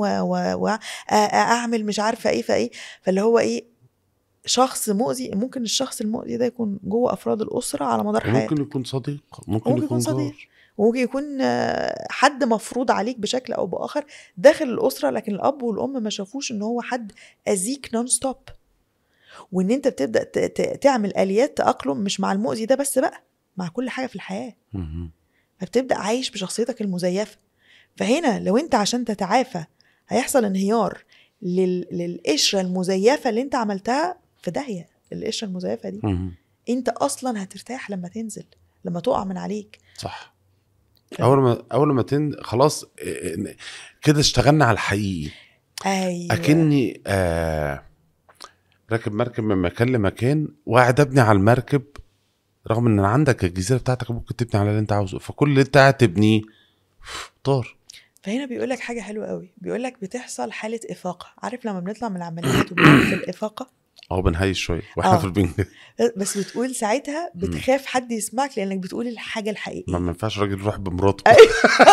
واعمل مش عارفه ايه فايه فاللي هو ايه شخص مؤذي ممكن الشخص المؤذي ده يكون جوه افراد الاسره على مدار حياته ممكن يكون صديق ممكن, ممكن يكون يكون صديق. جار وممكن يكون آه، حد مفروض عليك بشكل او باخر داخل الاسره لكن الاب والام ما شافوش ان هو حد اذيك نون ستوب وان انت بتبدا ت- ت- تعمل اليات تاقلم مش مع المؤذي ده بس بقى مع كل حاجه في الحياه مهم. فبتبدا عايش بشخصيتك المزيفه فهنا لو انت عشان تتعافى هيحصل انهيار لل... للقشره المزيفه اللي انت عملتها في داهيه القشره المزيفه دي مهم. انت اصلا هترتاح لما تنزل لما تقع من عليك صح اول ما اول ما تن خلاص إيه، كده اشتغلنا على الحقيقي ايوه اكني آه راكب مركب من مكان لمكان وقاعد ابني على المركب رغم ان عندك الجزيره بتاعتك ممكن تبني على اللي انت عاوزه فكل اللي انت قاعد تبنيه طار فهنا بيقول لك حاجه حلوه قوي بيقول لك بتحصل حاله افاقه عارف لما بنطلع من العمليات وبنقعد في الافاقه اهو بنهيش شويه واحنا آه. في البنج بس بتقول ساعتها بتخاف حد يسمعك لانك بتقول الحاجه الحقيقيه ما ما ينفعش راجل يروح بمراته أيوة.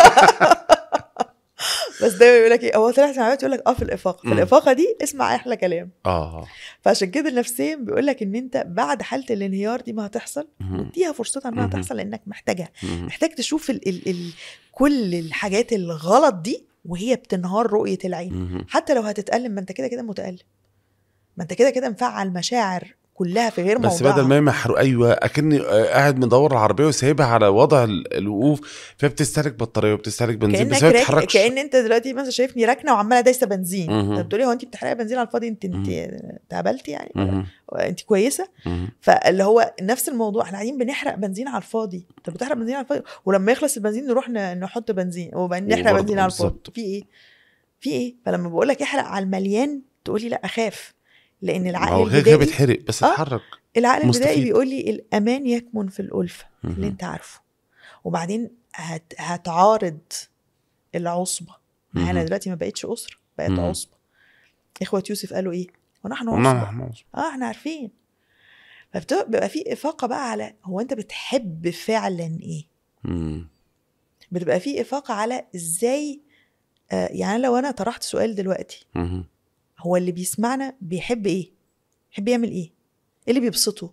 بس دايما يقول لك ايه هو طلع سمعت يقول لك اه في الافاقه في مم. الافاقه دي اسمع احلى كلام اه فعشان كده نفسيا بيقول لك ان انت بعد حاله الانهيار دي ما هتحصل مهم. واديها فرصتها انها مهم. تحصل لانك محتاجها مهم. محتاج تشوف ال ال ال كل الحاجات الغلط دي وهي بتنهار رؤيه العين مهم. حتى لو هتتألم ما انت كده كده متألم ما انت كده كده مفعل مشاعر كلها في غير بس موضوعها بدل ما يمحروا ايوه اكني آه، قاعد مدور العربيه وسايبها على وضع ال- الوقوف فبتستهلك بطاريه وبتستهلك بنزين كانك بس ما راك... بتتحركش كان انت دلوقتي مثلا شايفني راكنه وعماله دايسه بنزين مهم. طب بتقولي هو انت بتحرقي بنزين على الفاضي انت انت اتهبلتي يعني مهم. انت كويسه مهم. فاللي هو نفس الموضوع احنا قاعدين بنحرق بنزين على الفاضي طب بتحرق بنزين على الفاضي ولما يخلص البنزين نروح ن- نحط بنزين وبعدين نحرق وبرضه بنزين على الفاضي بالظبط. في ايه في ايه فلما بقول لك احرق على المليان تقولي لا اخاف لان ما العقل هو كده كده البدائي بيتحرق بس آه. اتحرك العقل البدائي مستفيد. بيقول لي الامان يكمن في الالفه اللي مهم. انت عارفه وبعدين هت... هتعارض العصبه معانا مهم. دلوقتي ما بقتش اسره بقت مهم. عصبه اخوه يوسف قالوا ايه ونحن نعم، عصبه نعم. اه احنا عارفين فبيبقى في افاقه بقى على هو انت بتحب فعلا ايه مم. بتبقى في افاقه على ازاي آه يعني لو انا طرحت سؤال دلوقتي مم. هو اللي بيسمعنا بيحب ايه بيحب يعمل ايه ايه اللي بيبسطه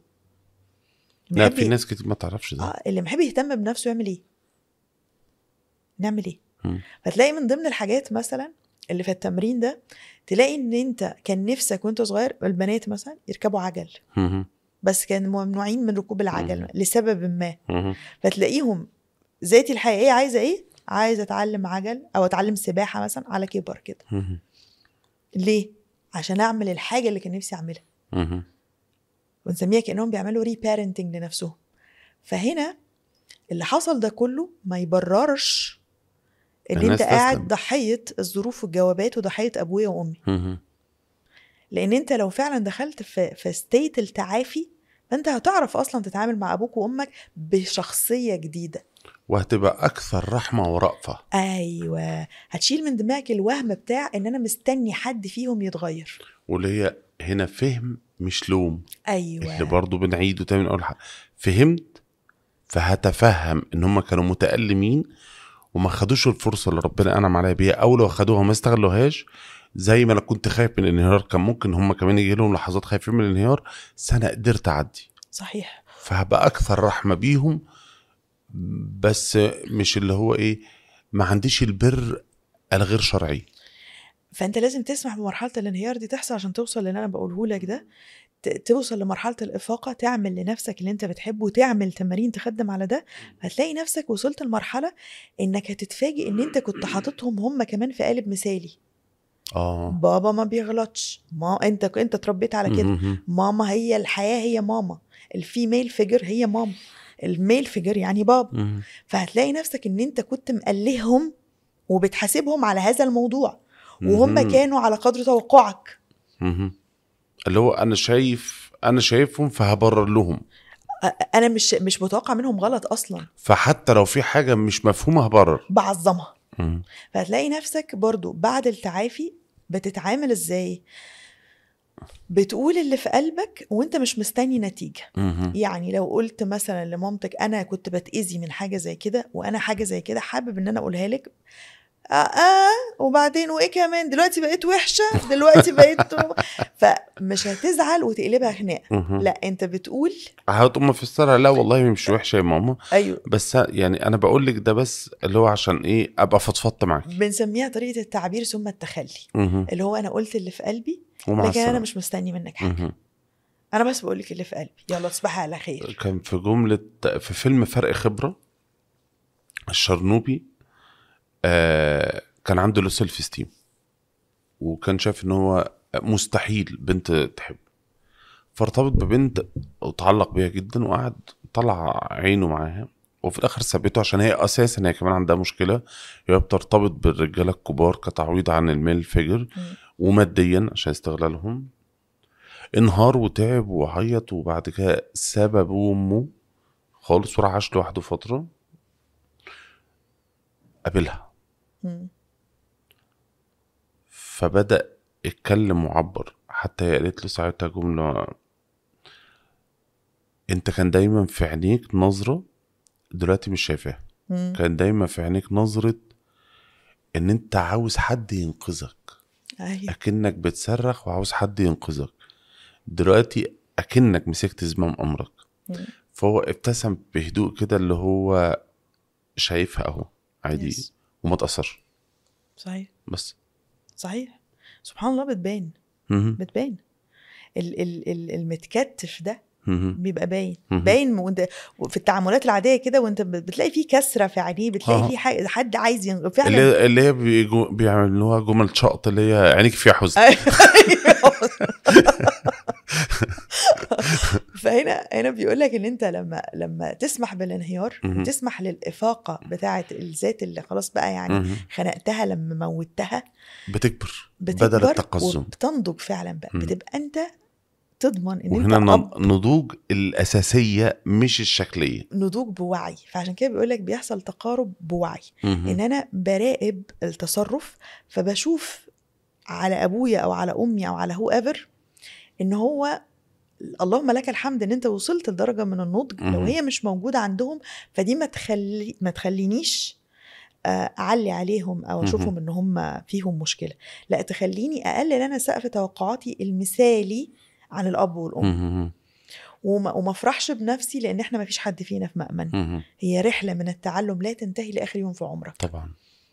لا بيحب في ي- ناس كتير ما تعرفش ده اه اللي محب يهتم بنفسه يعمل ايه نعمل ايه مم. فتلاقي من ضمن الحاجات مثلا اللي في التمرين ده تلاقي ان انت كان نفسك وانت صغير البنات مثلا يركبوا عجل مم. بس كانوا ممنوعين من ركوب العجل مم. لسبب ما مم. فتلاقيهم ذاتي الحقيقيه عايزه ايه عايزه اتعلم عجل او اتعلم سباحه مثلا على كبر كده مم. ليه عشان اعمل الحاجه اللي كان نفسي اعملها مم. ونسميها كانهم بيعملوا ريبارنتنج لنفسهم فهنا اللي حصل ده كله ما يبررش ان الناس انت قاعد تسلم. ضحيه الظروف والجوابات وضحيه ابويا وامي مم. لان انت لو فعلا دخلت في في ستيت التعافي فانت هتعرف اصلا تتعامل مع ابوك وامك بشخصيه جديده وهتبقى اكثر رحمه ورأفه ايوه هتشيل من دماغك الوهم بتاع ان انا مستني حد فيهم يتغير واللي هي هنا فهم مش لوم اللي ايوه برضه بنعيده تاني نقول حاجة. فهمت فهتفهم ان هم كانوا متألمين وما خدوش الفرصة اللي ربنا انعم عليها بيها او لو خدوها ما استغلوهاش زي ما انا كنت خايف من الانهيار كان ممكن هم كمان يجي لهم لحظات خايفين من الانهيار بس انا قدرت اعدي صحيح فهبقى اكثر رحمة بيهم بس مش اللي هو ايه ما عنديش البر الغير شرعي فانت لازم تسمح بمرحله الانهيار دي تحصل عشان توصل للي انا بقوله لك ده ت- توصل لمرحله الافاقه تعمل لنفسك اللي انت بتحبه وتعمل تمارين تخدم على ده هتلاقي نفسك وصلت لمرحله انك هتتفاجئ ان انت كنت حاططهم هم كمان في قالب مثالي اه بابا ما بيغلطش ما انت انت اتربيت على كده مهم. ماما هي الحياه هي ماما الفيميل فيجر هي ماما الميل فيجر يعني بابا مهم. فهتلاقي نفسك ان انت كنت مقلههم وبتحاسبهم على هذا الموضوع وهم مهم. كانوا على قدر توقعك مهم. اللي هو انا شايف انا شايفهم فهبرر لهم أ- انا مش مش متوقع منهم غلط اصلا فحتى لو في حاجه مش مفهومه هبرر بعظمها مم. فهتلاقي نفسك برضو بعد التعافي بتتعامل ازاي بتقول اللي في قلبك وانت مش مستني نتيجه مهم. يعني لو قلت مثلا لمامتك انا كنت بتاذي من حاجه زي كده وانا حاجه زي كده حابب ان انا اقولها لك آه, اه وبعدين وايه كمان دلوقتي بقيت وحشه دلوقتي بقيت فمش هتزعل وتقلبها خناقه مهم. لا انت بتقول هتقوم مفسرها لا والله مش وحشه يا ماما ايوه بس يعني انا بقول لك ده بس اللي هو عشان ايه ابقى فضفضت معاك بنسميها طريقه التعبير ثم التخلي مهم. اللي هو انا قلت اللي في قلبي ومع لكن انا السلامه مش مستني منك حاجه مهم. انا بس بقول لك اللي في قلبي يلا تصبحي على خير كان في جمله في فيلم فرق خبره الشرنوبي آه كان عنده لو سيلف ستيم وكان شايف ان هو مستحيل بنت تحب فارتبط ببنت وتعلق بيها جدا وقعد طلع عينه معاها وفي الاخر سابته عشان هي اساسا هي كمان عندها مشكله هي بترتبط بالرجاله الكبار كتعويض عن الميل فيجر مم. وماديا عشان استغلالهم انهار وتعب وعيط وبعد كده ساب ابوه وامه خالص وراح عاش لوحده فتره قابلها مم. فبدأ يتكلم وعبر حتى هي قالت له ساعتها جملة انت كان دايما في عينيك نظرة دلوقتي مش شايفاها مم. كان دايما في عينيك نظرة ان انت عاوز حد ينقذك ايوه اكنك بتصرخ وعاوز حد ينقذك دلوقتي اكنك مسكت زمام امرك مم. فهو ابتسم بهدوء كده اللي هو شايفها اهو عادي Yes. وما تأثرش صحيح بس صحيح سبحان الله بتبان مهم. بتبان ال ال ال المتكتف ده مهم. بيبقى باين مهم. باين وانت في التعاملات العاديه كده وانت بت- بتلاقي فيه كسره في عينيه بتلاقي آه. فيه حاجه حد عايز ين... فعلا اللي اللي هي بيجو- بيعملوها جمل شقط اللي هي عينيك فيها حزن أيوة. فهنا هنا بيقول لك ان انت لما لما تسمح بالانهيار مهم. وتسمح للافاقه بتاعه الذات اللي خلاص بقى يعني مهم. خنقتها لما موتها بتكبر بتكبر بدل التقزم وبتنضج فعلا بقى مم. بتبقى انت تضمن ان وهنا انت أب ن- نضوج الاساسيه مش الشكليه نضوج بوعي فعشان كده بيقول لك بيحصل تقارب بوعي مهم. ان انا براقب التصرف فبشوف على ابويا او على امي او على هو ايفر ان هو اللهم لك الحمد ان انت وصلت لدرجه من النضج لو مهم. هي مش موجوده عندهم فدي ما تخلي ما تخلينيش آه، اعلي عليهم او اشوفهم مهم. ان هم فيهم مشكله لا تخليني اقلل انا سقف توقعاتي المثالي عن الاب والام مهم. وما, وما افرحش بنفسي لان احنا ما فيش حد فينا في مأمن مهم. هي رحله من التعلم لا تنتهي لاخر يوم في عمرك طبعا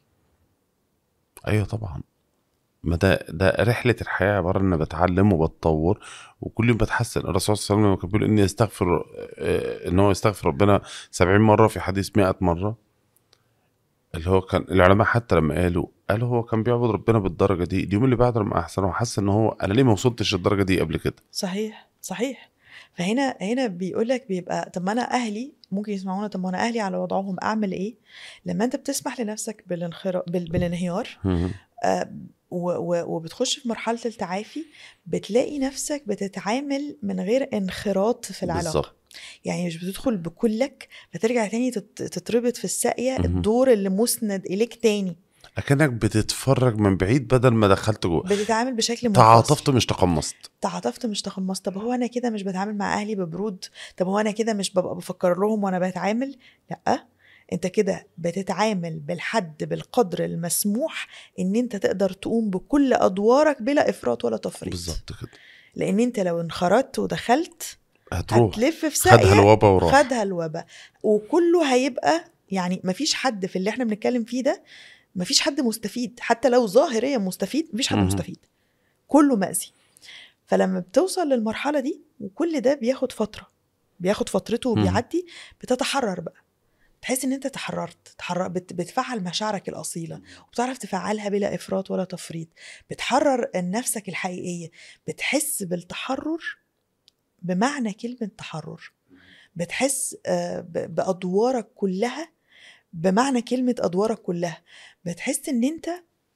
ايوه طبعا ما ده ده رحله الحياه عباره ان أنا بتعلم وبتطور وكل يوم بتحسن الرسول صلى الله عليه وسلم كان بيقول اني يستغفر آه، ان هو يستغفر ربنا 70 مره في حديث 100 مره اللي هو كان العلماء حتى لما قالوا قالوا هو كان بيعبد ربنا بالدرجه دي اليوم اللي بعده لما احسن هو حس ان هو انا ليه ما وصلتش للدرجه دي قبل كده صحيح صحيح فهنا هنا بيقول لك بيبقى طب ما انا اهلي ممكن يسمعونا طب ما انا اهلي على وضعهم اعمل ايه لما انت بتسمح لنفسك بالانخراط بال... بالانهيار مهم. آه، و- و- وبتخش في مرحله التعافي بتلاقي نفسك بتتعامل من غير انخراط في العلاقه بالظبط يعني مش بتدخل بكلك فترجع تاني تت- تتربط في الساقيه مهم. الدور اللي مسند اليك تاني اكنك بتتفرج من بعيد بدل ما دخلت جوه بتتعامل بشكل منفصل تعاطفت مش تقمصت تعاطفت مش تقمصت طب هو انا كده مش بتعامل مع اهلي ببرود طب هو انا كده مش ببقى بفكر لهم وانا بتعامل لا انت كده بتتعامل بالحد بالقدر المسموح ان انت تقدر تقوم بكل ادوارك بلا افراط ولا تفريط بالظبط كده لان انت لو انخرطت ودخلت هتروح هتلف في خدها ساقيه الوبا وراح خدها الوباء وكله هيبقى يعني مفيش حد في اللي احنا بنتكلم فيه ده مفيش حد مستفيد حتى لو ظاهريا مستفيد مفيش حد مهم. مستفيد كله مأذي فلما بتوصل للمرحلة دي وكل ده بياخد فترة بياخد فترته مهم. وبيعدي بتتحرر بقى تحس ان انت تحررت تحرر بت بتفعل مشاعرك الاصيله وبتعرف تفعلها بلا افراط ولا تفريط بتحرر نفسك الحقيقيه بتحس بالتحرر بمعنى كلمه تحرر بتحس آه، ب- بادوارك كلها بمعنى كلمه ادوارك كلها بتحس ان انت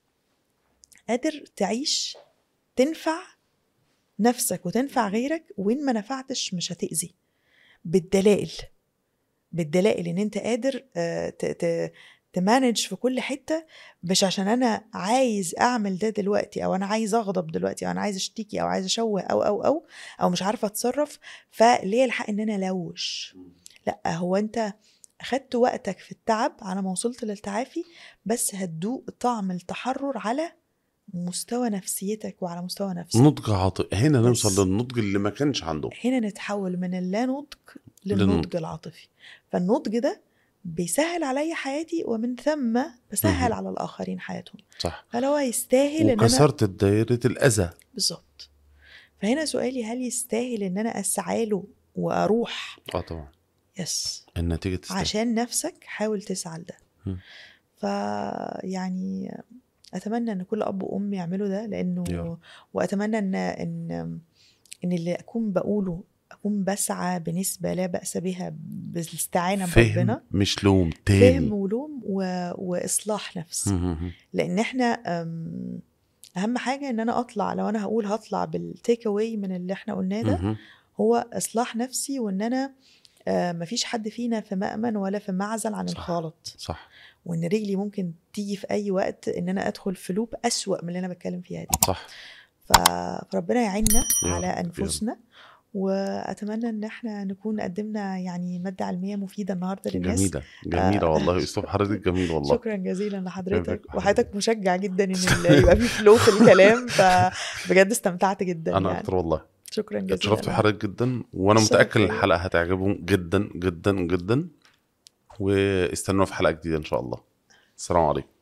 قادر تعيش تنفع نفسك وتنفع غيرك وين ما نفعتش مش هتأذي بالدلائل بالدلائل ان انت قادر آه، ت- ت- تمانج في كل حته مش عشان انا عايز اعمل ده دلوقتي او انا عايز اغضب دلوقتي او انا عايز اشتكي او عايز اشوه او او او او مش عارفه اتصرف فليه الحق ان انا الوش لا هو انت اخدت وقتك في التعب على ما وصلت للتعافي بس هتدوق طعم التحرر على مستوى نفسيتك وعلى مستوى نفسك نضج عاطفي هنا بس. نوصل للنضج اللي ما كانش عنده هنا نتحول من اللا نضج للنضج. للنضج العاطفي فالنضج ده بيسهل عليا حياتي ومن ثم بسهل مهم. على الاخرين حياتهم صح هل هو يستاهل ان انا وكسرت دايرة الأذى بالظبط فهنا سؤالي هل يستاهل ان انا اسعى له واروح اه طبعا يس النتيجة تستاهل عشان نفسك حاول تسعى لده مم. ف يعني اتمنى ان كل اب وام يعملوا ده يا لانه رب. واتمنى ان ان ان اللي اكون بقوله اكون بسعى بنسبه لا باس بها بالاستعانه فهم بربنا مش لوم فهم تاني ولوم و... واصلاح نفس مهم. لان احنا أم، اهم حاجه ان انا اطلع لو انا هقول هطلع بالتيك اواي من اللي احنا قلناه ده مهم. هو اصلاح نفسي وان انا آه، مفيش حد فينا في مأمن ولا في معزل عن صح. الخالط صح وان رجلي ممكن تيجي في اي وقت ان انا ادخل في لوب اسوأ من اللي انا بتكلم فيها دي صح ف- فربنا يعيننا يا على رب، يا رب. انفسنا واتمنى ان احنا نكون قدمنا يعني ماده علميه مفيده النهارده للناس جميلة جميلة آه. والله اسلوب حضرتك جميل والله شكرا جزيلا لحضرتك يبارك وحضرتك مشجع جدا ان ال- يبقى في فلو في الكلام فبجد استمتعت جدا انا يعني اكتر والله شكرا جزيلا اتشرفت لك. بحضرتك جدا وانا الشرف متاكد ان ليا. الحلقه هتعجبهم جدا جدا جدا واستنونا في حلقه جديده ان شاء الله السلام عليكم